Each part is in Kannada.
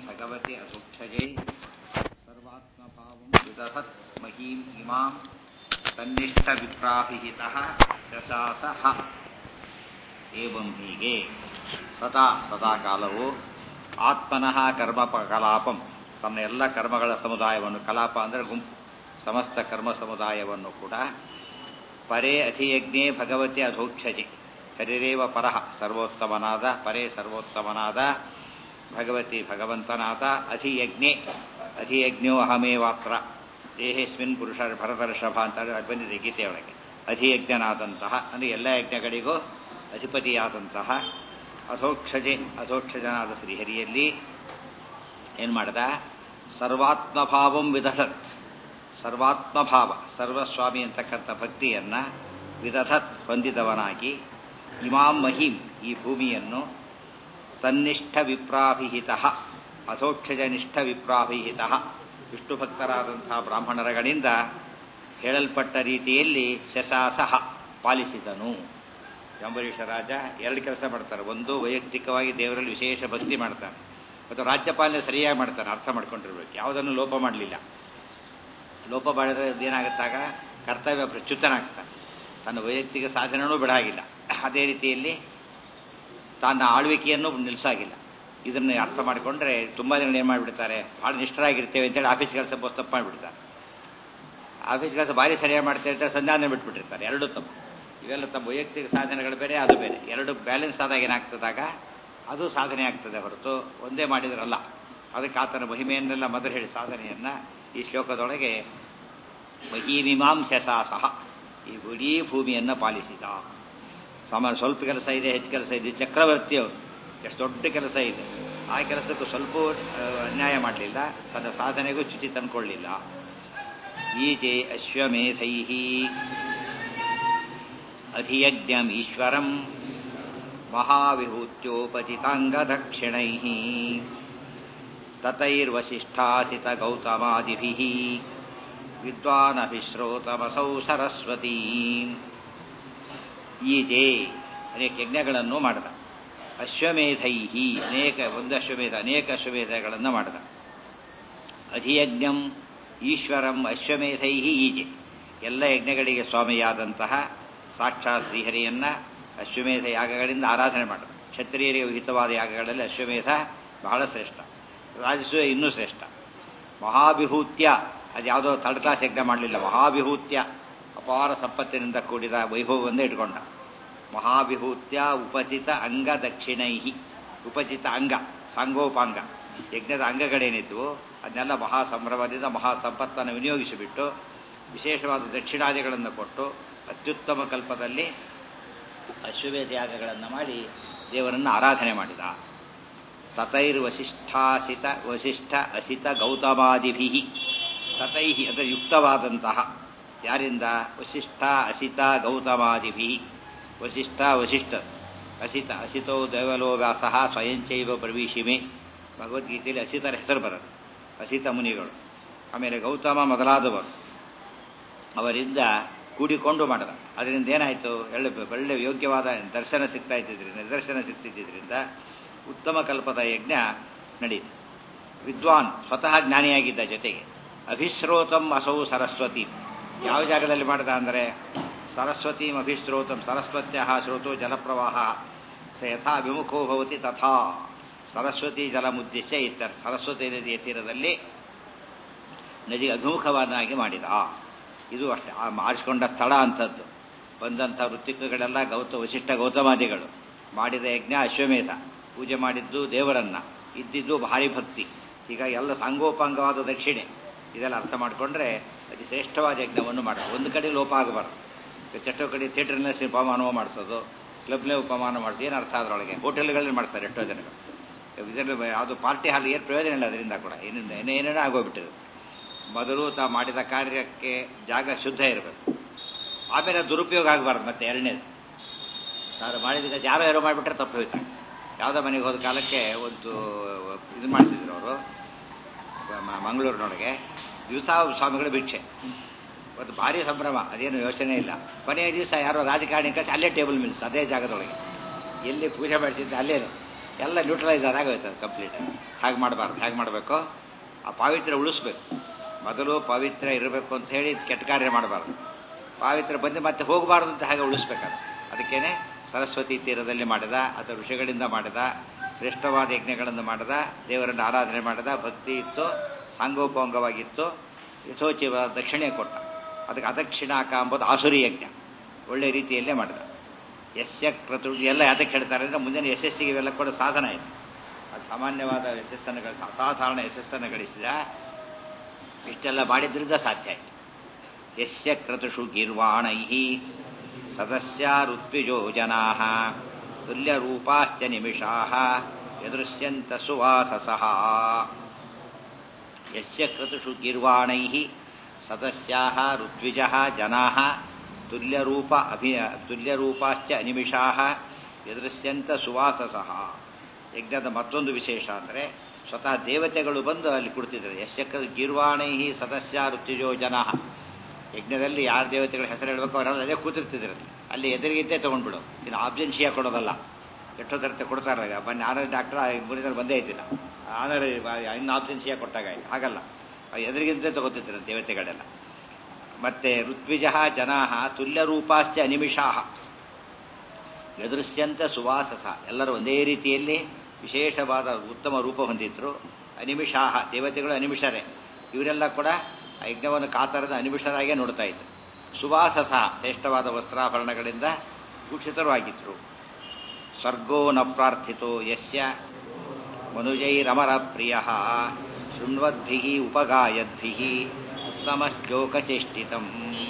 भगवते असुक्षये सर्वात्मभावं विदधत् महीम् इमां तन्निष्ठविप्राभिहितः ಯಶಾಸಃ ಏವಂ ಹೀಗೆ ಸದಾ ಸದಾ ಕಾಲವು ಆತ್ಮನಃ ಕರ್ಮ ಕಲಾಪಂ ತನ್ನ ಎಲ್ಲ ಕರ್ಮಗಳ ಸಮುದಾಯವನ್ನು ಕಲಾಪ ಅಂದರೆ ಗುಂಪು ಸಮಸ್ತ ಕರ್ಮ ಸಮುದಾಯವನ್ನು ಕೂಡ ಪರೇ ಅಧಿಯಜ್ಞೆ ಭಗವತಿ ಅಧೋಕ್ಷಜೆ ಹರಿರೇವ ಪರಃ ಸರ್ವೋತ್ತಮನಾದ ಪರೇ ಸರ್ವೋತ್ತಮನಾದ ಭಗವತಿ ಭಗವಂತನಾದ ಅಧಿಯಜ್ಞೆ ಅಧಿಯಜ್ಞೋ ಅಹಮೇವಾತ್ರ ದೇಹೇಸ್ಮಿನ್ ಪುರುಷ ಭರತರ್ಷಭ ಅಂತ ಬಂದಿದೆ ಗೀತೆಯೊಳಗೆ ಅಧಿಯಜ್ಞನಾದಂತಹ ಅಂದರೆ ಎಲ್ಲ ಯಜ್ಞಗಳಿಗೂ ಅಧಿಪತಿಯಾದಂತಹ ಅಧೋಕ್ಷಜೆ ಅಧೋಕ್ಷಜನಾದ ಶ್ರೀಹರಿಯಲ್ಲಿ ಏನು ಮಾಡ್ದ ಸರ್ವಾತ್ಮಭಾವಂ ವಿದಧತ್ ಸರ್ವಾತ್ಮಭಾವ ಸರ್ವಸ್ವಾಮಿ ಅಂತಕ್ಕಂಥ ಭಕ್ತಿಯನ್ನ ವಿದಧತ್ ಹೊಂದಿದವನಾಗಿ ಇಮಾಂ ಮಹಿಂ ಈ ಭೂಮಿಯನ್ನು ತನ್ನಿಷ್ಠ ವಿಪ್ರಾಭಿಹಿತ ಅಧೋಕ್ಷಜನಿಷ್ಠ ವಿಪ್ರಾಭಿಹಿತ ವಿಷ್ಣು ಭಕ್ತರಾದಂತಹ ಬ್ರಾಹ್ಮಣರಗಳಿಂದ ಹೇಳಲ್ಪಟ್ಟ ರೀತಿಯಲ್ಲಿ ಶಶಾಸಹ ಪಾಲಿಸಿದನು ಅಂಬರೀಷ ರಾಜ ಎರಡು ಕೆಲಸ ಮಾಡ್ತಾರೆ ಒಂದು ವೈಯಕ್ತಿಕವಾಗಿ ದೇವರಲ್ಲಿ ವಿಶೇಷ ಭಕ್ತಿ ಮಾಡ್ತಾನೆ ಮತ್ತು ರಾಜ್ಯಪಾಲನೆ ಸರಿಯಾಗಿ ಮಾಡ್ತಾನೆ ಅರ್ಥ ಮಾಡ್ಕೊಂಡಿರ್ಬೇಕು ಯಾವುದನ್ನು ಲೋಪ ಮಾಡಲಿಲ್ಲ ಲೋಪ ಮಾಡಿದ್ರೆ ಏನಾಗುತ್ತಾಗ ಕರ್ತವ್ಯ ಪ್ರಚ್ಯುತನಾಗ್ತಾನೆ ತನ್ನ ವೈಯಕ್ತಿಕ ಸಾಧನೆಯೂ ಬಿಡಾಗಿಲ್ಲ ಅದೇ ರೀತಿಯಲ್ಲಿ ತನ್ನ ಆಳ್ವಿಕೆಯನ್ನು ನಿಲ್ಲಿಸಾಗಿಲ್ಲ ಇದನ್ನು ಅರ್ಥ ಮಾಡಿಕೊಂಡ್ರೆ ತುಂಬ ಜನ ಏನು ಮಾಡಿಬಿಡ್ತಾರೆ ಭಾಳ ನಿಷ್ಠರಾಗಿರ್ತೇವೆ ಅಂತೇಳಿ ಆಫೀಸ್ ಕೆಲಸ ತಪ್ಪು ಮಾಡಿಬಿಡ್ತಾರೆ ಆಫೀಸ್ ಕೆಲಸ ಭಾರಿ ಸರಿಯಾಗಿ ಮಾಡ್ತಾ ಇರ್ತಾರೆ ಸಂಧಾನ ಬಿಟ್ಬಿಟ್ಟಿರ್ತಾರೆ ಎರಡು ತಪ್ಪು ಇವೆಲ್ಲ ತಮ್ಮ ವೈಯಕ್ತಿಕ ಸಾಧನೆಗಳು ಬೇರೆ ಅದು ಬೇರೆ ಎರಡು ಬ್ಯಾಲೆನ್ಸ್ ಆದಾಗ ಏನಾಗ್ತದಾಗ ಅದು ಸಾಧನೆ ಆಗ್ತದೆ ಹೊರತು ಒಂದೇ ಮಾಡಿದ್ರಲ್ಲ ಅದಕ್ಕೆ ಆತನ ಮಹಿಮೆಯನ್ನೆಲ್ಲ ಮೊದಲು ಹೇಳಿ ಸಾಧನೆಯನ್ನ ಈ ಶ್ಲೋಕದೊಳಗೆ ಮಹೀಮಿಮಾಂಸಸಾಸಹ ಈ ಇಡೀ ಭೂಮಿಯನ್ನು ಪಾಲಿಸಿದ ಸಮ ಸ್ವಲ್ಪ ಕೆಲಸ ಇದೆ ಹೆಚ್ಚು ಕೆಲಸ ಇದೆ ಚಕ್ರವರ್ತಿ ಅವರು ಎಷ್ಟು ದೊಡ್ಡ ಕೆಲಸ ಇದೆ ಆ ಕೆಲಸಕ್ಕೂ ಸ್ವಲ್ಪ ಅನ್ಯಾಯ ಮಾಡಲಿಲ್ಲ ತನ್ನ ಸಾಧನೆಗೂ ಚ್ಯುತಿ ತಂದ್ಕೊಳ್ಳಿಲ್ಲ ಈಜೆ ಅಶ್ವಮೇಧೈ ಅಧಿಯಜ್ಞಮೀಶ್ವರಂ ಮಹಾವಿಭೂತ್ಯೋಪಚಿತಾಂಗದಕ್ಷಿಣೈ ತತೈರ್ವಸಿಷ್ಠಾಸಿತ ಗೌತಮಾದಿಭಿ ವಿದ್ವಾನಭಿಶ್ರೋತಮಸೌ ಸರಸ್ವತೀ ಈಜೆ ಅನೇಕ ಯಜ್ಞಗಳನ್ನು ಮಾಡಿದ ಅಶ್ವಮೇಧೈ ಅನೇಕ ಒಂದು ಅಶ್ವಮೇಧ ಅನೇಕ ಅಶ್ವಮೇಧಗಳನ್ನು ಮಾಡಿದ ಅಧಿಯಜ್ಞಂ ಈಶ್ವರಂ ಅಶ್ವಮೇಧೈ ಈಜೆ ಎಲ್ಲ ಯಜ್ಞಗಳಿಗೆ ಸ್ವಾಮಿಯಾದಂತಹ ಸಾಕ್ಷಾತ್ ಶ್ರೀಹರಿಯನ್ನ ಅಶ್ವಮೇಧ ಯಾಗಗಳಿಂದ ಆರಾಧನೆ ಮಾಡಿದ ಕ್ಷತ್ರಿಯರಿಗೆ ವಿಹಿತವಾದ ಯಾಗಗಳಲ್ಲಿ ಅಶ್ವಮೇಧ ಬಹಳ ಶ್ರೇಷ್ಠ ರಾಜಸೂಯ ಇನ್ನೂ ಶ್ರೇಷ್ಠ ಮಹಾಭಿಭೂತ್ಯ ಅದು ಯಾವುದೋ ಥರ್ಡ್ ಕ್ಲಾಸ್ ಯಜ್ಞ ಮಾಡಲಿಲ್ಲ ಮಹಾಭಿಭೂತ್ಯ ಅಪಾರ ಸಂಪತ್ತಿನಿಂದ ಕೂಡಿದ ವೈಭವವನ್ನೇ ಇಟ್ಕೊಂಡ ಮಹಾಭಿಭೂತ್ಯ ಉಪಚಿತ ಅಂಗ ದಕ್ಷಿಣೈಹಿ ಉಪಚಿತ ಅಂಗ ಸಾಂಗೋಪಾಂಗ ಯಜ್ಞದ ಅಂಗಗಳೇನಿದ್ವು ಅದನ್ನೆಲ್ಲ ಮಹಾ ಸಂಭ್ರಮದಿಂದ ಮಹಾ ಸಂಪತ್ತನ್ನು ವಿನಿಯೋಗಿಸಿಬಿಟ್ಟು ವಿಶೇಷವಾದ ದಕ್ಷಿಣಾದಿಗಳನ್ನು ಕೊಟ್ಟು ಅತ್ಯುತ್ತಮ ಕಲ್ಪದಲ್ಲಿ ಅಶ್ವಮೇಧ ಯಾಗಗಳನ್ನು ಮಾಡಿ ದೇವರನ್ನು ಆರಾಧನೆ ಮಾಡಿದ ತತೈರ್ ವಸಿಷ್ಠಾಸಿತ ವಸಿಷ್ಠ ಅಸಿತ ಗೌತಮಾದಿಭಿ ತತೈಹಿ ಅದರ ಯುಕ್ತವಾದಂತಹ ಯಾರಿಂದ ವಸಿಷ್ಠ ಅಸಿತ ಗೌತಮಾದಿಭಿ ವಸಿಷ್ಠ ವಸಿಷ್ಠ ಅಸಿತ ಅಸಿತೋ ದೇವಲೋವ್ಯಾಸ ಸ್ವಯಂಚೈವ ಪ್ರವೀಶಿಮೆ ಭಗವದ್ಗೀತೆಯಲ್ಲಿ ಅಸಿತರ ಹೆಸರು ಬರುತ್ತೆ ಅಸಿತ ಮುನಿಗಳು ಆಮೇಲೆ ಗೌತಮ ಮೊದಲಾದವರು ಅವರಿಂದ ಕೂಡಿಕೊಂಡು ಮಾಡಿದ ಅದರಿಂದ ಏನಾಯಿತು ಒಳ್ಳೆ ಒಳ್ಳೆ ಯೋಗ್ಯವಾದ ದರ್ಶನ ಸಿಗ್ತಾ ಇದ್ದಿದ್ರಿಂದ ನಿದರ್ಶನ ಸಿಗ್ತಿದ್ದರಿಂದ ಉತ್ತಮ ಕಲ್ಪದ ಯಜ್ಞ ನಡೀತು ವಿದ್ವಾನ್ ಸ್ವತಃ ಜ್ಞಾನಿಯಾಗಿದ್ದ ಜೊತೆಗೆ ಅಭಿಶ್ರೋತಂ ಅಸೌ ಸರಸ್ವತಿ ಯಾವ ಜಾಗದಲ್ಲಿ ಮಾಡಿದ ಅಂದರೆ ಸರಸ್ವತೀಂ ಅಭಿಶ್ರೋತಂ ಸರಸ್ವತ್ಯ ಶ್ರೋತೋ ಜಲಪ್ರವಾಹ ಸ ಯಥಾ ವಿಮುಖೋ ಭವತಿ ತಥಾ ಸರಸ್ವತಿ ಜಲಮುದ್ದೇಶ ಇತ್ತರ ಸರಸ್ವತಿ ನದಿಯ ತೀರದಲ್ಲಿ ನದಿ ಅಭಿಮುಖವನ್ನಾಗಿ ಮಾಡಿದ ಇದು ಅಷ್ಟೇ ಆರಿಸಿಕೊಂಡ ಸ್ಥಳ ಅಂಥದ್ದು ಬಂದಂಥ ವೃತ್ತಿಕಗಳೆಲ್ಲ ಗೌತ ವಶಿಷ್ಠ ಗೌತಮಾದಿಗಳು ಮಾಡಿದ ಯಜ್ಞ ಅಶ್ವಮೇಧ ಪೂಜೆ ಮಾಡಿದ್ದು ದೇವರನ್ನ ಇದ್ದಿದ್ದು ಭಾರಿ ಭಕ್ತಿ ಈಗ ಎಲ್ಲ ಸಾಂಗೋಪಾಂಗವಾದ ದಕ್ಷಿಣೆ ಇದೆಲ್ಲ ಅರ್ಥ ಮಾಡಿಕೊಂಡ್ರೆ ಅತಿ ಶ್ರೇಷ್ಠವಾದ ಯಜ್ಞವನ್ನು ಮಾಡೋದು ಒಂದು ಕಡೆ ಲೋಪ ಆಗಬಾರ್ದು ಎಷ್ಟೋ ಕಡೆ ಥಿಯೇಟರ್ನಲ್ಲಿ ಉಪಮಾನವ ಮಾಡಿಸೋದು ಕ್ಲಬ್ನೇ ಉಪಮಾನ ಮಾಡಿಸೋದು ಏನು ಅರ್ಥ ಅದರೊಳಗೆ ಹೋಟೆಲ್ಗಳಲ್ಲಿ ಮಾಡ್ತಾರೆ ಎಷ್ಟೋ ಜನಗಳು ಇದರಲ್ಲಿ ಯಾವುದು ಪಾರ್ಟಿ ಹಾಲ್ ಏನು ಪ್ರಯೋಜನ ಇಲ್ಲ ಅದರಿಂದ ಕೂಡ ಏನಿಂದ ಏನೇನೇನೋ ಆಗೋಗ್ಬಿಟ್ಟಿದೆ ಮೊದಲು ತಾ ಮಾಡಿದ ಕಾರ್ಯಕ್ಕೆ ಜಾಗ ಶುದ್ಧ ಇರಬೇಕು ಆಮೇಲೆ ದುರುಪಯೋಗ ಆಗಬಾರ್ದು ಮತ್ತೆ ಎರಡನೇದು ತಾನು ಮಾಡಿದ ಯಾರೋ ಯಾರೋ ಮಾಡಿಬಿಟ್ರೆ ತಪ್ಪು ಹೋಯ್ತು ಯಾವುದೋ ಮನೆಗೆ ಹೋದ ಕಾಲಕ್ಕೆ ಒಂದು ಇದು ಮಾಡಿಸಿದ್ರು ಅವರು ಮಂಗಳೂರಿನೊಳಗೆ ದಿವಸ ಸ್ವಾಮಿಗಳು ಭಿಕ್ಷೆ ಒಂದು ಭಾರಿ ಸಂಭ್ರಮ ಅದೇನು ಯೋಚನೆ ಇಲ್ಲ ಕೊನೆಯ ದಿವಸ ಯಾರೋ ರಾಜಕಾರಣಿ ಕಳಿಸಿ ಅಲ್ಲೇ ಟೇಬಲ್ ಮಿಲ್ಸ್ ಅದೇ ಜಾಗದೊಳಗೆ ಎಲ್ಲಿ ಪೂಜೆ ಮಾಡಿಸಿದ್ದೆ ಅಲ್ಲೇನೆ ಎಲ್ಲ ನ್ಯೂಟ್ರಲೈಸ್ ಆದಾಗ ಹೋಯ್ತದೆ ಕಂಪ್ಲೀಟ್ ಹಾಗೆ ಮಾಡಬಾರ್ದು ಹೇಗೆ ಮಾಡಬೇಕು ಆ ಪಾವಿತ್ರ್ಯ ಉಳಿಸ್ಬೇಕು ಮೊದಲು ಪವಿತ್ರ ಇರಬೇಕು ಅಂತ ಹೇಳಿ ಕೆಟ್ಟ ಕಾರ್ಯ ಮಾಡಬಾರ್ದು ಪಾವಿತ್ರ ಬಂದು ಮತ್ತೆ ಹೋಗಬಾರ್ದು ಅಂತ ಹಾಗೆ ಉಳಿಸ್ಬೇಕಾದ್ರೆ ಅದಕ್ಕೇನೆ ಸರಸ್ವತಿ ತೀರದಲ್ಲಿ ಮಾಡಿದ ಅಥವಾ ಋಷಿಗಳಿಂದ ಮಾಡಿದ ಶ್ರೇಷ್ಠವಾದ ಯಜ್ಞಗಳನ್ನು ಮಾಡಿದ ದೇವರನ್ನು ಆರಾಧನೆ ಮಾಡಿದ ಭಕ್ತಿ ಇತ್ತು ಸಾಂಗೋಪಂಗವಾಗಿತ್ತು ಯಥೋಚಿತ ದಕ್ಷಿಣೆ ಕೊಟ್ಟ ಅದಕ್ಕೆ ಅದಕ್ಷಿಣಾಕ ಎಂಬುದು ಆಸುರಿ ಯಜ್ಞ ಒಳ್ಳೆ ರೀತಿಯಲ್ಲೇ ಮಾಡಿದ ಯಸ್ಯ ಕ್ರತು ಎಲ್ಲ ಯಾತಕ್ಕೆ ಹೇಳ್ತಾರೆ ಅಂದರೆ ಮುಂದಿನ ಯಶಸ್ಸಿಗೆ ಇವೆಲ್ಲ ಕೂಡ ಸಾಧನ ಇದೆ ಅದು ಸಾಮಾನ್ಯವಾದ ಯಶಸ್ಸನ್ನು ಗಳಿಸ ಅಸಾಧಾರಣ ಯಶಸ್ಸನ್ನು ಗಳಿಸಿದ ಇಷ್ಟೆಲ್ಲ ಮಾಡಿದ್ರಿಂದ ಸಾಧ್ಯ ಆಯಿತು ಯಸ್ಯ ಕ್ರತುಷು ಗೀರ್ವಾಣೈ ಸದಸ್ಯಾರುತ್ವಿಜೋ ಜನಾ ತುಲ್ಯರೂಪಾಶ್ಚ ನಿಮಿಷಾ ಯದೃಶ್ಯಂತ ಸುವಾಸಸಃ ಯಸ್ಯ ಕ್ರತುಷು ಗೀರ್ವಾಣೈ ಸದಸ್ಯಾ ಋತ್ವಿಜ ಜನಾ ತುಲ್ಯರೂಪ ಅಭಿ ತುಲ್ಯರೂಪಾಶ್ಚ ಅನಿಮಿಷಾ ಎದುರಿಸ್ಯಂತ ಸುವಾಸಸಃ ಯಜ್ಞದ ಮತ್ತೊಂದು ವಿಶೇಷ ಅಂದರೆ ಸ್ವತಃ ದೇವತೆಗಳು ಬಂದು ಅಲ್ಲಿ ಕುಳಿತಿದ್ದಾರೆ ಯಶಕ ಗೀರ್ವಾಣೈ ಸದಸ್ಯ ಋತ್ವಿಜೋ ಜನ ಯಜ್ಞದಲ್ಲಿ ಯಾರ ದೇವತೆಗಳ ಹೆಸರು ಹೇಳಬೇಕು ಅವರೆಲ್ಲ ಅದೇ ಕೂತಿರ್ತಿದ್ರು ಅಲ್ಲಿ ಎದುರಿಗಿದ್ದೇ ತೊಗೊಂಡ್ಬಿಡು ಇನ್ನು ಆಬ್ಜೆನ್ಸಿಯಾ ಕೊಡೋದಲ್ಲ ಎಷ್ಟೋ ತರತೆ ಕೊಡ್ತಾರೆ ಬನ್ನಿ ಆನರ್ ಡಾಕ್ಟರ್ ಮೂರಿನಲ್ಲಿ ಬಂದೇ ಇದ್ದಿಲ್ಲ ಆನರ್ ಇನ್ನು ಆಬ್ಜೆನ್ಸಿಯಾ ಕೊಟ್ಟಾಗ ಹಾಗಲ್ಲ ಎದುರಿಗಿದ್ದೇ ತಗೋತಿದ್ರು ದೇವತೆಗಳೆಲ್ಲ ಮತ್ತೆ ಋತ್ವಿಜ ಜನಾ ತುಲ್ಯರೂಪಾಶ್ಚ ಅನಿಮಿಷಾ ಎದುರಿಸ್ಯಂತ ಸುವಾಸಸ ಎಲ್ಲರೂ ಒಂದೇ ರೀತಿಯಲ್ಲಿ ವಿಶೇಷವಾದ ಉತ್ತಮ ರೂಪ ಹೊಂದಿದ್ರು ಅನಿಮಿಷಾಹ ದೇವತೆಗಳು ಅನಿಮಿಷರೇ ಇವರೆಲ್ಲ ಕೂಡ ಯಜ್ಞವನ್ನು ಕಾತರದ ಅನಿಮಿಷರಾಗೇ ನೋಡ್ತಾ ಇದ್ರು ಸುವಾಸಸ ಶ್ರೇಷ್ಠವಾದ ವಸ್ತ್ರಾಭರಣಗಳಿಂದ ಭೂಷಿತರು ಆಗಿದ್ರು ಸ್ವರ್ಗೋ ನ ಪ್ರಾರ್ಥಿತೋ ಯಸ್ಯ ಮನುಜೈರಮರ ಪ್ರಿಯ ಶೃಣ್ವದ್ಭಿ ಉಪಗಾಯದ್ಭಿ ಉತ್ತಮ ಶ್ಲೋಕಚೇಷ್ಟಿತಂ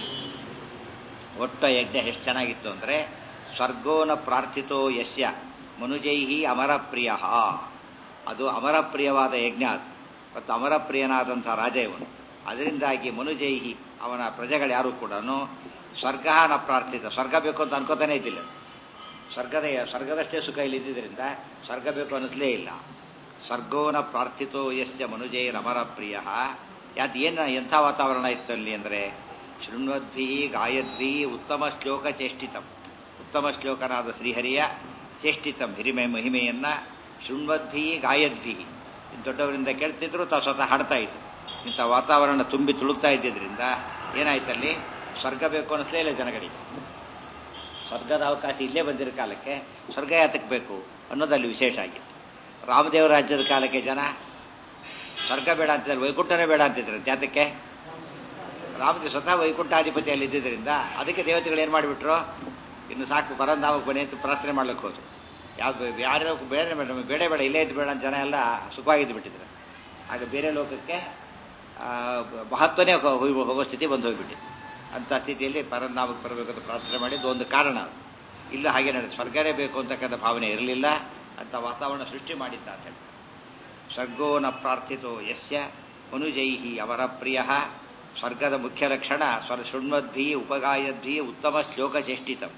ಒಟ್ಟ ಯಜ್ಞ ಎಷ್ಟು ಚೆನ್ನಾಗಿತ್ತು ಅಂದರೆ ಸ್ವರ್ಗೋನ ಪ್ರಾರ್ಥಿತೋ ಯಸ್ಯ ಮನುಜೈಹಿ ಅಮರಪ್ರಿಯ ಅದು ಅಮರಪ್ರಿಯವಾದ ಯಜ್ಞ ಅದು ಮತ್ತು ಅಮರಪ್ರಿಯನಾದಂಥ ರಾಜ ಇವನು ಅದರಿಂದಾಗಿ ಮನುಜೈಹಿ ಅವನ ಪ್ರಜೆಗಳು ಯಾರು ಕೂಡ ಸ್ವರ್ಗ ನ ಪ್ರಾರ್ಥಿತ ಸ್ವರ್ಗ ಬೇಕು ಅಂತ ಅನ್ಕೋತಾನೆ ಇದ್ದಿಲ್ಲ ಸ್ವರ್ಗದ ಸ್ವರ್ಗದಷ್ಟೇ ಸುಖ ಇಲ್ಲಿದ್ದರಿಂದ ಸ್ವರ್ಗ ಬೇಕು ಅನ್ನಿಸ್ಲೇ ಇಲ್ಲ ಸ್ವರ್ಗೋನ ಪ್ರಾರ್ಥಿತೋ ಯಸ್ಯ ಮನುಜೈರಮರ ಪ್ರಿಯ ಯಾತ್ ಏನು ಎಂಥ ವಾತಾವರಣ ಇತ್ತು ಅಲ್ಲಿ ಅಂದರೆ ಶೃಣ್ವದ್ಭಿ ಗಾಯದ್ಭಿ ಉತ್ತಮ ಶ್ಲೋಕ ಚೇಷ್ಟಿತಂ ಉತ್ತಮ ಶ್ಲೋಕನಾದ ಶ್ರೀಹರಿಯ ಚೇಷ್ಟಿತಂ ಹಿರಿಮೆ ಮಹಿಮೆಯನ್ನ ಶೃಣ್ವದ್ಭಿ ಗಾಯದ್ಭಿ ದೊಡ್ಡವರಿಂದ ಕೇಳ್ತಿದ್ರು ತಾವು ಸ್ವತಃ ಹಾಡ್ತಾ ಇದ್ರು ಇಂಥ ವಾತಾವರಣ ತುಂಬಿ ತುಳುಕ್ತಾ ಇದ್ದಿದ್ರಿಂದ ಏನಾಯ್ತಲ್ಲಿ ಸ್ವರ್ಗ ಬೇಕು ಅನ್ನಿಸ್ಲೇ ಇಲ್ಲ ಜನಗಳಿಗೆ ಸ್ವರ್ಗದ ಅವಕಾಶ ಇಲ್ಲೇ ಬಂದಿರೋ ಕಾಲಕ್ಕೆ ಸ್ವರ್ಗ ಯಾತಕ್ಕೆ ಬೇಕು ಅನ್ನೋದಲ್ಲಿ ವಿಶೇಷ ಆಗಿತ್ತು ರಾಮದೇವರ ರಾಜ್ಯದ ಕಾಲಕ್ಕೆ ಜನ ಸ್ವರ್ಗ ಬೇಡ ಅಂತಿದ್ದಾರೆ ವೈಕುಂಠನೇ ಬೇಡ ಅಂತಿದ್ರು ಜಾತಕ್ಕೆ ರಾಮದೇವ ಸ್ವತಃ ವೈಕುಂಠಾಧಿಪತಿಯಲ್ಲಿ ಇದ್ದಿದ್ದರಿಂದ ಅದಕ್ಕೆ ದೇವತೆಗಳು ಏನು ಮಾಡಿಬಿಟ್ರು ಇನ್ನು ಸಾಕು ಪರಂಧಾಮ ಕೊನೆ ಅಂತ ಪ್ರಾರ್ಥನೆ ಮಾಡ್ಲಿಕ್ಕೆ ಹೋದ್ರು ಯಾವ್ದು ಯಾರು ಬೇರೆ ಬೇಡ ಬೇಡ ಬೇಡ ಇಲ್ಲೇ ಇದ್ದು ಬೇಡ ಅಂತ ಜನ ಎಲ್ಲ ಸುಖವಾಗಿದ್ದು ಬಿಟ್ಟಿದ್ರು ಆಗ ಬೇರೆ ಲೋಕಕ್ಕೆ ಮಹತ್ವನೇ ಹೋಗೋ ಸ್ಥಿತಿ ಬಂದು ಹೋಗ್ಬಿಟ್ಟಿತ್ತು ಅಂಥ ಸ್ಥಿತಿಯಲ್ಲಿ ಪರಂಧಾಮಕ್ಕೆ ಬರಬೇಕಂತ ಪ್ರಾರ್ಥನೆ ಮಾಡಿದ್ದು ಒಂದು ಕಾರಣ ಇಲ್ಲ ಹಾಗೆ ನಡೆದು ಸ್ವರ್ಗನೇ ಬೇಕು ಅಂತಕ್ಕಂಥ ಭಾವನೆ ಇರಲಿಲ್ಲ ಅಂತ ವಾತಾವರಣ ಸೃಷ್ಟಿ ಮಾಡಿದ್ದ ಅಂತ ಹೇಳಿ ಸ್ವರ್ಗೋ ನ ಪ್ರಾರ್ಥಿತೋ ಯಸ್ಯ ಮನುಜೈಹಿ ಅವರ ಪ್ರಿಯ ಸ್ವರ್ಗದ ಮುಖ್ಯ ಲಕ್ಷಣ ಸ್ವರ್ ಶೃಣ್ವದ್ಭಿ ಉಪಗಾಯದ್ಭಿ ಉತ್ತಮ ಶ್ಲೋಕ ಚೇಷ್ಟಿತಂ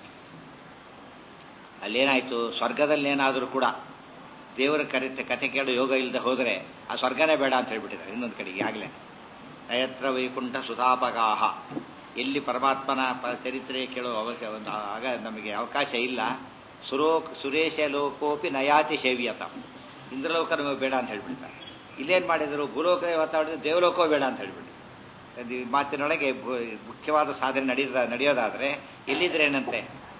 ಅಲ್ಲೇನಾಯ್ತು ಸ್ವರ್ಗದಲ್ಲೇನಾದರೂ ಕೂಡ ದೇವರ ಕರೆತ ಕಥೆ ಕೇಳೋ ಯೋಗ ಇಲ್ಲದೆ ಹೋದರೆ ಆ ಸ್ವರ್ಗನೇ ಬೇಡ ಅಂತ ಹೇಳ್ಬಿಟ್ಟಿದ್ದಾರೆ ಇನ್ನೊಂದು ಕಡೆ ಈಗಾಗಲೇ ನಯತ್ರ ವೈಕುಂಠ ಸುಧಾಪಗಾಹ ಎಲ್ಲಿ ಪರಮಾತ್ಮನ ಚರಿತ್ರೆ ಕೇಳೋ ಅವಕ ಒಂದು ಆಗ ನಮಗೆ ಅವಕಾಶ ಇಲ್ಲ ಸುರೋ ಸುರೇಶ ಲೋಕೋಪಿ ನಯಾತಿ ಸೇವ್ಯತ ಇಂದ್ರಲೋಕ ನಮಗೆ ಬೇಡ ಅಂತ ಹೇಳ್ಬಿಡ್ತಾರೆ ಇಲ್ಲೇನು ಮಾಡಿದರು ಭೂಲೋಕದ ವಾತಾವರಣ ದೇವಲೋಕವೂ ಬೇಡ ಅಂತ ಹೇಳ್ಬಿಟ್ಟು ಈ ಮಾತಿನೊಳಗೆ ಮುಖ್ಯವಾದ ಸಾಧನೆ ನಡೆಯೋದ ನಡೆಯೋದಾದರೆ ಎಲ್ಲಿದ್ರೇನಂತೆ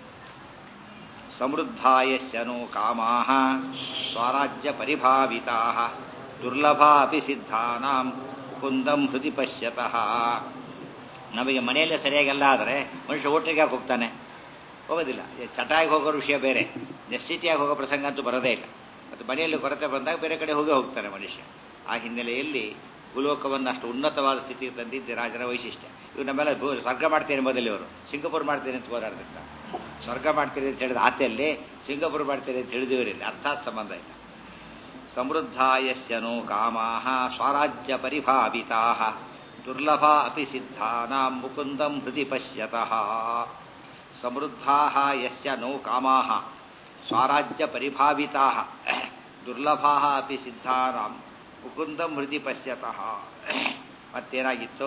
ಸಮೃದ್ಧಾಯಶ್ಚನೋ ಕಾಮಾ ಸ್ವರಾಜ್ಯ ಪರಿಭಾವಿತಾ ದುರ್ಲಭಾ ಅಪಿ ಸಿದ್ಧಾನಾಂ ಕುಂದಂ ಹೃದಿ ಪಶ್ಯತಃ ನಮಗೆ ಮನೆಯಲ್ಲೇ ಸರಿಯಾಗೆಲ್ಲ ಆದರೆ ಮನುಷ್ಯ ಹೋಟ್ಲಿಗೆ ಯಾಕೆ ಹೋಗ್ತಾನೆ ಹೋಗೋದಿಲ್ಲ ಚಟಾಗಿ ಹೋಗೋ ವಿಷಯ ಬೇರೆ ನೆಸ್ಸಿಟಿಯಾಗಿ ಹೋಗೋ ಪ್ರಸಂಗ ಅಂತೂ ಬರೋದೇ ಇಲ್ಲ ಮತ್ತು ಮನೆಯಲ್ಲಿ ಕೊರತೆ ಬಂದಾಗ ಬೇರೆ ಕಡೆ ಹೋಗೇ ಹೋಗ್ತಾನೆ ಮನುಷ್ಯ ಆ ಹಿನ್ನೆಲೆಯಲ್ಲಿ ಭೂಲೋಕವನ್ನು ಅಷ್ಟು ಉನ್ನತವಾದ ಸ್ಥಿತಿಗೆ ತಂದಿದ್ದೆ ರಾಜರ ವೈಶಿಷ್ಟ್ಯ ಇವು ನಮ್ಮೆಲ್ಲ ಭೂ ಸ್ವರ್ಗ ಮಾಡ್ತೇನೆ ಮೊದಲು ಇವರು ಸಿಂಗಪುರ್ ಮಾಡ್ತೇನೆ ಅಂತ ಹೋರಾಡ್ತಿರ್ತ ಸ್ವರ್ಗ ಮಾಡ್ತೀರಿ ಅಂತ ಹೇಳಿದ ಆತೆಯಲ್ಲಿ ಸಿಂಗಪುರ್ ಮಾಡ್ತೀರಿ ಅಂತ ತಿಳಿದಿವರಿಲ್ಲ ಅರ್ಥಾತ್ ಸಂಬಂಧ ಇಲ್ಲ ಸಮೃದ್ಧಾಯಶ್ಚನೋ ಕಾಮಾ ಸ್ವರಾಜ್ಯ ಪರಿಭಾವಿತಾ ದುರ್ಲಭ ಅಪಿ ಸಿದ್ಧಾನಾಂ ಮುಕುಂದಂ ಹೃದಿ ಪಶ್ಯತಃ ಸಮೃದ್ಧಾ ಯಸ್ಯ ನೋ ಕಾಮಾ ಸ್ವರಾಜ್ಯ ಪರಿಭಾವಿತಾ ದುರ್ಲಭಾ ಅಪಿ ಸಿದ್ಧಾನಾಂ ಮುಕುಂದಂ ಹೃದಿ ಪಶ್ಯತಃ ಮತ್ತೇನಾಗಿತ್ತು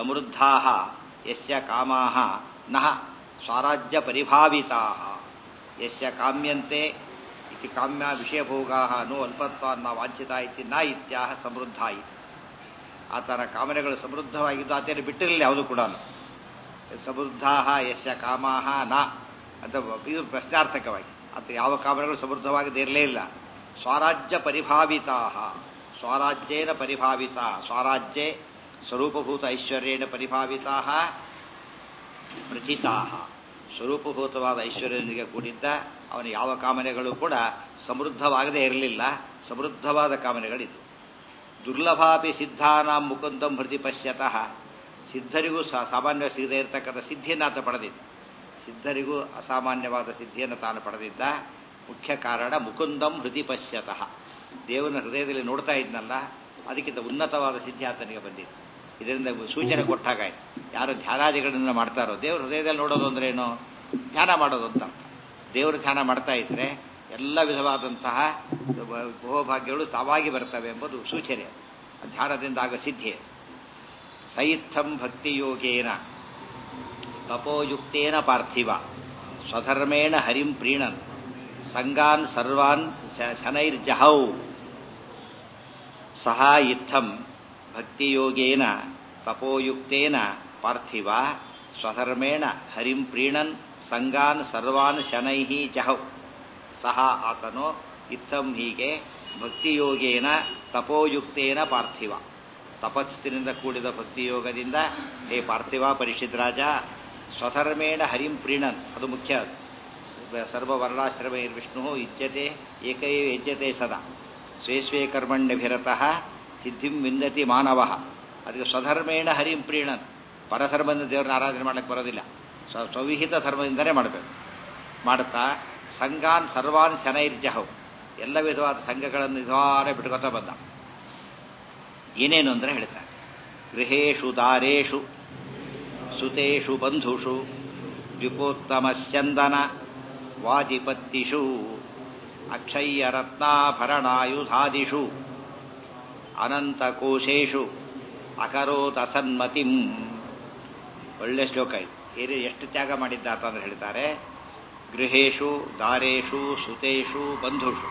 ಸಮೃದ್ಧಾ ಯಸ್ಯ ಕಾಮಾ ನಃ ಸ್ವರಾಜ್ಯ ಪರಿಭಾವಿತಾ ಯಸ್ಯ ಕಾಮ್ಯಂತೆ ಇತಿ ಕಾಮ್ಯ ವಿಷಯಭೋಗಾ ನೋ ಅಲ್ಪತ್ವಾನ್ನ ವಾಂಛಿತ ಇತಿ ನ ಇತ್ಯಾಹ ಸಮೃದ್ಧ ಇತಿ ಆತನ ಕಾಮನೆಗಳು ಸಮೃದ್ಧವಾಗಿದ್ದು ಆತನ ಬಿಟ್ಟಿರಲಿಲ್ಲ ಯಾವುದು ಕೂಡ ಸಮೃದ್ಧಾ ಯಸ್ಯ ಕಾಮಾಹ ನ ಅಂತ ಇದು ಪ್ರಶ್ನಾರ್ಥಕವಾಗಿ ಆತ ಯಾವ ಕಾಮನೆಗಳು ಸಮೃದ್ಧವಾಗದೇ ಇರಲೇ ಇಲ್ಲ ಸ್ವರಾಜ್ಯ ಪರಿಭಾವಿತಾ ಸ್ವರಾಜ್ಯೇನ ಪರಿಭಾವಿತಾ ಸ್ವರಾಜ್ಯೆ ಸ್ವರೂಪಭೂತ ಐಶ್ವರ್ಯೇಣ ಪರಿಭಾವಿತಾ ಪ್ರಚಿತಾ ಸ್ವರೂಪಭೂತವಾದ ಐಶ್ವರ್ಯನಿಗೆ ಕೂಡಿದ್ದ ಅವನ ಯಾವ ಕಾಮನೆಗಳು ಕೂಡ ಸಮೃದ್ಧವಾಗದೇ ಇರಲಿಲ್ಲ ಸಮೃದ್ಧವಾದ ಕಾಮನೆಗಳಿದ್ದು ದುರ್ಲಭಾಪಿ ಸಿದ್ಧಾನಾಂ ಮುಕುಂದಂ ಹೃದಯ ಪಶ್ಯತಃ ಸಿದ್ಧರಿಗೂ ಸಾಮಾನ್ಯ ಸಿಗದೇ ಇರತಕ್ಕಂಥ ಸಿದ್ಧಿಯನ್ನು ಆತ ಪಡೆದಿದ್ದ ಸಿದ್ಧರಿಗೂ ಅಸಾಮಾನ್ಯವಾದ ಸಿದ್ಧಿಯನ್ನು ತಾನು ಪಡೆದಿದ್ದ ಮುಖ್ಯ ಕಾರಣ ಮುಕುಂದಂ ಹೃದಯ ಪಶ್ಯತಃ ದೇವನ ಹೃದಯದಲ್ಲಿ ನೋಡ್ತಾ ಇದ್ನಲ್ಲ ಅದಕ್ಕಿಂತ ಉನ್ನತವಾದ ಸಿದ್ಧಿ ಆತನಿಗೆ ಬಂದಿದೆ ಇದರಿಂದ ಸೂಚನೆ ಕೊಟ್ಟಾಗಾಯ್ತು ಯಾರು ಧ್ಯಾನಾದಿಗಳನ್ನ ಮಾಡ್ತಾರೋ ದೇವ್ರ ಹೃದಯದಲ್ಲಿ ನೋಡೋದು ಅಂದ್ರೆ ಏನು ಧ್ಯಾನ ಮಾಡೋದು ಅಂತ ಅರ್ಥ ದೇವರು ಧ್ಯಾನ ಮಾಡ್ತಾ ಇದ್ರೆ ಎಲ್ಲ ವಿಧವಾದಂತಹ ಭೋಭಾಗ್ಯಗಳು ತಾವಾಗಿ ಬರ್ತವೆ ಎಂಬುದು ಸೂಚನೆ ಧ್ಯಾನದಿಂದ ಆಗ ಸಿದ್ಧಿ ಸೈತ್ಥಂ ಭಕ್ತಿಯೋಗೇನ ತಪೋಯುಕ್ತೇನ ಪಾರ್ಥಿವ ಸ್ವಧರ್ಮೇಣ ಹರಿಂ ಪ್ರೀಣನ್ ಸಂಗಾನ್ ಸರ್ವಾನ್ ಶನೈರ್ಜಹೌ ಸಹ ಇತ್ತಂ ಭಕ್ತಿಯೋಗೇನ ತಪೋಯುಕ್ತೇನ ಪಾರ್ಥಿವ ಸ್ವಧರ್ಮೇಣ ಹರಿಂ ಪ್ರೀಣನ್ ಸಂಗಾನ್ ಸರ್ವಾನ್ ಶನೈಹಿ ಜಹೌ ಸಹ ಆತನು ಇತ್ತಂ ಹೀಗೆ ಭಕ್ತಿಯೋಗೇನ ತಪೋಯುಕ್ತೇನ ಪಾರ್ಥಿವ ತಪಸ್ಸಿನಿಂದ ಕೂಡಿದ ಭಕ್ತಿಯೋಗದಿಂದ ಹೇ ಪಾರ್ಥಿವ ಪರಿಷಿದ್ರಾಜ ಸ್ವಧರ್ಮೇಣ ಹರಿಂ ಪ್ರೀಣನ್ ಅದು ಮುಖ್ಯ ಸರ್ವವರ್ಣಾಶ್ರಮೇ ವಿಷ್ಣು ಇಜ್ಜತೆ ಏಕೈವ ಯಜ್ಜತೆ ಸದಾ ಸ್ವೇ ಸ್ವೇ ಕರ್ಮಣ್ಯಭಿರತಃ ಸಿದ್ಧಿಂ ವಿಂದತಿ ಮಾನವ ಅದಕ್ಕೆ ಸ್ವಧರ್ಮೇಣ ಹರಿಂ ಪ್ರೀಣನ್ ಪರಧರ್ಮದಿಂದ ದೇವರನ್ನ ಆರಾಧನೆ ಮಾಡಕ್ಕೆ ಬರೋದಿಲ್ಲ ಸ್ವ ಸ್ವವಿಹಿತ ಧರ್ಮದಿಂದಲೇ ಮಾಡಬೇಕು ಮಾಡುತ್ತಾ ಸಂಘಾನ್ ಸರ್ವಾನ್ ಶನೈರ್ಜಹವು ಎಲ್ಲ ವಿಧವಾದ ಸಂಘಗಳನ್ನು ನಿಧಾನ ಬಿಟ್ಕೊತಾ ಬಂದ ಏನೇನು ಅಂದರೆ ಹೇಳ್ತಾರೆ ಗೃಹೇಶು ದಾರೇಶು ಸುತೇಷು ಬಂಧುಷು ದ್ವಿಪೋತ್ತಮಸ್ಯಂದನ ವಾಜಿಪತ್ತಿಷು ಅಕ್ಷಯ್ಯರತ್ನಾಭರಣಾಯುಧಾದಿಷು ಅನಂತಕೋಶೇಷು ಅಕರೋತಸನ್ಮತಿಂ ಒಳ್ಳೆ ಶ್ಲೋಕ ಇದು ಏನೇ ಎಷ್ಟು ತ್ಯಾಗ ಮಾಡಿದ್ದಾತ ಅಂದ್ರೆ ಹೇಳ್ತಾರೆ ಗೃಹೇಶು ದಾರೇಶು ಸುತೇಷು ಬಂಧುಷು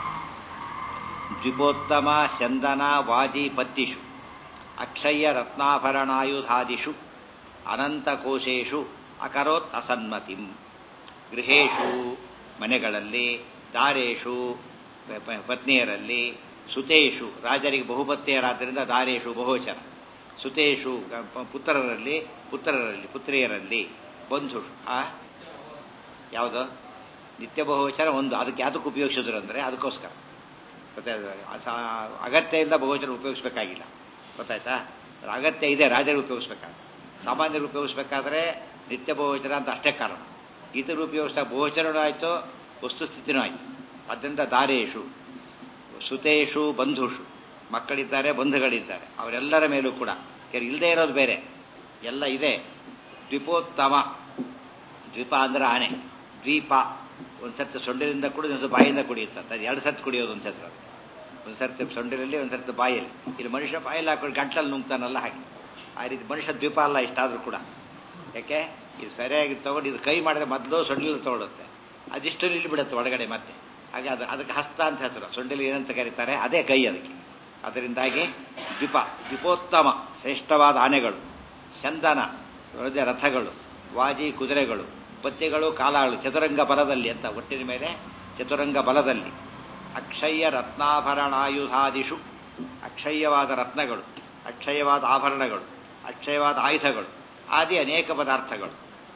ದ್ವಿಪೋತ್ತಮ ಚಂದನ ವಾಜಿ ಪತ್ತಿಷು ಅಕ್ಷಯ್ಯ ರತ್ನಾಭರಣಾಯುಧಾದಿಷು ಅನಂತಕೋಶೇಷು ಅಕರೋತ್ ಅಸನ್ಮತಿಂ ಗೃಹೇಶು ಮನೆಗಳಲ್ಲಿ ದಾರೇಶು ಪತ್ನಿಯರಲ್ಲಿ ಸುತೇಶು ರಾಜರಿಗೆ ಬಹುಪತ್ನಿಯರಾದ್ದರಿಂದ ದಾರೇಶು ಬಹುವಚನ ಸುತೇಶು ಪುತ್ರರಲ್ಲಿ ಪುತ್ರರಲ್ಲಿ ಪುತ್ರಿಯರಲ್ಲಿ ಬಂಧು ಆ ಯಾವುದು ನಿತ್ಯ ಬಹುವಚನ ಒಂದು ಅದಕ್ಕೆ ಯಾತಕ್ಕೆ ಉಪಯೋಗಿಸಿದ್ರು ಅಂದರೆ ಅದಕ್ಕೋಸ್ಕರ ಮತ್ತೆ ಅಗತ್ಯದಿಂದ ಬಹುವಚನ ಉಪಯೋಗಿಸ್ಬೇಕಾಗಿಲ್ಲ ಗೊತ್ತಾಯ್ತಾ ಅಗತ್ಯ ಇದೆ ರಾಜರಿಗೆ ಉಪಯೋಗಿಸ್ಬೇಕಾದ್ರೆ ಸಾಮಾನ್ಯರು ಉಪಯೋಗಿಸ್ಬೇಕಾದ್ರೆ ನಿತ್ಯ ಬಹುವಚನ ಅಂತ ಅಷ್ಟೇ ಕಾರಣ ಇತರ ಉಪಯೋಗಿಸಿದ ಬಹುವಚನೂ ಆಯಿತು ವಸ್ತುಸ್ಥಿತಿನೂ ಆಯಿತು ಅದರಿಂದ ದಾರೇಶು ಸುತೇಶು ಬಂಧುಷು ಮಕ್ಕಳಿದ್ದಾರೆ ಬಂಧುಗಳಿದ್ದಾರೆ ಅವರೆಲ್ಲರ ಮೇಲೂ ಕೂಡ ಇಲ್ಲದೆ ಇರೋದು ಬೇರೆ ಎಲ್ಲ ಇದೆ ದ್ವಿಪೋತ್ತಮ ದ್ವೀಪ ಅಂದ್ರೆ ಆನೆ ದ್ವೀಪ ಒಂದು ಸರ್ತಿ ಸೊಂಡಿಲಿಂದ ಕುಡಿದು ಒಂದು ಬಾಯಿಂದ ಕುಡಿಯುತ್ತೆ ಅದು ಎರಡು ಸರ್ತಿ ಕುಡಿಯೋದು ಒಂದು ಹೆಸರು ಒಂದು ಸರ್ತಿ ಸೊಂಡಿಲಲ್ಲಿ ಒಂದು ಸರ್ತಿ ಬಾಯಲ್ಲಿ ಇಲ್ಲಿ ಮನುಷ್ಯ ಬಾಯಲ್ಲಿ ಹಾಕೊಂಡು ಗಂಟಲ್ಲಿ ನುಂಗ್ತಾನಲ್ಲ ಹಾಗೆ ಆ ರೀತಿ ಮನುಷ್ಯ ದ್ವೀಪ ಅಲ್ಲ ಇಷ್ಟಾದರೂ ಕೂಡ ಯಾಕೆ ಇದು ಸರಿಯಾಗಿ ತಗೊಂಡು ಇದು ಕೈ ಮಾಡಿದ್ರೆ ಮೊದಲು ಸೊಂಡಿಲು ತಗೊಳುತ್ತೆ ಅದಿಷ್ಟು ಇಲ್ಲಿ ಬಿಡುತ್ತೆ ಒಳಗಡೆ ಮತ್ತೆ ಹಾಗೆ ಅದು ಅದಕ್ಕೆ ಹಸ್ತ ಅಂತ ಹೆಸರು ಸೊಂಡಿಲು ಏನಂತ ಕರೀತಾರೆ ಅದೇ ಕೈ ಅದಕ್ಕೆ ಅದರಿಂದಾಗಿ ದ್ವೀಪ ದ್ವೀಪೋತ್ತಮ ಶ್ರೇಷ್ಠವಾದ ಆನೆಗಳು ಚಂದನ ರಥಗಳು ವಾಜಿ ಕುದುರೆಗಳು ಬತ್ತಿಗಳು ಕಾಲಾಗಳು ಚತುರಂಗ ಬಲದಲ್ಲಿ ಅಂತ ಒಟ್ಟಿನ ಮೇಲೆ ಚತುರಂಗ ಬಲದಲ್ಲಿ ಅಕ್ಷಯ್ಯ ರತ್ನಾಭರಣಾಯುಧಾದಿಷು ಅಕ್ಷಯ್ಯವಾದ ರತ್ನಗಳು ಅಕ್ಷಯವಾದ ಆಭರಣಗಳು ಅಕ್ಷಯವಾದ ಆಯುಧಗಳು ಆದಿ ಅನೇಕ ಪದಾರ್ಥಗಳು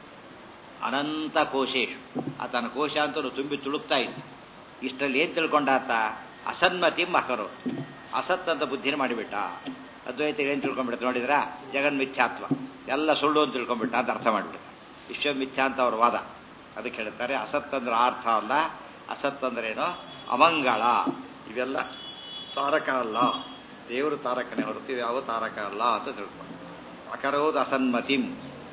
ಅನಂತ ಕೋಶೇಶು ಆತನ ಕೋಶ ಅಂತೂ ತುಂಬಿ ತುಳುಕ್ತಾ ಇತ್ತು ಇಷ್ಟರಲ್ಲಿ ಏನ್ ತಿಳ್ಕೊಂಡಾತ ಅಸನ್ಮತಿ ಮಕರು ಅಸತ್ ಅಂತ ಬುದ್ಧಿನ ಮಾಡಿಬಿಟ್ಟ ಅದ್ವೈತ ಏನ್ ತಿಳ್ಕೊಂಡ್ಬಿಡ್ತ ನೋಡಿದ್ರ ಜಗನ್ಮಿಥ್ಯಾತ್ವ ಎಲ್ಲ ಸುಳ್ಳು ಅಂತ ತಿಳ್ಕೊಂಡ್ಬಿಟ್ಟ ಅಂತ ಅರ್ಥ ಮಾಡಿಬಿಡ್ತ ವಿಶ್ವಮಿಥ್ಯಾ ಅಂತ ಅವ್ರ ವಾದ ಅದಕ್ಕೆ ಹೇಳ್ತಾರೆ ಅಸತ್ ಅಂದ್ರೆ ಅರ್ಥ ಅಲ್ಲ ಅಸತ್ ಅಂದ್ರೆ ಏನೋ ಅಮಂಗಳ ಇವೆಲ್ಲ ತಾರಕ ಅಲ್ಲ ದೇವರು ತಾರಕನೇ ಹೊರತು ಯಾವ ತಾರಕ ಅಲ್ಲ ಅಂತ ತಿಳ್ಕೊಂಡು ಅಕರೋದ್ ಅಸನ್ಮತಿಂ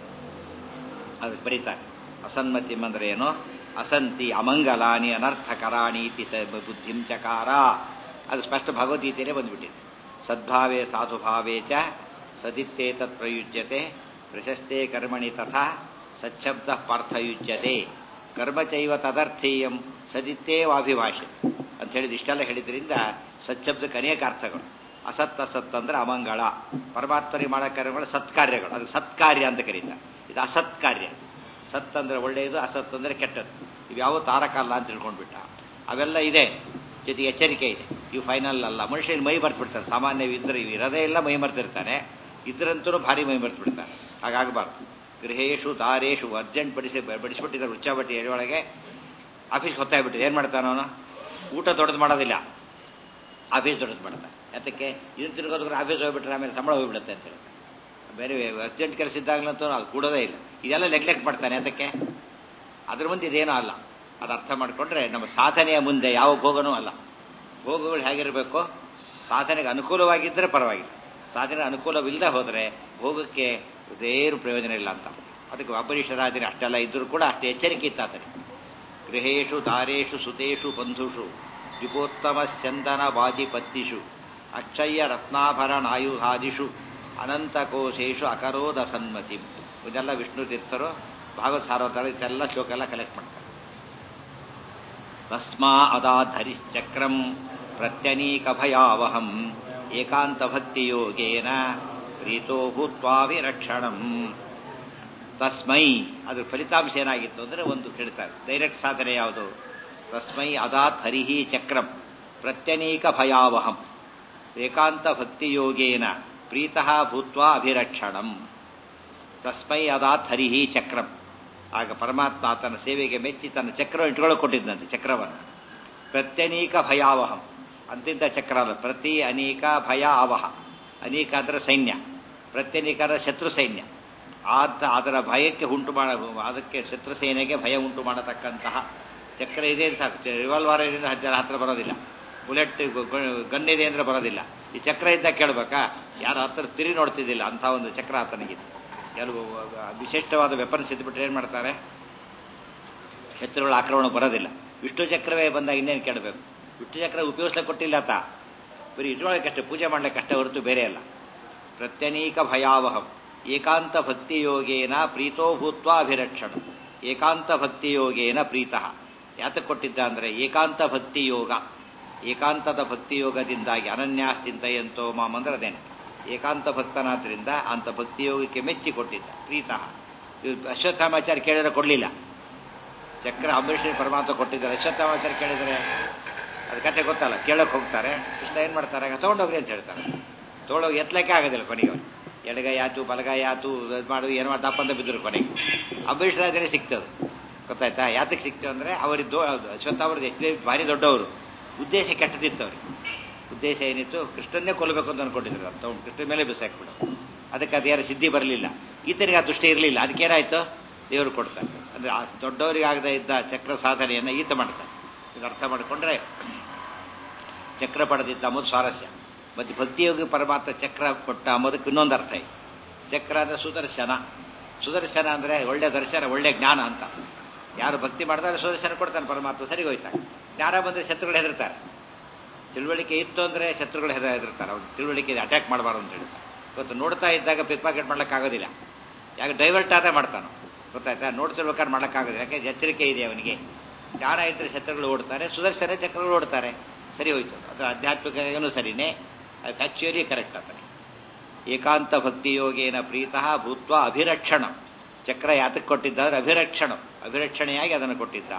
ಅದಕ್ಕೆ ಬರೀತಾರೆ ಅಸನ್ಮತಿಂ ಅಂದ್ರೆ ಏನು ಅಸಂತಿ ಅಮಂಗಲಾನಿ ಅನರ್ಥಕರಾಣಿ ಇತಿ ಬುದ್ಧಿಂ ಚಕಾರ ಅದು ಸ್ಪಷ್ಟ ಭಗವದ್ಗೀತೆಯಲ್ಲೇ ಬಂದ್ಬಿಟ್ಟಿದೆ ಸದ್ಭಾವೇ ಸಾಧುಭಾವೇ ಚ ಸದಿತ್ತೇ ತತ್ ಪ್ರಯುಜ್ಯತೆ ಪ್ರಶಸ್ತೆ ಕರ್ಮಣಿ ತಥಾ ಸಚ್ಛಬ್ದ ಪಾರ್ಥಯುಜ್ಯತೆ ಕರ್ಮಚೈವ ತದರ್ಥೀಯಂ ಸದಿತ್ತೇವಾಭಿಭಾಷೆ ಅಂತ ಹೇಳಿದ ಇಷ್ಟೆಲ್ಲ ಹೇಳಿದ್ರಿಂದ ಸಚ್ಛಬ್ದಕ್ಕೆ ಅನೇಕ ಅರ್ಥಗಳು ಅಸತ್ ಅಸತ್ ಅಂದ್ರೆ ಅಮಂಗಳ ಪರಮಾತ್ಮರಿಗೆ ಮಾಡೋ ಕಾರ್ಯಗಳು ಸತ್ಕಾರ್ಯಗಳು ಅದು ಸತ್ಕಾರ್ಯ ಅಂತ ಕರೀತಾರೆ ಇದು ಅಸತ್ಕಾರ್ಯ ಸತ್ ಅಂದ್ರೆ ಒಳ್ಳೆಯದು ಅಸತ್ ಅಂದ್ರೆ ಕೆಟ್ಟದ್ದು ಇವ್ಯಾವ ತಾರಕಲ್ಲ ಅಂತ ತಿಳ್ಕೊಂಡ್ಬಿಟ್ಟ ಅವೆಲ್ಲ ಇದೆ ಜೊತೆಗೆ ಎಚ್ಚರಿಕೆ ಇದೆ ಇವು ಫೈನಲ್ ಅಲ್ಲ ಮನುಷ್ಯನಿಗೆ ಮೈ ಬರ್ತ್ಬಿಡ್ತಾರೆ ಸಾಮಾನ್ಯ ಇದ್ರೆ ಇವು ಇರೋದೇ ಇಲ್ಲ ಮೈ ಮರ್ತಿರ್ತಾನೆ ಇದ್ರಂತೂ ಭಾರಿ ಮೈ ಮರ್ತು ಬಿಡ್ತಾನೆ ಹಾಗಾಗಬಾರ್ದು ಗೃಹೇಶು ದಾರೇಶು ಅರ್ಜೆಂಟ್ ಬಡಿಸಿ ಬಡಿಸ್ಬಿಟ್ಟಿದ್ದಾರೆ ಉಚ್ಚಾಬಟ್ಟಿ ಎಳೆಯೊಳಗೆ ಆಫೀಸ್ಗೆ ಹೊತ್ತಾಗ್ಬಿಟ್ಟಿದೆ ಏನು ಮಾಡ್ತಾನ ಅವನು ಊಟ ದೊಡ್ಡದು ಮಾಡೋದಿಲ್ಲ ಆಫೀಸ್ ದೊಡ್ಡದು ಮಾಡ್ತಾನೆ ಯಾತಕ್ಕೆ ಇದನ್ನು ತಿರ್ಗೋದ್ರೆ ಆಫೀಸ್ ಹೋಗ್ಬಿಟ್ರೆ ಆಮೇಲೆ ಸಂಬಳ ಹೋಗ್ಬಿಡುತ್ತೆ ಅಂತ ಹೇಳ್ತಾರೆ ಬೇರೆ ಅರ್ಜೆಂಟ್ ಕೆಲಸ ಇದ್ದಾಗಲಂತೂ ಅದು ಕೂಡೋದೇ ಇಲ್ಲ ಇದೆಲ್ಲ ನೆಗ್ಲೆಕ್ಟ್ ಮಾಡ್ತಾನೆ ಅದಕ್ಕೆ ಅದ್ರ ಮುಂದೆ ಇದೇನೂ ಅಲ್ಲ ಅದು ಅರ್ಥ ಮಾಡಿಕೊಂಡ್ರೆ ನಮ್ಮ ಸಾಧನೆಯ ಮುಂದೆ ಯಾವ ಭೋಗನೂ ಅಲ್ಲ ಭೋಗಗಳು ಹೇಗಿರಬೇಕು ಸಾಧನೆಗೆ ಅನುಕೂಲವಾಗಿದ್ದರೆ ಪರವಾಗಿಲ್ಲ ಸಾಧನೆ ಅನುಕೂಲವಿಲ್ಲದೆ ಹೋದರೆ ಭೋಗಕ್ಕೆ ಇದೇನು ಪ್ರಯೋಜನ ಇಲ್ಲ ಅಂತ ಅದಕ್ಕೆ ಅಂಬರೀಷರಾಜನೇ ಅಷ್ಟೆಲ್ಲ ಇದ್ದರೂ ಕೂಡ ಅಷ್ಟು ಎಚ್ಚರಿಕೆ ಇತ್ತು ಆತನಿಗೆ ಗೃಹೇಶು ದಾರೇಶು ಸುತೇಶು ಬಂಧುಷು ಯುಗೋತ್ತಮ ಚಂದನ ಬಾಜಿಪತ್ತಿಷು ಅಕ್ಷಯ್ಯ ರತ್ನಾಭರಣಾಯುಧಾದಿಷು ಅನಂತಕೋಶೇಶು ಅಕರೋದ ಸನ್ಮತಿ ಇದೆಲ್ಲ ವಿಷ್ಣು ತೀರ್ಥರು ಭಾಗವತ ಸಾರ್ವತಾರ ಇದೆಲ್ಲ ಶ್ಲೋಕ ಎಲ್ಲ ಕಲೆಕ್ಟ್ ಮಾಡ್ತಾರೆ ತಸ್ಮಾ ಅದಾಧರಿಶ್ಚಕ್ರಂ ಪ್ರತ್ಯನೀಕ ಭಯಾವಹಂ ಏಕಾಂತ ಭಕ್ತಿಯೋಗೇನ ಪ್ರೀತೋ ಭೂತ್ವಾ ವಿರಕ್ಷಣಂ ತಸ್ಮೈ ಅದ್ರ ಫಲಿತಾಂಶ ಏನಾಗಿತ್ತು ಅಂದ್ರೆ ಒಂದು ಹೇಳ್ತಾರೆ ಡೈರೆಕ್ಟ್ ಸಾಧನೆ ಯಾವುದು ತಸ್ಮೈ ಅದಾತ್ ಹರಿಹಿ ಚಕ್ರಂ ಪ್ರತ್ಯನೀಕ ಭಯಾವಹಂ ಏಕಾಂತ ಭಕ್ತಿಯೋಗೇನ ಪ್ರೀತಃ ಭೂತ್ವಾ ಅಭಿರಕ್ಷಣಂ ತಸ್ಮೈ ಅದಾತ್ ಹರಿಹಿ ಚಕ್ರಂ ಆಗ ಪರಮಾತ್ಮ ತನ್ನ ಸೇವೆಗೆ ಮೆಚ್ಚಿ ತನ್ನ ಚಕ್ರವನ್ನು ಇಟ್ಕೊಳ್ಳೋಕೆ ಕೊಟ್ಟಿದ್ದಂತೆ ಚಕ್ರವನ್ನು ಪ್ರತ್ಯನೀಕ ಭಯಾವಹಂ ಅಂತಿಂತ ಚಕ್ರ ಅಲ್ಲ ಪ್ರತಿ ಅನೇಕ ಭಯ ಅವಹ ಅನೇಕ ಅಂದ್ರೆ ಸೈನ್ಯ ಪ್ರತ್ಯನೀಕ ಅಂದ್ರೆ ಶತ್ರು ಸೈನ್ಯ ಆದ ಅದರ ಭಯಕ್ಕೆ ಉಂಟು ಮಾಡ ಅದಕ್ಕೆ ಶತ್ರು ಸೇನೆಗೆ ಭಯ ಉಂಟು ಮಾಡತಕ್ಕಂತಹ ಚಕ್ರ ಇದೆ ಸಾಕು ರಿವಾಲ್ವರ್ ಇದರಿಂದ ಹತ್ತಿರ ಹತ್ರ ಬರೋದಿಲ್ಲ ಬುಲೆಟ್ ಗನ್ ಇದೆ ಅಂದ್ರೆ ಬರೋದಿಲ್ಲ ಈ ಚಕ್ರ ಇದ್ದ ಕೇಳ್ಬೇಕಾ ಯಾರು ಹತ್ತಿರ ತಿರಿ ನೋಡ್ತಿದ್ದಿಲ್ಲ ಅಂತ ಒಂದು ಚಕ್ರ ಆತನಿಗಿದೆ ಕೆಲವು ವಿಶಿಷ್ಟವಾದ ವೆಪನ್ಸ್ ಇದ್ಬಿಟ್ರೆ ಏನು ಮಾಡ್ತಾರೆ ಶತ್ರುಗಳ ಆಕ್ರಮಣ ಬರೋದಿಲ್ಲ ವಿಷ್ಣು ಚಕ್ರವೇ ಬಂದಾಗ ಇನ್ನೇನು ಕೇಳಬೇಕು ವಿಷ್ಣು ಚಕ್ರ ಉಪಯೋಗಿಸ್ಲಿಕ್ಕೆ ಕೊಟ್ಟಿಲ್ಲ ಆತ ಬರೀ ಇಟ್ಕೊಳ್ಳೋಕೆ ಪೂಜೆ ಮಾಡ್ಲಿಕ್ಕೆ ಅಷ್ಟೇ ಹೊರತು ಬೇರೆ ಅಲ್ಲ ಪ್ರತ್ಯನೀಕ ಭಯಾವಹಂ ಏಕಾಂತ ಭಕ್ತಿಯೋಗೇನ ಪ್ರೀತೋ ಭೂತ್ವ ಅಭಿರಕ್ಷಣ ಏಕಾಂತ ಭಕ್ತಿಯೋಗೇನ ಪ್ರೀತಃ ಯಾತಕ್ಕೆ ಕೊಟ್ಟಿದ್ದ ಅಂದರೆ ಏಕಾಂತ ಭಕ್ತಿಯೋಗ ಏಕಾಂತದ ಭಕ್ತಿಯೋಗದಿಂದಾಗಿ ಅನನ್ಯಾಶ್ಚಿಂತೆಯಂತೋ ಮಾಮ್ ಅಂದ್ರೆ ಅದೇನೆ ಏಕಾಂತ ಭಕ್ತನಾದ್ರಿಂದ ಅಂತ ಭಕ್ತಿಯೋಗಕ್ಕೆ ಮೆಚ್ಚಿ ಕೊಟ್ಟಿದ್ದ ಪ್ರೀತಃ ಅಶ್ವತ್ಥಾಮಾಚಾರ್ಯ ಕೇಳಿದ್ರೆ ಕೊಡಲಿಲ್ಲ ಚಕ್ರ ಅಂಬರೀಷ್ ಪರಮಾತ್ಮ ಕೊಟ್ಟಿದ್ದಾರೆ ಅಶ್ವತ್ಥಾಮಾಚಾರ್ಯ ಕೇಳಿದರೆ ಅದು ಕತೆ ಗೊತ್ತಲ್ಲ ಕೇಳೋಕೆ ಹೋಗ್ತಾರೆ ಕೃಷ್ಣ ಏನು ಮಾಡ್ತಾರೆ ತಗೊಂಡೋಗ್ರಿ ಅಂತ ಹೇಳ್ತಾರೆ ತೊಗೊಂಡೋಗಿ ಎತ್ತಲಿಕ್ಕೆ ಆಗೋದಿಲ್ಲ ಕೊನೆಗೆ ಎಡಗೈ ಆತು ಬಲಗೈ ಆತು ಇದು ಮಾಡು ಏನು ಮಾಡಿ ದಪ್ಪ ಅಂತ ಬಿದ್ದರು ಕೊನೆಗೆ ಅಂಬರೀಷ್ ರಾಜನೇ ಸಿಕ್ತದು ಗೊತ್ತಾಯ್ತಾ ಯಾತಕ್ಕೆ ಸಿಕ್ತು ಅಂದರೆ ಅವರಿದ್ದು ಅಶ್ವತ್ಥ ಅವ್ರದ್ದು ಎಷ್ಟು ಭಾರಿ ದೊಡ್ಡವರು ಉದ್ದೇಶ ಕೆಟ್ಟದಿತ್ತು ಅವ್ರಿಗೆ ಉದ್ದೇಶ ಏನಿತ್ತು ಕೃಷ್ಣನ್ನೇ ಕೊಲ್ಲಬೇಕು ಅಂತ ಅನ್ಕೊಂಡಿದ್ರು ಅಂತ ಅವ್ನು ಕೃಷ್ಣ ಮೇಲೆ ಬಿಸಾಕ್ಬಿಡು ಅದಕ್ಕೆ ಅದೇನು ಸಿದ್ಧಿ ಬರಲಿಲ್ಲ ಈತನಿಗೆ ಆ ದೃಷ್ಟಿ ಇರಲಿಲ್ಲ ಅದಕ್ಕೆ ಏನಾಯ್ತು ದೇವರು ಕೊಡ್ತಾರೆ ಅಂದರೆ ಆ ದೊಡ್ಡವರಿಗಾಗದೇ ಇದ್ದ ಚಕ್ರ ಸಾಧನೆಯನ್ನು ಈತ ಮಾಡ್ತಾರೆ ಇದು ಅರ್ಥ ಮಾಡಿಕೊಂಡ್ರೆ ಚಕ್ರ ಪಡೆದಿದ್ದ ಅಂಬುದು ಸ್ವಾರಸ್ಯ ಮತ್ತು ಭಕ್ತಿಯೋಗಿ ಪರಮಾತ್ಮ ಚಕ್ರ ಕೊಟ್ಟ ಅಂಬೋದಕ್ಕೆ ಇನ್ನೊಂದು ಅರ್ಥ ಇದೆ ಚಕ್ರ ಅಂದರೆ ಸುದರ್ಶನ ಸುದರ್ಶನ ಅಂದರೆ ಒಳ್ಳೆ ದರ್ಶನ ಒಳ್ಳೆ ಜ್ಞಾನ ಅಂತ ಯಾರು ಭಕ್ತಿ ಮಾಡ್ತಾರೆ ಸುದರ್ಶನ ಕೊಡ್ತಾನೆ ಪರಮಾತ್ಮ ಸರಿ ಹೋಯ್ತಾನೆ ಜ್ಞಾನ ಬಂದರೆ ಶತ್ರುಗಳು ಹೆದರ್ತಾರೆ ತಿಳುವಳಿಕೆ ಇತ್ತು ಅಂದರೆ ಶತ್ರುಗಳು ಹೆದ ಹೆದರ್ತಾರೆ ಅವ್ರು ತಿಳುವಳಿಕೆ ಅಟ್ಯಾಕ್ ಮಾಡಬಾರ್ದು ಅಂತ ಹೇಳ್ತಾರೆ ಇವತ್ತು ನೋಡ್ತಾ ಇದ್ದಾಗ ಪಿಕ್ ಪಾಕೆಟ್ ಮಾಡ್ಲಿಕ್ಕಾಗೋದಿಲ್ಲ ಯಾಕೆ ಡೈವರ್ಟ್ ಆದ ಮಾಡ್ತಾನೆ ಗೊತ್ತಾಯ್ತಾ ನೋಡ್ತಿರ್ಬೇಕಾದ್ರೆ ಮಾಡೋಕ್ಕಾಗೋದಿಲ್ಲ ಯಾಕೆ ಎಚ್ಚರಿಕೆ ಇದೆ ಅವನಿಗೆ ಜ್ಞಾನ ಇದ್ದರೆ ಶತ್ರುಗಳು ಓಡ್ತಾರೆ ಸುದರ್ಶನ ಚಕ್ರಗಳು ಓಡ್ತಾರೆ ಸರಿ ಹೋಯ್ತು ಅದು ಆಧ್ಯಾತ್ಮಿಕನೂ ಸರಿನೇ ಅದು ಫ್ಯಾಕ್ಚುಯಲಿ ಕರೆಕ್ಟ್ ಆತನೆ ಏಕಾಂತ ಭಕ್ತಿಯೋಗೇನ ಪ್ರೀತಃ ಭೂತ್ವ ಅಭಿರಕ್ಷಣ ಚಕ್ರ ಯಾತಕ್ಕೆ ಕೊಟ್ಟಿದ್ದಾರೆ ಅಭಿರಕ್ಷಣ ಅಭಿರಕ್ಷಣೆಯಾಗಿ ಅದನ್ನು ಕೊಟ್ಟಿದ್ದ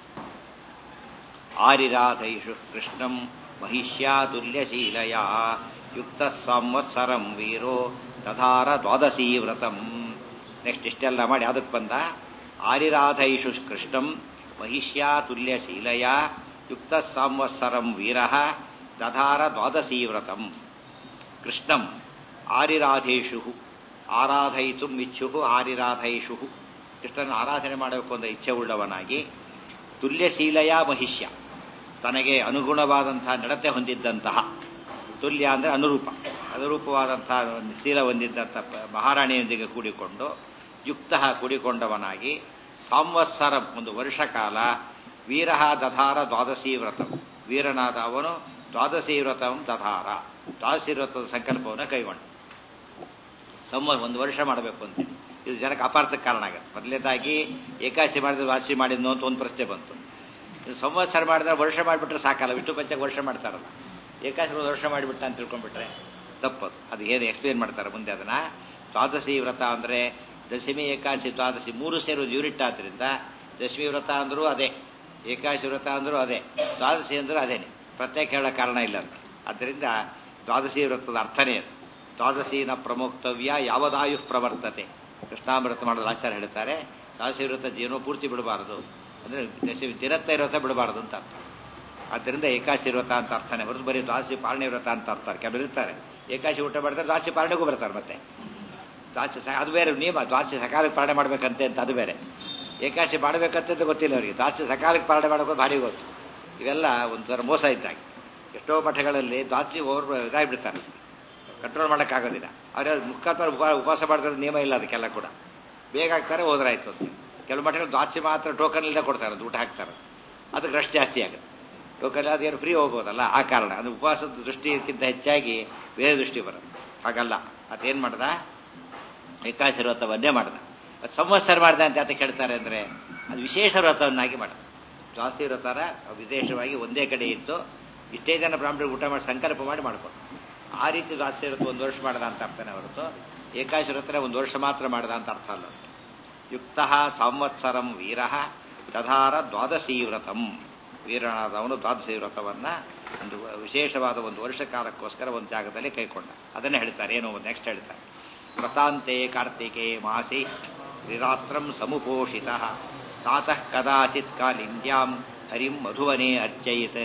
ಆರಿರಾಧೈಷು ಕೃಷ್ಣಂ ಮಹಿಷ್ಯಾತುಲ್ಯಶೀಲಯ ಯುಕ್ತ ಸಂವತ್ಸರಂ ವೀರೋ ತಧಾರ ದ್ವಾದಶೀ ವ್ರತಂ ನೆಕ್ಸ್ಟ್ ಇಷ್ಟೆಲ್ಲ ಮಾಡಿ ಅದಕ್ಕೆ ಬಂದ ಆರಿರಾಧೈಷು ಕೃಷ್ಣಂ ಮಹಿಷ್ಯಾತುಲ್ಯಶೀಲಯ ಯುಕ್ತ ಸಂವತ್ಸರಂ ವೀರ ದಧಾರ ದ್ವಾದಶೀ ವ್ರತಂ ಕೃಷ್ಣಂ ಆರಿರಾಧೇಷು ಆರಾಧಯಿತು ಇಚ್ಛು ಆರಿರಾಧೈಷು ಕೃಷ್ಣನ ಆರಾಧನೆ ಮಾಡಬೇಕು ಅಂತ ಇಚ್ಛೆ ಉಳ್ಳವನಾಗಿ ತುಲ್ಯಶೀಲಯ ಮಹಿಷ್ಯ ತನಗೆ ಅನುಗುಣವಾದಂತಹ ನಡತೆ ಹೊಂದಿದ್ದಂತಹ ತುಲ್ಯ ಅಂದರೆ ಅನುರೂಪ ಅನುರೂಪವಾದಂತಹ ಶೀಲ ಹೊಂದಿದ್ದಂಥ ಮಹಾರಾಣಿಯೊಂದಿಗೆ ಕೂಡಿಕೊಂಡು ಯುಕ್ತ ಕೂಡಿಕೊಂಡವನಾಗಿ ಸಂವತ್ಸರ ಒಂದು ವರ್ಷ ಕಾಲ ವೀರ ದಧಾರ ದ್ವಾದಶಿ ವ್ರತ ವೀರನಾದ ಅವನು ದ್ವಾದಶಿ ವ್ರತಂ ದಧಾರ ದ್ವಾದಶಿ ವ್ರತದ ಸಂಕಲ್ಪವನ್ನು ಕೈಗೊಂಡ ಸಂವ ಒಂದು ವರ್ಷ ಮಾಡಬೇಕು ಅಂತ ಇದು ಜನಕ್ಕೆ ಅಪಾರ್ಥಕ್ಕೆ ಕಾರಣ ಆಗುತ್ತೆ ಮೊದಲನೇದಾಗಿ ಏಕಾಶಿ ಮಾಡಿದ್ರೆ ವಾಸಿ ಮಾಡಿದ್ನೋ ಅಂತ ಒಂದು ಪ್ರಶ್ನೆ ಬಂತು ಇದು ಸಂವತ್ಸರ ಮಾಡಿದ್ರೆ ವರ್ಷ ಮಾಡಿಬಿಟ್ರೆ ಸಾಕಲ್ಲ ವಿಷ್ಣು ಪಂಚಕ್ಕೆ ವರ್ಷ ಮಾಡ್ತಾರಲ್ಲ ಏಕಾಶಿ ಒಂದು ವರ್ಷ ಮಾಡಿಬಿಟ್ಟ ಅಂತ ತಿಳ್ಕೊಂಡ್ಬಿಟ್ರೆ ತಪ್ಪದು ಅದು ಏನು ಎಕ್ಸ್ಪ್ಲೇನ್ ಮಾಡ್ತಾರೆ ಮುಂದೆ ಅದನ್ನ ದ್ವಾದಶಿ ವ್ರತ ಅಂದರೆ ದಶಮಿ ಏಕಾದಶಿ ದ್ವಾದಶಿ ಮೂರು ಸೇರಿ ಒಂದು ಯೂನಿಟ್ ಆದ್ದರಿಂದ ದಶಮಿ ವ್ರತ ಅಂದರೂ ಅದೇ ಏಕಾದಶಿ ವ್ರತ ಅಂದರೂ ಅದೇ ದ್ವಾದಶಿ ಅಂದರೂ ಅದೇನೆ ಪ್ರತ್ಯೇಕ ಹೇಳೋ ಕಾರಣ ಇಲ್ಲ ಅಂತ ಆದ್ದರಿಂದ ದ್ವಾದಶಿ ವ್ರತದ ಅರ್ಥನೇ ಅದು ದ್ವಾದಶಿನ ಪ್ರಮೋಕ್ತವ್ಯ ಯಾವದಾಯು ಪ್ರವರ್ತತೆ ಕೃಷ್ಣಾಮೃತ ಮಾಡೋದು ಆಚಾರ ಹೇಳ್ತಾರೆ ದ್ವಾದಶಿ ವ್ರತ ಜೀವನ ಪೂರ್ತಿ ಬಿಡಬಾರದು ಅಂದರೆ ದಶಮಿ ದಿನತ್ತ ವ್ರತ ಬಿಡಬಾರದು ಅಂತ ಅರ್ಥ ಆದ್ದರಿಂದ ಏಕಾಶಿ ವ್ರತ ಅಂತ ಅರ್ಥನೇ ಹೊರತು ಬರೀ ದ್ವಾದಶಿ ಪಾಲನೆ ವ್ರತ ಅಂತ ಅರ್ತಾರೆ ಕೆಲವರು ಇರ್ತಾರೆ ಏಕಾಶಿ ಊಟ ಮಾಡ್ತಾರೆ ದ್ವಾದಶಿ ಪಾಲನೆಗೂ ಬರ್ತಾರೆ ಮತ್ತೆ ದ್ವಾದಶಿ ಸ- ಅದು ಬೇರೆ ನಿಯಮ ದ್ವಾದಶಿ ಸಕಾಲಕ್ಕೆ ಪಾಲನೆ ಮಾಡ್ಬೇಕಂತೆ ಅಂತ ಅದು ಬೇರೆ ಏಕಾಶಿ ಮಾಡಬೇಕಂತ ಗೊತ್ತಿಲ್ಲ ಅವರಿಗೆ ದ್ವಾದಶಿ ಸಕಾಲಕ್ಕೆ ಪಾಲನೆ ಮಾಡೋದು ಭಾರಿ ಗೊತ್ತು ಇವೆಲ್ಲ ಒಂಥರ ಮೋಸ ಇದ್ದಾಗ ಎಷ್ಟೋ ಮಠಗಳಲ್ಲಿ ದ್ವಾದಶಿ ಓವರ್ ಇದಾಗ್ಬಿಡ್ತಾರೆ ಕಂಟ್ರೋಲ್ ಮಾಡೋಕ್ಕಾಗೋದಿಲ್ಲ ಅವ್ರ ಮುಖಾಂತರ ಉಪ ಉಪವಾಸ ಮಾಡಿದ್ರೆ ನಿಯಮ ಇಲ್ಲ ಅದಕ್ಕೆಲ್ಲ ಕೂಡ ಬೇಗ ಹಾಕ್ತಾರೆ ಹೋದ್ರಾಯ್ತು ಅಂತ ಕೆಲವು ಮಠಗಳು ದ್ವಾದಶಿ ಮಾತ್ರ ಟೋಕನ್ ಇಲ್ಲದೆ ಕೊಡ್ತಾರೆ ಅದು ಊಟ ಹಾಕ್ತಾರೆ ಅದಕ್ಕೆ ರಶ್ ಜಾಸ್ತಿ ಆಗುತ್ತೆ ಟೋಕನ್ ಅದೇನು ಫ್ರೀ ಹೋಗ್ಬೋದಲ್ಲ ಆ ಕಾರಣ ಅದು ಉಪವಾಸದ ದೃಷ್ಟಿಗಿಂತ ಹೆಚ್ಚಾಗಿ ಬೇರೆ ದೃಷ್ಟಿ ಬರೋದು ಹಾಗಲ್ಲ ಅದೇನು ಮಾಡ್ದ ಏಕಾಶಿ ವ್ರತವನ್ನೇ ಮಾಡ್ದ ಅದು ಸಂವತ್ಸರ ಮಾಡ್ದ ಅಂತ ಯಾತಕ್ಕೆ ಹೇಳ್ತಾರೆ ಅಂದರೆ ಅದು ವಿಶೇಷ ವ್ರತವನ್ನಾಗಿ ಮಾಡ್ದ ಜಾಸ್ತಿ ವ್ರತರ ವಿಶೇಷವಾಗಿ ಒಂದೇ ಕಡೆ ಇತ್ತು ಇಷ್ಟೇ ಜನ ಬ್ರಾಹ್ಮಣರಿಗೆ ಊಟ ಮಾಡಿ ಸಂಕಲ್ಪ ಮಾಡಿ ಮಾಡ್ಕೊಂಡು ಆ ರೀತಿ ದ್ವಾದಶಿ ವ್ರತ ಒಂದು ವರ್ಷ ಮಾಡ್ದ ಅಂತ ಅರ್ಥನೇ ಹೊರತು ಏಕಾಶಿ ವ್ರತನ ಒಂದು ವರ್ಷ ಮಾತ್ರ ಮಾಡ್ದ ಅಂತ ಅರ್ಥ ಅಲ್ಲ ಯುಕ್ತ ಸಂವತ್ಸರಂ ವೀರ ದಧಾರ ದ್ವಾದಶಿ ವ್ರತಂ ವೀರನಾದವನು ದ್ವಾದಶಿ ವ್ರತವನ್ನ ಒಂದು ವಿಶೇಷವಾದ ಒಂದು ವರ್ಷ ಕಾಲಕ್ಕೋಸ್ಕರ ಒಂದು ಜಾಗದಲ್ಲಿ ಕೈಕೊಂಡ ಅದನ್ನೇ ಹೇಳ್ತಾರೆ ಏನು ನೆಕ್ಸ್ಟ್ ಹೇಳ್ತಾರೆ ವ್ರತಾಂತೆ ಕಾರ್ತಿಕೆ ಮಾಸಿ ತ್ರಿರಾತ್ರಂ ಸಮುಪೋಷಿತ ಸ್ನಾತಃ ಕದಾಚಿತ್ ಕಾಲಿಂದ್ಯಾಂ ಹರಿಂ ಮಧುವನೇ ಅರ್ಚಯಿತ್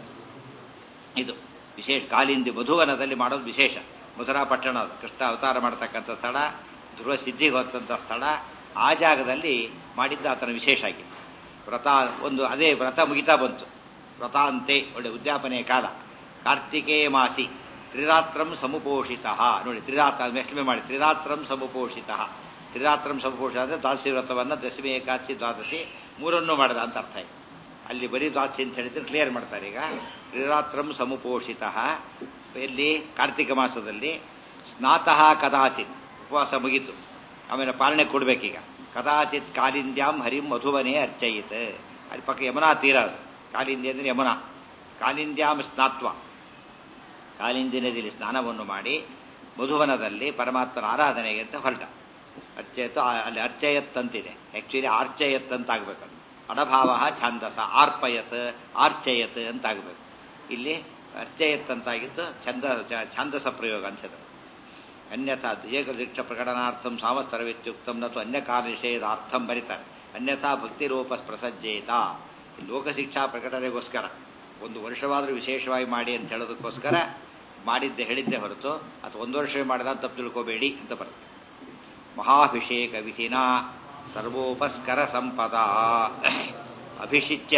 ಇದು ವಿಶೇಷ ಕಾಲಿಂದಿ ಮಧುವನದಲ್ಲಿ ಮಾಡೋದು ವಿಶೇಷ ಮಧುರಾ ಪಟ್ಟಣ ಅದು. ಕೃಷ್ಣ ಅವತಾರ ಮಾಡತಕ್ಕಂಥ ಸ್ಥಳ ಧ್ರುವ ಸಿದ್ಧಿಗೆ ಹೊತ್ತಂಥ ಸ್ಥಳ ಆ ಜಾಗದಲ್ಲಿ ಮಾಡಿದ್ದ ಆತನ ವಿಶೇಷ ಆಗಿದೆ ವ್ರತ ಒಂದು ಅದೇ ವ್ರತ ಮುಗಿತಾ ಬಂತು ವ್ರತಾಂತೆ ಒಳ್ಳೆ ಉದ್ಯಾಪನೆಯ ಕಾಲ ಕಾರ್ತಿಕೇಯ ಮಾಸಿ ತ್ರಿರಾತ್ರಂ ಸಮುಪೋಷಿತ ನೋಡಿ ತ್ರಿರಾತ್ರ ಮೆಸ್ಮೆ ಮಾಡಿ ತ್ರಿರಾತ್ರಂ ಸಮುಪೋಷಿತ ತ್ರಿರಾತ್ರಂ ಸಮುಪೋಷಿತ ಅಂದರೆ ದ್ವಾದಶಿ ವ್ರತವನ್ನು ದಶಮಿ ಏಕಾದಶಿ ದ್ವಾದಶಿ ಮೂರನ್ನು ಮಾಡಿದ ಅಂತ ಅರ್ಥ ಇದೆ ಅಲ್ಲಿ ಬರೀ ದ್ವಾದಶಿ ಅಂತ ಹೇಳಿದ್ರೆ ಕ್ಲಿಯರ್ ಮಾಡ್ತಾರೆ ಈಗ ತ್ರಿರಾತ್ರಂ ಸಮುಪೋಷಿತ ಎಲ್ಲಿ ಕಾರ್ತಿಕ ಮಾಸದಲ್ಲಿ ಸ್ನಾತಃ ಕದಾಚಿತ್ ಉಪವಾಸ ಮುಗೀತು ಆಮೇಲೆ ಪಾಲನೆ ಕೊಡ್ಬೇಕೀಗ ಕದಾಚಿತ್ ಕಾಲಿಂದ್ಯಾಂ ಹರಿಂ ಮಧುವನೇ ಅರ್ಚಯಿತ್ ಅಲ್ಲಿ ಪಕ್ಕ ಯಮುನಾ ತೀರ ಅದು ಕಾಲಿಂದಿ ಅಂದರೆ ಯಮುನಾ ಕಾಲಿಂದ್ಯಾಂ ಸ್ನಾತ್ವ ಕಾಲಿಂದಿ ನದಿಯಲ್ಲಿ ಸ್ನಾನವನ್ನು ಮಾಡಿ ಮಧುವನದಲ್ಲಿ ಪರಮಾತ್ಮನ ಆರಾಧನೆಗೆ ಅಂತ ಹೊರಟ ಅರ್ಚಯತ್ ಅಲ್ಲಿ ಅರ್ಚಯತ್ ಅಂತಿದೆ ಆಕ್ಚುಲಿ ಆರ್ಚಯತ್ ಅಂತ ಆಗ್ಬೇಕದು ಅಡಭಾವ ಛಾಂದಸ ಆರ್ಪಯತ್ ಆರ್ಚಯತ್ ಅಂತ ಆಗ್ಬೇಕು ಇಲ್ಲಿ ಅರ್ಚಯತ್ ಅಂತಾಗಿದ್ದು ಛಂದ ಛ- ಛಾಂದಸ ಪ್ರಯೋಗ ಅನ್ಸದ ಅನ್ಯಥಾ ಏಕದೀಕ್ಷ ಪ್ರಕಟನಾರ್ಥಂ ಸಾಮಸ್ತರವಿತ್ಯುಕ್ತಂ ನತು ಅನ್ಯಕಾಲ ನಿಷೇಧಾರ್ಥಂ ಬರೀತಾರೆ ಅನ್ಯಥಾ ಭಕ್ತಿರೂಪ ಪ್ರಸಜ್ಜೇತ ಲೋಕಶಿಕ್ಷಾ ಪ್ರಕಟಣೆಗೋಸ್ಕರ ಒಂದು ವರ್ಷವಾದರೂ ವಿಶೇಷವಾಗಿ ಮಾಡಿ ಅಂತ ಹೇಳೋದಕ್ಕೋಸ್ಕರ ಮಾಡಿದ್ದೆ ಹೇಳಿದ್ದೆ ಹೊರತು ಅಥವಾ ಒಂದು ವರ್ಷವೇ ಮಾಡಿದ ಅಂತ ತಪ್ಪು ತಿಳ್ಕೋಬೇಡಿ ಅಂತ ಬರುತ್ತೆ ಮಹಾಭಿಷೇಕ ವಿಧಿನ ಸರ್ವೋಪಸ್ಕರ ಸಂಪದ ಅಭಿಷಿಚ್ಯ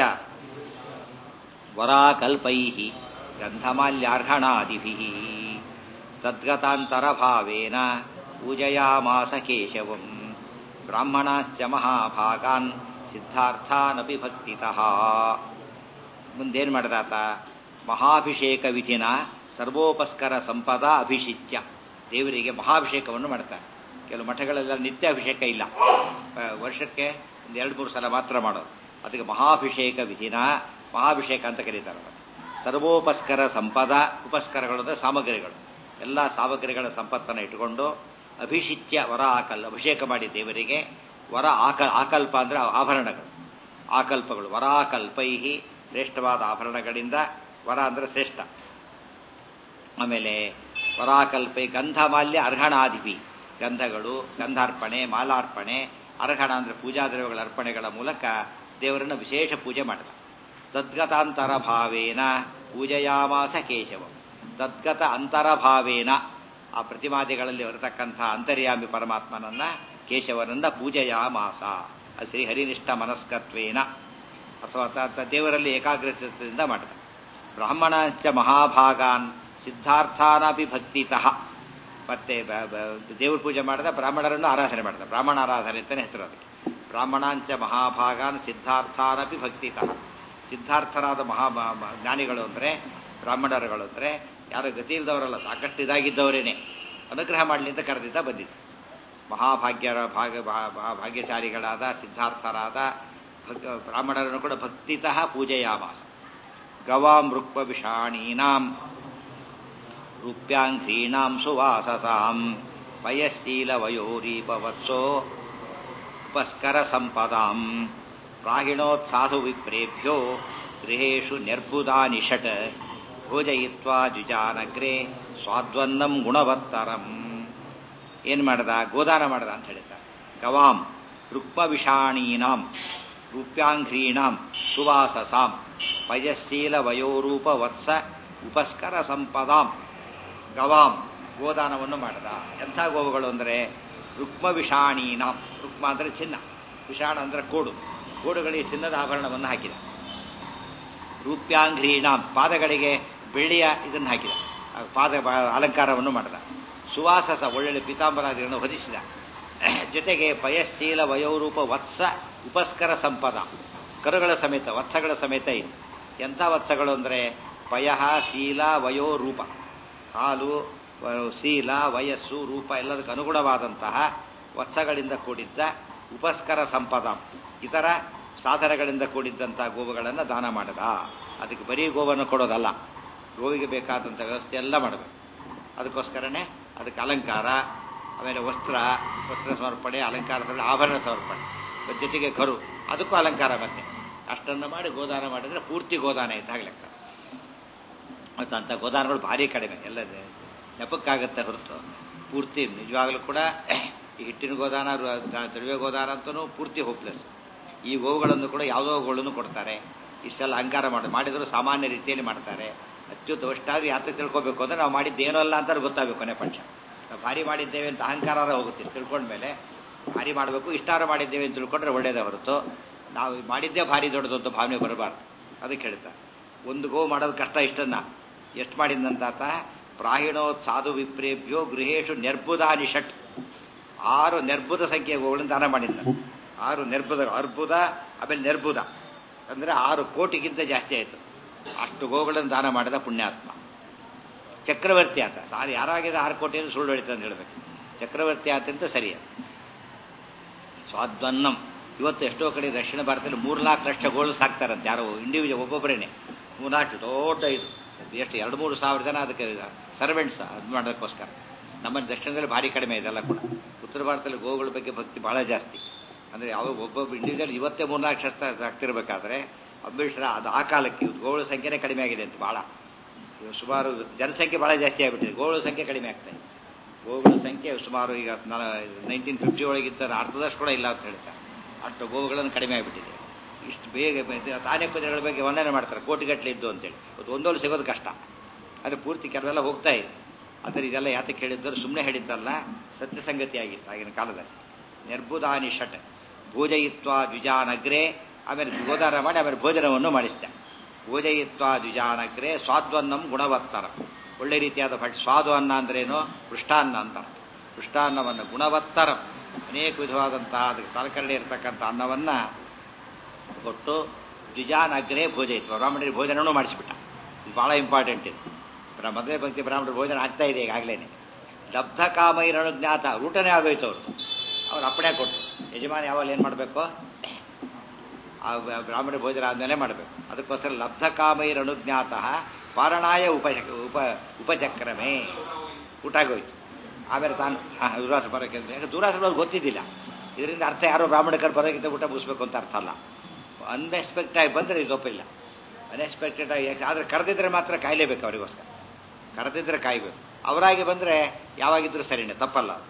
ವರಾಕಲ್ಪೈ ಗಂಧಮಾಲ್ಯಾರ್ಹಣಾದಿಭಿ ತದ್ಗತಾಂತರಭಾವೇನ ಪೂಜಯಾಮಾಸ ಕೇಶವಂ ಬ್ರಾಹ್ಮಣಾಶ್ಚ ಮಹಾಭಾಗಾನ್ ಸಿದ್ಧಾರ್ಥಾನಪಿ ಭಕ್ತಿತಃ ಮುಂದೇನು ಮಾಡಿದಾತ ಮಹಾಭಿಷೇಕ ವಿಧಿನ ಸರ್ವೋಪಸ್ಕರ ಸಂಪದ ಅಭಿಷಿಚ್ಯ ದೇವರಿಗೆ ಮಹಾಭಿಷೇಕವನ್ನು ಮಾಡ್ತಾರೆ ಕೆಲವು ಮಠಗಳೆಲ್ಲ ನಿತ್ಯ ಅಭಿಷೇಕ ಇಲ್ಲ ಆ, ವರ್ಷಕ್ಕೆ ಒಂದು ಎರಡು ಮೂರು ಸಲ ಮಾತ್ರ ಮಾಡೋದು ಅದಕ್ಕೆ ಮಹಾಭಿಷೇಕ ವಿಧಿನ ಮಹಾಭಿಷೇಕ ಅಂತ ಕರೀತಾರೆ ಅದನ್ನು. ಸರ್ವೋಪಸ್ಕರ ಸಂಪದ ಉಪಸ್ಕರಗಳು ಅಂದರೆ ಸಾಮಗ್ರಿಗಳು ಎಲ್ಲ ಸಾಮಗ್ರಿಗಳ ಸಂಪತ್ತನ್ನು ಇಟ್ಟುಕೊಂಡು ಅಭಿಷಿಚ್ಯ ವರ ಆಕಲ್ ಅಭಿಷೇಕ ಮಾಡಿ ದೇವರಿಗೆ ವರ ಆಕ ಆಕಲ್ಪ ಅಂದರೆ ಆಭರಣಗಳು ಆಕಲ್ಪಗಳು ವರಾಕಲ್ಪೈ ಶ್ರೇಷ್ಠವಾದ ಆಭರಣಗಳಿಂದ ವರ ಅಂದರೆ ಶ್ರೇಷ್ಠ ಆಮೇಲೆ ವರಾಕಲ್ಪೈ ಗಂಧಮಾಲ್ಯ ಅರ್ಹಣಾದಿಪಿ ಗಂಧಗಳು ಗಂಧಾರ್ಪಣೆ ಮಾಲಾರ್ಪಣೆ ಅರ್ಹಣ ಅಂದರೆ ಪೂಜಾ ದ್ರವ್ಯಗಳ ಅರ್ಪಣೆಗಳ ಮೂಲಕ ದೇವರನ್ನು ವಿಶೇಷ ಪೂಜೆ ಮಾಡಿದ ತದ್ಗತಾಂತರ ಭಾವೇನ ಪೂಜಯಾಮಾಸ ಕೇಶವ ತದ್ಗತ ಅಂತರಭಾವೇನ ಆ ಪ್ರತಿಮಾದಿಗಳಲ್ಲಿ ಬರತಕ್ಕಂಥ ಅಂತರ್ಯಾಮಿ ಪರಮಾತ್ಮನನ್ನ ಕೇಶವನನ್ನ ಪೂಜಯಾಮಾಸ ಅದು ಶ್ರೀ ಹರಿನಿಷ್ಠ ಮನಸ್ಕತ್ವೇನ ಅಥವಾ ತ- ತ- ದೇವರಲ್ಲಿ ಏಕಾಗ್ರತೆಯಿಂದ ಮಾಡಿದ ಬ್ರಾಹ್ಮಣಶ್ಚ ಮಹಾಭಾಗಾನ್ ಸಿದ್ಧಾರ್ಥಾನಪಿ ಭಕ್ತಿತಃ ಮತ್ತೆ ಬ- ಬ- ದೇವ್ರ ಪೂಜೆ ಮಾಡಿದ ಬ್ರಾಹ್ಮಣರನ್ನು ಆರಾಧನೆ ಮಾಡಿದ ಬ್ರಾಹ್ಮಣ ಆರಾಧನೆ ಅಂತಾನೆ ಹೆಸರು ಅದಕ್ಕೆ ಬ್ರಾಹ್ಮಣಾಂಚ ಮಹಾಭಾಗಾನ್ ಸಿದ್ಧಾರ್ಥಾನಪಿ ಭಕ್ತಿತಃ ಸಿದ್ಧಾರ್ಥರಾದ ಮಹಾ ಮ- ಮ- ಜ್ಞಾನಿಗಳು ಅಂದರೆ ಬ್ರಾಹ್ಮಣರುಗಳು ಅಂದರೆ ಯಾರು ಗತಿ ಇಲ್ದವರಲ್ಲ ಸಾಕಷ್ಟು ಇದಾಗಿದ್ದವರೇನೆ ಅನುಗ್ರಹ ಮಾಡಲಿ ಅಂತ ಕರೆದಿದ್ದ ಬಂದಿದ್ದು ಮಹಾಭಾಗ್ಯರ ಭಾಗ ಭಾ- ಭಾ- ಭಾಗ್ಯಶಾಲಿಗಳಾದ ಸಿದ್ಧಾರ್ಥರಾದ ಭಕ್ ಬ್ರಾಹ್ಮಣರನ್ನು ಕೂಡ ಭಕ್ತಿತಃ ಪೂಜೆಯಾಮಾಸ ಗವಾಂ ರುಕ್ಮ ವಿಷಾಣೀನಾಂ ರೂಪ್ಯಾಂಘ್ರೀಣಾಂ ಸುವಾಸಸಾಂ ವಯಸ್ಸೀಲವಯೋರೀಪವತ್ಸೋ ಉಪಸ್ಕರ ಸಂಪದಾಂ ಪ್ರಾಹಿಣೋತ್ಸಾಧು ವಿಪ್ರೇಭ್ಯೋ ಗೃಹೇಶು ನಿರ್ಬುಧಾನಿ ಷಟ್ ಭೋಜಯಿತ್ವಾ ದ್ವಿಜಾನಗ್ರೆ ಸ್ವಾದ್ವನ್ನಂ ಗುಣವತ್ತರಂ ಏನು ಮಾಡ್ದ ಗೋದಾನ ಮಾಡ್ದ ಅಂತ ಹೇಳಿದ್ದ ಗವಾಂ ರುಕ್ಮ ವಿಷಾಣೀನಾಂ ರೂಪ್ಯಾಂಘ್ರೀಣಾಂ ಸುವಾಸಸಾಂ ಪಯಶೀಲ ವಯೋರೂಪ ವತ್ಸ ಉಪಸ್ಕರ ಸಂಪದಾಂ ಗವಾಂ ಗೋದಾನವನ್ನು ಮಾಡಿದ ಎಂಥ ಗೋವುಗಳು ಅಂದರೆ ರುಕ್ಮ ವಿಷಾಣೀನಾಂ ರುಕ್ಮ ಅಂದರೆ ಚಿನ್ನ ವಿಷಾಣ ಅಂದರೆ ಕೋಡು ಕೋಡುಗಳಿಗೆ ಚಿನ್ನದ ಆಭರಣವನ್ನು ಹಾಕಿದ ರೂಪ್ಯಾಂಘ್ರೀಣಾಂ ಪಾದಗಳಿಗೆ ಬೆಳ್ಳಿಯ ಇದನ್ನು ಹಾಕಿದ ಆ ಪಾದ ಬ- ಅಲಂಕಾರವನ್ನು ಮಾಡಿದ ಸುವಾಸಸ ಒಳ್ಳೊಳ್ಳೆ ಪೀತಾಂಬರಾದಿಗಳನ್ನು ಹೊದಿಸಿದ ಜೊತೆಗೆ ಪಯಶೀಲ ವಯೋರೂಪ ವತ್ಸ ಉಪಸ್ಕರ ಸಂಪದ ಕರುಗಳ ಸಮೇತ ವತ್ಸಗಳ ಸಮೇತ ಇತ್ತು ಎಂಥ ವತ್ಸಗಳು ಅಂದರೆ ಪಯಃ ಶೀಲ ವಯೋರೂಪ ಹಾಲು ವ- ಶೀಲ ವಯಸ್ಸು ರೂಪ ಎಲ್ಲದಕ್ಕೆ ಅನುಗುಣವಾದಂತಹ ವತ್ಸಗಳಿಂದ ಕೂಡಿದ್ದ ಉಪಸ್ಕರ ಸಂಪದ ಇತರ ಸಾಧನಗಳಿಂದ ಕೂಡಿದ್ದಂತಹ ಗೋವುಗಳನ್ನು ದಾನ ಮಾಡದ ಅದಕ್ಕೆ ಬರೀ ಗೋವನ್ನು ಕೊಡೋದಲ್ಲ ಗೋವಿಗೆ ಬೇಕಾದಂಥ ವ್ಯವಸ್ಥೆ ಎಲ್ಲ ಮಾಡಬೇಕು ಅದಕ್ಕೋಸ್ಕರನೇ ಅದಕ್ಕೆ ಅಲಂಕಾರ ಆಮೇಲೆ ವಸ್ತ್ರ ವಸ್ತ್ರ ಸಮರ್ಪಣೆ ಅಲಂಕಾರ ಸಮರ್ಪಣೆ ಆಭರಣ ಸಮರ್ಪಣೆ ಅದ್ರ ಜೊತೆಗೆ ಕರು ಅದಕ್ಕೂ ಅಲಂಕಾರ ಮತ್ತೆ ಅಷ್ಟನ್ನು ಮಾಡಿ ಗೋದಾನ ಮಾಡಿದ್ರೆ ಪೂರ್ತಿ ಗೋದಾನ ಇದ್ದಾಗ ಲೆಕ್ಕ ಮತ್ತು ಅಂಥ ಗೋದಾನಗಳು ಭಾರಿ ಕಡಿಮೆ ಎಲ್ಲ ನೆಪಕ್ಕಾಗತ್ತೆ ಹೊರತು ಪೂರ್ತಿ ನಿಜವಾಗಲೂ ಕೂಡ ಈ ಹಿಟ್ಟಿನ ಗೋದಾನ ರು- ದ್ರವ್ಯ ಗೋದಾನ ಅಂತೂ ಪೂರ್ತಿ ಹೋಪ್ಲೆಸ್ ಈ ಗೋವುಗಳನ್ನು ಕೂಡ ಯಾವುದೋ ಗೋಗಳನ್ನು ಕೊಡ್ತಾರೆ ಇಷ್ಟೆಲ್ಲ ಅಲಂಕಾರ ಮಾಡಿ ಮಾಡಿದ್ರು ಸಾಮಾನ್ಯ ರೀತಿಯಲ್ಲಿ ಮಾಡ್ತಾರೆ ಅತ್ಯುತ್ತ ಅಷ್ಟಾದ್ರೂ ಯಾತ್ರ ತಿಳ್ಕೊಬೇಕು ಅಂದ್ರೆ ನಾವು ಮಾಡಿದ್ದೇನೋ ಅಲ್ಲ ಅಂತ ಗೊತ್ತಾಗಬೇಕು ಕೊನೆ ಪಕ್ಷ ನಾವು ಭಾರಿ ಮಾಡಿದ್ದೇವೆ ಅಂತ ಅಹಂಕಾರ ಹೋಗುತ್ತೆ ಇಷ್ಟು ತಿಳ್ಕೊಂಡ್ಮೇಲೆ ಭಾರಿ ಮಾಡಬೇಕು ಇಷ್ಟಾರ ಮಾಡಿದ್ದೇವೆ ಅಂತ ತಿಳ್ಕೊಂಡ್ರೆ ಒಳ್ಳೇದೇ ಹೊರತು ನಾವು ಮಾಡಿದ್ದೇ ಭಾರಿ ದೊಡ್ಡದು ಅಂತ ಭಾವನೆ ಬರಬಾರ್ದು ಅದಕ್ಕೆ ಹೇಳ್ತಾರೆ ಒಂದು ಗೋ ಮಾಡೋದು ಕಷ್ಟ ಇಷ್ಟನ್ನ ಎಷ್ಟು ಮಾಡಿದಂತಾತ ಪ್ರಾಹಿಣೋ ಸಾಧು ವಿಪ್ರೇಭ್ಯೋ ಗೃಹೇಶು ನಿರ್ಬುಧಾನಿ ಷಟ್ ಆರು ನಿರ್ಬುಧ ಸಂಖ್ಯೆ ಗೋಗಳನ್ನು ದಾನ ಮಾಡಿದ್ದ ಆರು ನಿರ್ಬುಧ ಅರ್ಬುದ ಆಮೇಲೆ ನಿರ್ಬುಧ ಅಂದ್ರೆ ಆರು ಕೋಟಿಗಿಂತ ಜಾಸ್ತಿ ಆಯಿತು ಅಷ್ಟು ಗೋಗಳನ್ನು ದಾನ ಮಾಡಿದ ಪುಣ್ಯಾತ್ಮ ಚಕ್ರವರ್ತಿ ಆತ ಸಾರಿ ಯಾರಾಗಿದೆ ಆರು ಕೋಟಿ ಅಂದ್ರೆ ಸುಳ್ಳು ಹೇಳ್ತಾ ಅಂತ ಹೇಳ್ಬೇಕು ಚಕ್ರವರ್ತಿ ಆತಂತ ಸರಿ ಅದು. ಸ್ವಾದ್ವನ್ನಂ ಇವತ್ತು ಎಷ್ಟೋ ಕಡೆ ದಕ್ಷಿಣ ಭಾರತದಲ್ಲಿ ಮೂರ್ನಾಲ್ಕು ಲಕ್ಷ ಗೋಳು ಸಾಕ್ತಾರಂತೆ ಯಾರೋ ಇಂಡಿವಿಜುವಲ್ ಒಬ್ಬೊಬ್ಬರೇನೆ ಮೂರ್ನಾಲ್ಕು ದೊಡ್ಡ ಇದು ಎಷ್ಟು ಎರಡು ಮೂರು ಸಾವಿರ ಜನ ಅದಕ್ಕೆ ಸರ್ವೆಂಟ್ಸ್ ಅದು ಮಾಡೋದಕ್ಕೋಸ್ಕರ ನಮ್ಮ ದಕ್ಷಿಣದಲ್ಲಿ ಭಾರಿ ಕಡಿಮೆ ಇದೆಲ್ಲ ಕೂಡ ಉತ್ತರ ಭಾರತದಲ್ಲಿ ಗೋವುಗಳ ಬಗ್ಗೆ ಭಕ್ತಿ ಬಹಳ ಜಾಸ್ತಿ ಅಂದರೆ ಯಾವ ಒಬ್ಬೊಬ್ಬ ಇಂಡಿವಿಜುವಲ್ ಇವತ್ತೇ ಮೂರ್ನಾಲ್ಕು ಶಸ್ತ್ರ ಆಗ್ತಿರ್ಬೇಕಾದ್ರೆ ಅಂಬೇಡ್ಕರ್ ಅದು ಆ ಕಾಲಕ್ಕೆ ಇವತ್ತು ಗೋವುಗಳ ಸಂಖ್ಯೆನೇ ಕಡಿಮೆ ಆಗಿದೆ ಅಂತ ಭಾಳ ಇವಾಗ ಸುಮಾರು ಜನಸಂಖ್ಯೆ ಬಹಳ ಜಾಸ್ತಿ ಆಗಿಬಿಟ್ಟಿದೆ ಗೋವುಗಳ ಸಂಖ್ಯೆ ಕಡಿಮೆ ಆಗ್ತಾ ಇದೆ ಗೋವುಗಳ ಸಂಖ್ಯೆ ಸುಮಾರು ಈಗ ನೈನ್ಟೀನ್ ಫಿಫ್ಟಿ ಒಳಗಿದ್ದ ಅರ್ಧದಷ್ಟು ಕೂಡ ಇಲ್ಲ ಅಂತ ಹೇಳ್ತಾರೆ ಅಷ್ಟು ಗೋವುಗಳನ್ನು ಕಡಿಮೆ ಆಗಿಬಿಟ್ಟಿದೆ ಇಷ್ಟು ಬೇಗ ಬೆ- ತಾನೇ ಕುದುರೆಗಳ ಬಗ್ಗೆ ವರ್ಣನೆ ಮಾಡ್ತಾರೆ ಕೋಟಿಗಟ್ಟಲೆ ಇದ್ದು ಅಂತೇಳಿ ಇವತ್ತು ಒಂದೊಂದು ಸಿಗೋದು ಕಷ್ಟ ಆದರೆ ಪೂರ್ತಿ ಕೆಲವೆಲ್ಲ ಹೋಗ್ತಾ ಇದೆ ಆದರೆ ಇದೆಲ್ಲ ಯಾತಕ್ಕೆ ಹೇಳಿದ್ದರು ಸುಮ್ಮನೆ ಹೇಳಿದ್ದಲ್ಲ ಸತ್ಯ ಸಂಗತಿ ಆಗಿತ್ತು ಆಗಿನ ಕಾಲದಲ್ಲಿ ನಿರ್ಬುಧಾನಿ ಷಟ್ ಭೋಜಯಿತ್ವ ದ್ವಿಜಾನಗ್ರೆ ಆಮೇಲೆ ಗೋದಾನ ಮಾಡಿ ಆಮೇಲೆ ಭೋಜನವನ್ನು ಮಾಡಿಸಿದ ಭೋಜಯಿತ್ವ ದ್ವಿಜಾನಗ್ರೆ ಸ್ವಾದ್ವನ್ನಂ ಗುಣವತ್ತರ ಒಳ್ಳೆ ರೀತಿಯಾದ ಭಟ್ ಸ್ವಾದು ಅನ್ನ ಅಂದ್ರೇನು ಪೃಷ್ಟಾನ್ನ ಅಂತ ಪೃಷ್ಟಾನ್ನವನ್ನು ಗುಣವತ್ತರ ಅನೇಕ ವಿಧವಾದಂತಹ ಅದಕ್ಕೆ ಸಲಕರಣೆ ಇರತಕ್ಕಂಥ ಅನ್ನವನ್ನ ಕೊಟ್ಟು ದ್ವಿಜಾನಗ್ರೆ ಭೋಜಯಿತ್ವ ಬ್ರಾಹ್ಮಣರಿಗೆ ಭೋಜನವೂ ಮಾಡಿಸಿಬಿಟ್ಟ ಇದು ಬಹಳ ಇಂಪಾರ್ಟೆಂಟ್ ಇದು ಬ್ರ- ಮದುವೆ ಭಕ್ತಿ ಬ್ರಾಹ್ಮಣರ ಭೋಜನ ಆಗ್ತಾ ಇದೆ ಈಗಾಗಲೇ ಲಬ್ಧ ಕಾಮೈರನು ಜ್ಞಾತ ಊಟನೇ ಆಗೋಯ್ತು ಅವರು ಅವ್ರು ಅಪ್ಪಣೆ ಕೊಟ್ಟರು ಯಜಮಾನ ಯಾವಾಗ ಏನು ಮಾಡಬೇಕು ಆ ಬ- ಬ್ರಾಹ್ಮಣ ಭೋಜನ ಆದಮೇಲೆ ಮಾಡಬೇಕು ಅದಕ್ಕೋಸ್ಕರ ಲಬ್ಧ ಕಾಮೈರನುಜ್ಞಾತ ಪಾರಣಾಯ ಉಪ ಉಪ ಉಪಚಕ್ರಮೇ ಊಟ ಆಗೋಯ್ತು ಆಮೇಲೆ ತಾನು ದುರಾಸ ಬರೋಕೆ ಅಂತ ಯಾಕೆ ದುರಾಸ ಬರೋದು ಗೊತ್ತಿದ್ದಿಲ್ಲ ಇದರಿಂದ ಅರ್ಥ ಯಾರೋ ಬ್ರಾಹ್ಮಣಕರು ಬರೋಕ್ಕಿಂತ ಊಟ ಮುಗಿಸ್ಬೇಕು ಅಂತ ಅರ್ಥ ಅಲ್ಲ ಅನ್ಎಕ್ಸ್ಪೆಕ್ಟ್ ಆಗಿ ಬಂದರೆ ಇದು ಒಪ್ಪಿಲ್ಲ ಅನ್ಎಕ್ಸ್ಪೆಕ್ಟೆಡ್ ಆಗಿ ಯಾಕೆ ಆದರೆ ಕರೆದಿದ್ರೆ ಮಾತ್ರ ಕಾಯಲೇಬೇಕು ಅವರಿಗೋಸ್ಕರ ಕರೆದಿದ್ರೆ ಕಾಯಬೇಕು ಅವರಾಗಿ ಬಂದರೆ ಯಾವಾಗಿದ್ರೂ ಸರಿನೇ ತಪ್ಪಲ್ಲ ಅದು.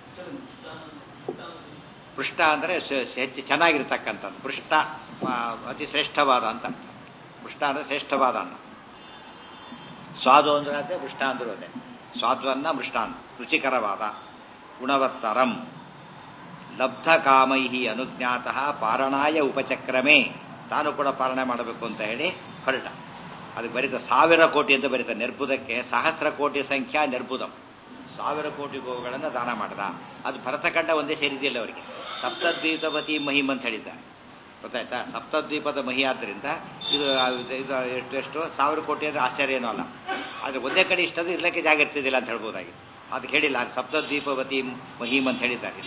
ಪೃಷ್ಠ ಅಂದರೆ ಹೆಚ್ಚು ಚೆನ್ನಾಗಿರ್ತಕ್ಕಂಥದ್ದು ಪೃಷ್ಠ ಆ, ಅತಿ ಶ್ರೇಷ್ಠವಾದ ಅಂತ ಅರ್ಥ ಪೃಷ್ಠ ಅಂದರೆ ಶ್ರೇಷ್ಠವಾದ ಅನ್ನ ಸ್ವಾದು ಅಂದ್ರೆ ಅದೇ ಮೃಷ್ಟ ಅಂದ್ರೂ ಅದೇ ಸ್ವಾದ್ವನ್ನ ಮೃಷ್ಟಾನ್ನ ರುಚಿಕರವಾದ ಗುಣವತ್ತರಂ ಲಬ್ಧ ಕಾಮೈ ಅನುಜ್ಞಾತ ಪಾರಣಾಯ ಉಪಚಕ್ರಮೇ ತಾನು ಕೂಡ ಪಾಲನೆ ಮಾಡಬೇಕು ಅಂತ ಹೇಳಿ ಹೊರಟ ಅದಕ್ಕೆ ಬರೀತ ಸಾವಿರ ಕೋಟಿ ಅಂತ ಬರೀತ ನಿರ್ಬುದಕ್ಕೆ ಸಹಸ್ರ ಕೋಟಿ ಸಂಖ್ಯಾ ನಿರ್ಬುದಂ ಸಾವಿರ ಕೋಟಿ ಗೋವುಗಳನ್ನು ದಾನ ಮಾಡಿದ ಅದು ಭರತಖಂಡ ಒಂದೇ ಸೇರಿದಿಲ್ಲ ಅವರಿಗೆ ಸಪ್ತದ್ವೀಪವತಿ ಮಹಿಮ್ ಅಂತ ಹೇಳಿದ್ದಾರೆ ಗೊತ್ತಾಯ್ತಾ ಸಪ್ತದ್ವೀಪದ ಮಹಿ ಆದ್ದರಿಂದ ಇದು ಇದು ಎಷ್ಟು ಎಷ್ಟು ಸಾವಿರ ಕೋಟಿ ಅಂದ್ರೆ ಆಶ್ಚರ್ಯ ಏನೂ ಅಲ್ಲ ಆದರೆ ಒಂದೇ ಕಡೆ ಇಷ್ಟದು ಇರ್ಲಿಕ್ಕೆ ಜಾಗ ಇರ್ತಿದ್ದಿಲ್ಲ ಅಂತ ಹೇಳ್ಬೋದಾಗಿತ್ತು ಅದು ಹೇಳಿಲ್ಲ ಅದು ಸಪ್ತದ್ವೀಪವತಿ ಮಹೀಮ್ ಅಂತ ಹೇಳಿದ್ದಾರೆ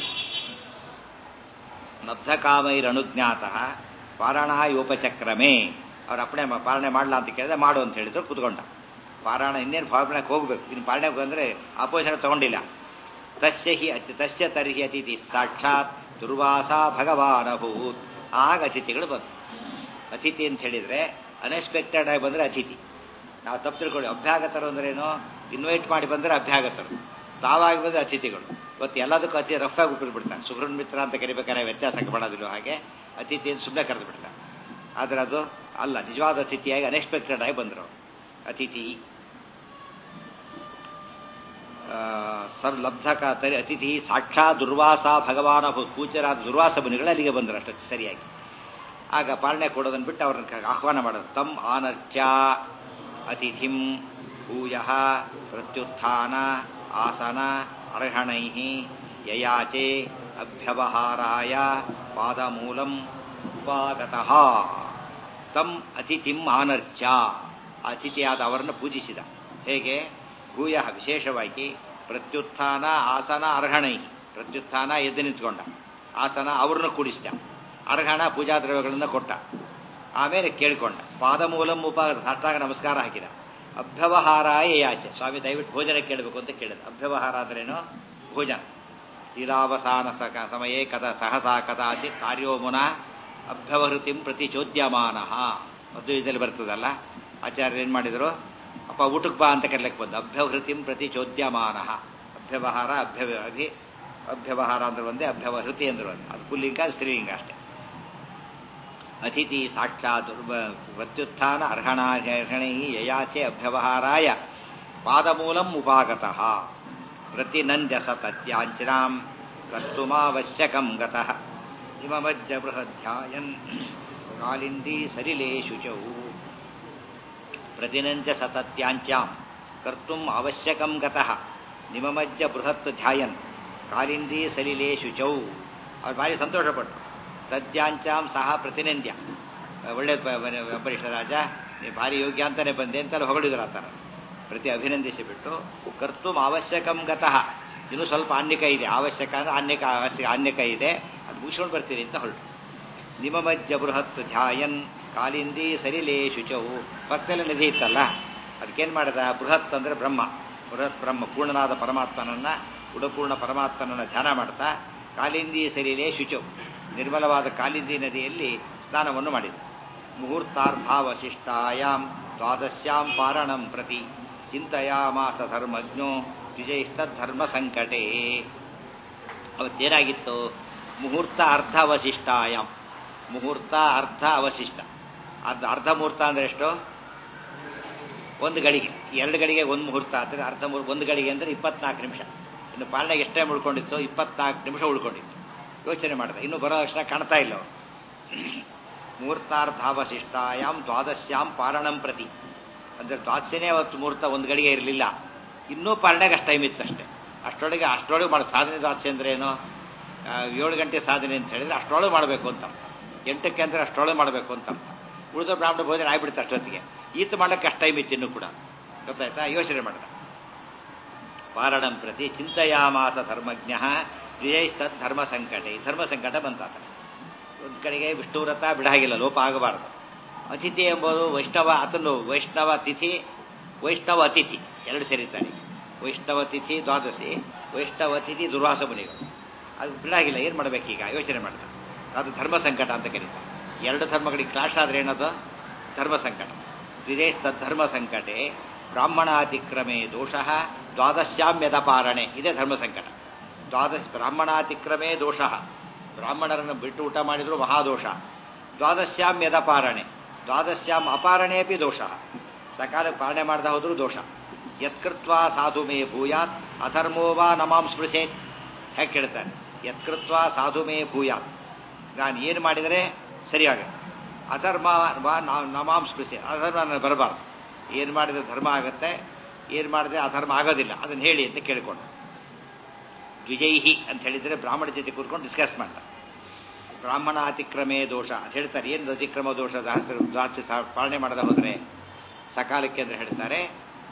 ನಬ್ಧಕಾಮೈರನುಜ್ಞಾತ ಪಾರಾಯಣೋಪಚಕ್ರಮೇ ಅವ್ರ ಅಪ್ಪಣೆ ಮಾ- ಪಾಲನೆ ಮಾಡಲ ಅಂತ ಕೇಳಿದ್ರೆ ಮಾಡು ಅಂತ ಹೇಳಿದ್ರು ಕುತ್ಕೊಂಡ ಪಾರಾಯಣ ಇನ್ನೇನು ಪಾರಣಕ್ಕೆ ಹೋಗ್ಬೇಕು ಇನ್ನು ಪಾರಣೆಗೆ ಬಂದರೆ ಅಪೋಷಣ ತಗೊಂಡಿಲ್ಲ ತಸ್ಯ ಹಿ ಅತಿ ತಸ್ಯ ತರ್ಹಿ ಅತಿಥಿ ಸಾಕ್ಷಾತ್ ದುರ್ವಾಸ ಭಗವಾನಭೂತ್ ಆಗ ಅತಿಥಿಗಳು ಬಂತು ಅತಿಥಿ ಅಂತ ಹೇಳಿದ್ರೆ ಅನ್ಎಕ್ಸ್ಪೆಕ್ಟೆಡ್ ಆಗಿ ಬಂದರೆ ಅತಿಥಿ ನಾವು ತಪ್ಪು ತಿಳ್ಕೊಳ್ಳಿ ಅಭ್ಯಾಗತರು ಅಂದ್ರೇನು ಇನ್ವೈಟ್ ಮಾಡಿ ಬಂದರೆ ಅಭ್ಯಾಗತರು ತಾವಾಗಿ ಬಂದರೆ ಅತಿಥಿಗಳು ಇವತ್ತು ಎಲ್ಲದಕ್ಕೂ ಅತಿ ರಫ್ ಆಗಿ ಉಪ್ಪಿಟ್ಟು ಬಿಡ್ತಾನೆ ಸುಬ್ರಹ್ಮಣ್ಯ ಮಿತ್ರ ಅಂತ ಕರಿಬೇಕಾದ್ರೆ ವ್ಯತ್ಯಾಸಕ್ಕೆ ಮಾಡೋದಿಲ್ಲ ಹಾಗೆ ಅತಿಥಿ ಅಂತ ಸುಮ್ಮನೆ ಕರೆದು ಬಿಡ್ತಾನೆ ಆದರೆ ಅದು ಅಲ್ಲ ನಿಜವಾದ ಅತಿಥಿಯಾಗಿ ಅನ್ಎಕ್ಸ್ಪೆಕ್ಟೆಡ್ ಆಗಿ ಬಂದರು ಅತಿಥಿ ಆ, ಸರ್ ಲಬ್ಧಕ ತರಿ ಅತಿಥಿ ಸಾಕ್ಷಾ ದುರ್ವಾಸ ಭಗವಾನ ಭೂ- ಪೂಜ್ಯರಾದ ದುರ್ವಾಸ ಮುನಿಗಳು ಅಲ್ಲಿಗೆ ಬಂದರು ಅಷ್ಟೊತ್ತು ಸರಿಯಾಗಿ ಆಗ ಪಾಲನೆ ಕೊಡೋದನ್ನು ಬಿಟ್ಟು ಅವ್ರನ್ನ ಕ- ಆಹ್ವಾನ ಮಾಡೋದು ತಮ್ ಆನರ್ಚ ಅತಿಥಿಂ ಭೂಯ ಪ್ರತ್ಯುತ್ಥಾನ ಆಸನ ಅರ್ಹಣೈ ಯಯಾಚೆ ಅಭ್ಯವಹಾರಾಯ ಪಾದಮೂಲಂ ಉಪಾಗತಃ ತಮ್ ಅತಿಥಿಂ ಆನರ್ಚ ಅತಿಥಿಯಾದ ಅವರನ್ನು ಪೂಜಿಸಿದ ಹೇಗೆ ಭೂಯ ವಿಶೇಷವಾಗಿ ಪ್ರತ್ಯುತ್ಥಾನ ಆಸನ ಅರ್ಹಣೈ ಪ್ರತ್ಯುತ್ಥಾನ ಎದ್ದು ನಿಂತ್ಕೊಂಡ ಆಸನ ಅವ್ರನ್ನ ಕೂಡಿಸಿದ ಅರ್ಹಣ ಪೂಜಾ ದ್ರವ್ಯಗಳನ್ನು ಕೊಟ್ಟ ಆಮೇಲೆ ಕೇಳಿಕೊಂಡ ಪಾದಮೂಲಂ ಉಪ ಸಾಷ್ಟಾಂಗ ನಮಸ್ಕಾರ ಹಾಕಿದ ಅಭ್ಯವಹಾರಾಯ ಯಾಚೆ ಸ್ವಾಮಿ ದಯವಿಟ್ಟು ಭೋಜನ ಕೇಳಬೇಕು ಅಂತ ಕೇಳಿದ ಅಭ್ಯವಹಾರ ಅಂದ್ರೇನು ಭೋಜನ ಲೀಲಾವಸಾನ ಸಕ ಸಮಯೇ ಕಥ ಸಹಸಾ ಕದಾಚಿತ್ ಕಾರ್ಯೋಮುನ ಅಭ್ಯವಹೃತಿಂ ಪ್ರತಿ ಚೋದ್ಯಮಾನ ಮಧ್ವಿದಲ್ಲಿ ಬರ್ತದಲ್ಲ ಆಚಾರ್ಯರು ಏನು ಮಾಡಿದರು ಅಪ್ಪ ಊಟಕ್ಕೆ ಬಾ ಅಂತ ಕರ್ಲಕ್ಕೆ ಬಂದು ಅಭ್ಯವಹೃತಿಂ ಪ್ರತಿ ಚೋದ್ಯಮಾನ ಅಭ್ಯವಹಾರ ಅಭ್ಯವ ಅಭಿ ಅಭ್ಯವಹಾರ ಅಂದ್ರೆ ಒಂದೇ ಅಭ್ಯವಹೃತಿ ಅಂದ್ರೆ ಒಂದೇ ಅದು ಪುಲ್ಲಿಂಗ ಅದು ಸ್ತ್ರೀಲಿಂಗ ಅಷ್ಟೇ ಅತಿಥಿ ಸಾಕ್ಷಾತ್ ಪ್ರತ್ಯುತ್ಥಾನ ಅರ್ಹಣಾರ್ಹಣೈ ಯಯಾಚೆ ಅಭ್ಯವಹಾರಾಯ ಪಾದಮೂಲಂ ಉಪಾಗತಃ ಪ್ರತಿನಂದ್ಯ ಸತತ್ಯಾಂಚಿನಾಂ ಕರ್ತುಮಾವಶ್ಯಕಂ ಗತಃ ಇಮಮಜ್ಜ ಬೃಹಧ್ಯಾಯನ್ ಕಾಲಿಂದಿ ಸಲಿಲೇ ಶುಚೌ ಪ್ರತಿನಂತ್ಯ ಸತತ್ಯಾಂಚ್ಯಾಂ ಕರ್ತುಂ ಅವಶ್ಯಕಂ ಗತಃ ನಿಮಮಜ್ಜ ಬೃಹತ್ ಧ್ಯಾಯನ್ ಕಾಲಿಂದಿ ಸಲಿಲೇ ಶುಚೌ ಅವ್ರು ಭಾರಿ ಸಂತೋಷಪಟ್ಟರು ತದ್ಯಾಂಚಾಂ ಸಹ ಪ್ರತಿನಿಂದ್ಯ ಒಳ್ಳೆಯದು ಅಂಬರೀಷ ರಾಜ ನೀವು ಭಾರಿ ಯೋಗ್ಯ ಅಂತಾನೆ ಬಂದೆ ಅಂತೆಲ್ಲ ಹೊಗಳಿದ್ರು ಆತರ ಪ್ರತಿ ಅಭಿನಂದಿಸಿಬಿಟ್ಟು ಕರ್ತುಂ ಅವಶ್ಯಕಂ ಗತಃ ಇನ್ನೂ ಸ್ವಲ್ಪ ಆನ್ಯಕ ಇದೆ ಅವಶ್ಯಕ ಅಂದ್ರೆ ಆನ್ಯಕ ಅವಶ್ಯ ಆನ್ಯಕ ಇದೆ ಅದು ಮುಗಿಸ್ಕೊಂಡು ಬರ್ತೀರಿ ಅಂತ ಹೊರಟು ನಿಮಮಜ್ಜ ಬೃಹತ್ ಧ್ಯಾಯನ್ ಕಾಲಿಂದಿ ಸರಿಲೇ ಶುಚವು ಪಕ್ಕದಲ್ಲೇ ನದಿ ಇತ್ತಲ್ಲ ಅದಕ್ಕೇನು ಮಾಡಿದ ಬೃಹತ್ ಅಂದ್ರೆ ಬ್ರಹ್ಮ ಬೃಹತ್ ಬ್ರಹ್ಮ ಪೂರ್ಣನಾದ ಪರಮಾತ್ಮನನ್ನ ಗುಣಪೂರ್ಣ ಪರಮಾತ್ಮನನ್ನ ಧ್ಯಾನ ಮಾಡ್ತಾ ಕಾಲಿಂದಿ ಸರಿಲೇ ಶುಚವು ನಿರ್ಮಲವಾದ ಕಾಲಿಂದಿ ನದಿಯಲ್ಲಿ ಸ್ನಾನವನ್ನು ಮಾಡಿದ ಮುಹೂರ್ತಾರ್ಧಾವಶಿಷ್ಟಾಯಾಮ್ ದ್ವಾದಶ್ಯಾಂ ಪಾರಣಂ ಪ್ರತಿ ಚಿಂತಯಾಮಾಸ ಧರ್ಮಜ್ಞೋ ವಿಜಯಿಸ್ತಧರ್ಮ ಸಂಕಟೇ ಅವತ್ತೇನಾಗಿತ್ತು ಮುಹೂರ್ತ ಅರ್ಧ ಅವಶಿಷ್ಟಾಯಾಮ್ ಮುಹೂರ್ತ ಅರ್ಧ ಅವಶಿಷ್ಟ ಅರ್ಧ ಅರ್ಧ ಮುಹೂರ್ತ ಅಂದ್ರೆ ಎಷ್ಟು ಒಂದು ಗಳಿಗೆ ಎರಡು ಗಳಿಗೆ ಒಂದು ಮುಹೂರ್ತ ಅಂದರೆ ಅರ್ಧ ಮುಹೂರ್ತ ಒಂದು ಗಳಿಗೆ ಅಂದರೆ ಇಪ್ಪತ್ನಾಲ್ಕು ನಿಮಿಷ ಇನ್ನು ಪಾಲನೆಗೆ ಎಷ್ಟೇ ಉಳ್ಕೊಂಡಿತ್ತು ಇಪ್ಪತ್ನಾಲ್ಕು ನಿಮಿಷ ಉಳ್ಕೊಂಡಿತ್ತು ಯೋಚನೆ ಮಾಡಿದೆ ಇನ್ನು ಬರೋ ಲಕ್ಷಣ ಕಾಣ್ತಾ ಇಲ್ಲ ಅವರು ಮುಹೂರ್ತಾರ್ಧಾವಶಿಷ್ಟಾಯಾಮ್ ದ್ವಾದಶ್ಯಾಂ ಪಾರಣಂ ಪ್ರತಿ ಅಂದರೆ ದ್ವಾದಶನೇ ಅವತ್ತು ಮುಹೂರ್ತ ಒಂದು ಗಡಿಗೆ ಇರಲಿಲ್ಲ ಇನ್ನೂ ಪಾಲನೆಗೆ ಅಷ್ಟು ಟೈಮ್ ಇತ್ತು ಅಷ್ಟೇ ಅಷ್ಟರೊಳಗೆ ಅಷ್ಟರೊಳಗೆ ಮಾಡೋ ಸಾಧನೆ ದ್ವಾದಶೆ ಅಂದ್ರೆ ಏನು ಆ, ಏಳು ಗಂಟೆ ಸಾಧನೆ ಅಂತ ಹೇಳಿದ್ರೆ ಅಷ್ಟರೊಳಗೆ ಮಾಡಬೇಕು ಅಂತ ಅರ್ಥ. ಎಂಟಕ್ಕೆ ಅಂದ್ರೆ ಅಷ್ಟರೊಳಗೆ ಮಾಡಬೇಕು ಅಂತ ಅರ್ಥ. ಉಳಿದ ಬ್ರಾಹ್ಮಣ ಭೋಜನ ಆಗ್ಬಿಡುತ್ತೆ ಅಷ್ಟೊತ್ತಿಗೆ ಈತ ಮಾಡಕ್ಕೆ ಅಷ್ಟು ಟೈಮ್ ಇತ್ತು ಇನ್ನೂ ಕೂಡ ಗೊತ್ತಾಯ್ತಾ ಯೋಚನೆ ಮಾಡಿದ ಪಾರಣಂ ಪ್ರತಿ ಚಿಂತಯಾಮಾಸ ಧರ್ಮಜ್ಞ ವಿಜಯಿಸ್ತದ್ ಧರ್ಮ ಸಂಕಟ ಧರ್ಮ ಸಂಕಟ ಬಂತಾತ ಒಂದು ಕಡೆಗೆ ವಿಷ್ಣುವ್ರತ ಬಿಡಾಗಿಲ್ಲ ಲೋಪ ಆಗಬಾರದು ಅತಿಥಿ ಎಂಬುದು ವೈಷ್ಣವ ಆತನು ವೈಷ್ಣವ ತಿಥಿ ವೈಷ್ಣವ ಅತಿಥಿ ಎರಡು ಸೇರಿದ್ದಾರೆ ವೈಷ್ಣವ ತಿಥಿ ದ್ವಾದಶಿ ವೈಷ್ಣವ ತಿಥಿ ದುರ್ವಾಸ ಮುನಿಗಳು ಅದು ಬಿಡಾಗಿಲ್ಲ ಏನು ಮಾಡಬೇಕೀಗ ಯೋಚನೆ ಮಾಡ್ತಾರೆ ಅದು ಧರ್ಮ ಸಂಕಟ ಅಂತ ಕರೀತಾರೆ ಎರಡು ಧರ್ಮಗಳಿಗೆ ಕ್ಲಾಶ್ ಆದ್ರೆ ಏನದು ಧರ್ಮ ಸಂಕಟ ವಿದೇಶ ಧರ್ಮ ಸಂಕಟೆ ಬ್ರಾಹ್ಮಣಾತಿಕ್ರಮೇ ದೋಷ ದ್ವಾದಶ್ಯಾಮ್ಯದ ಪಾರಣೆ ಇದೇ ಧರ್ಮ ಸಂಕಟ ದ್ವಾದಶ ಬ್ರಾಹ್ಮಣಾತಿಕ್ರಮೇ ದೋಷ ಬ್ರಾಹ್ಮಣರನ್ನು ಬಿಟ್ಟು ಊಟ ಮಾಡಿದ್ರು ಮಹಾದೋಷ ದ್ವಾದಶ್ಯಾಮ್ ಯದ ಪಾರಣೆ ದ್ವಾದಶ್ಯಾಮ್ ಅಪಾರಣೆ ಅಪಿ ದೋಷ ಸಕಾಲ ಪಾಲನೆ ಮಾಡದ ಹೋದ್ರೂ ದೋಷ ಯತ್ಕೃತ್ವ ಸಾಧು ಮೇ ಭೂಯಾತ್ ಅಧರ್ಮೋ ವಾ ನಮಾಂ ಸ್ಪೃಶೇತ್ ಹೇಗೆ ಕೇಳ್ತಾರೆ ಯತ್ಕೃತ್ವ ಸಾಧು ಮೇ ಭೂಯಾತ್ ನಾನು ಏನು ಮಾಡಿದರೆ ಸರಿಯಾಗುತ್ತೆ ಅಧರ್ಮ ವಾ ನಾ- ನಮಾಂ ಸ್ಪೃಶೆ ಅಧರ್ಮ ನನಗೆ ಬರಬಾರ್ದು ಏನು ಮಾಡಿದ್ರೆ ಧರ್ಮ ಆಗುತ್ತೆ ಏನು ಮಾಡಿದ್ರೆ ಅಧರ್ಮ ಆಗೋದಿಲ್ಲ ಅದನ್ನು ಹೇಳಿ ಅಂತ ಕೇಳಿಕೊಂಡು ದ್ವಿಜೈಹಿ ಅಂತ ಹೇಳಿದರೆ ಬ್ರಾಹ್ಮಣ ಜೊತೆ ಕೂತ್ಕೊಂಡು ಡಿಸ್ಕಸ್ ಮಾಡ್ತಾರೆ ಬ್ರಾಹ್ಮಣ ಅತಿಕ್ರಮೇ ದೋಷ ಅಂತ ಹೇಳ್ತಾರೆ ಏನು ಅತಿಕ್ರಮ ದೋಷ ದಾಸ ದಾಸ ಪಾಲನೆ ಮಾಡದ ಹೋದರೆ ಸಕಾಲಕ್ಕೆ ಅಂದ್ರೆ ಹೇಳ್ತಾರೆ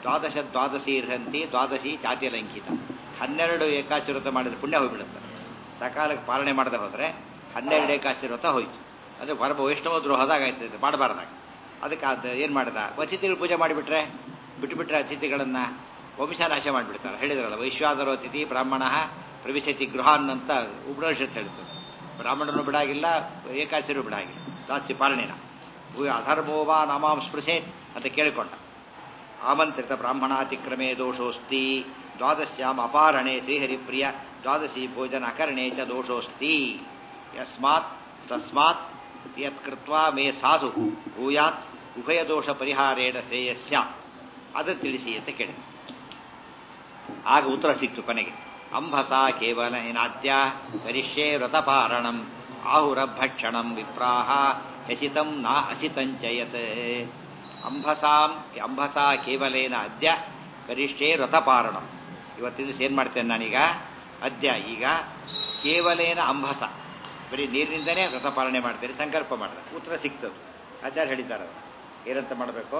ದ್ವಾದಶ ದ್ವಾದಶಿ ಇರ್ಹಂತಿ ದ್ವಾದಶಿ ಜಾತಿಯಲಂಕಿತ ಹನ್ನೆರಡು ಏಕಾಶಿ ವ್ರತ ಮಾಡಿದ್ರೆ ಪುಣ್ಯ ಹೋಗ್ಬಿಡುತ್ತೆ ಸಕಾಲಕ್ಕೆ ಪಾಲನೆ ಮಾಡದೆ ಹೋದರೆ ಹನ್ನೆರಡು ಏಕಾಶಿ ವ್ರತ ಹೋಯ್ತು ಅದು ಹೊರಬ ವೈಷ್ಣವ ದ್ರೋಹದಾಗ ಆಯ್ತದೆ ಮಾಡಬಾರ್ದಾಗ ಅದಕ್ಕೆ ಅದು ಏನು ಮಾಡ್ದ ಅತಿಥಿಗಳು ಪೂಜೆ ಮಾಡಿಬಿಟ್ರೆ ಬಿಟ್ಟುಬಿಟ್ರೆ ಅತಿಥಿಗಳನ್ನು ವಂಶನಾಶ ಮಾಡಿಬಿಡ್ತಾರೆ ಹೇಳಿದ್ರಲ್ಲ ವೈಶ್ವಾದರೋ ಅತಿಥಿ ಬ್ರಾಹ್ಮಣ ಪ್ರವಿಶತಿ ಗೃಹಾನ್ ಅಂತ ಉಪನಿಷತ್ ಹೇಳ್ತದೆ ಬ್ರಾಹ್ಮಣನು ಬಿಡಾಗಿಲ್ಲ ಏಕಾಶಿರು ಬಿಡಾಗಿಲ್ಲ ದಾಸ್ಯ ಪಾಲನೆನ ಭೂ ಅಧರ್ಮೋವಾ ನಾಮಾಂ ಸ್ಪೃಶೇತ್ ಅಂತ ಕೇಳಿಕೊಂಡ ಆಮಂತ್ರಿತ ಬ್ರಾಹ್ಮಣಾತಿಕ್ರಮೇ ದೋಷೋಸ್ತಿ ದ್ವಾದಶ್ಯಾಂ ಅಪಾರಣೆ ಶ್ರೀಹರಿಪ್ರಿಯ ದ್ವಾದಶಿ ಭೋಜನ ಅಕರಣೆ ಚ ದೋಷೋಸ್ತಿ ಯಸ್ಮಾತ್ ತಸ್ಮಾತ್ ಯತ್ಕೃತ್ವಾ ಮೇ ಸಾಧು ಭೂಯಾತ್ ಉಭಯ ದೋಷ ಪರಿಹಾರೇಣ ಶ್ರೇಯಸ್ಯ ಅದು ತಿಳಿಸಿ ಅಂತ ಕೇಳಿದ ಆಗ ಉತ್ತರ ಸಿಕ್ತು ಕೊನೆಗೆ ಅಂಬಸ ಕೇವಲ ಏನಾದ್ಯ ಕರಿಷ್ಯೆ ವ್ರತಪಾರಣಂ ಆಹುರಭಕ್ಷಣಂ ವಿಪ್ರಾಹ ಹಸಿತಂ ನಾ ಅಸಿತಂಚಯತ್ ಅಂಬಸಾಂ ಅಂಬಸಾ ಕೇವಲೇನ ಅದ್ಯ ಕರಿಷ್ಯೆ ವ್ರತಪಾರಣಂ ಇವತ್ತಿನ ದಿವಸ ಏನು ಮಾಡ್ತೇನೆ ನಾನೀಗ ಅದ್ಯ ಈಗ ಕೇವಲೇನ ಅಂಬಸ ಬರೀ ನೀರಿನಿಂದನೇ ವ್ರತಪಾಲನೆ ಮಾಡ್ತೇನೆ ಸಂಕಲ್ಪ ಮಾಡಿದೆ ಉತ್ತರ ಸಿಕ್ತದು ಆಚಾರ್ಯ ಹೇಳಿದ್ದಾರೆ ಅದು. ಏನಂತ ಮಾಡಬೇಕು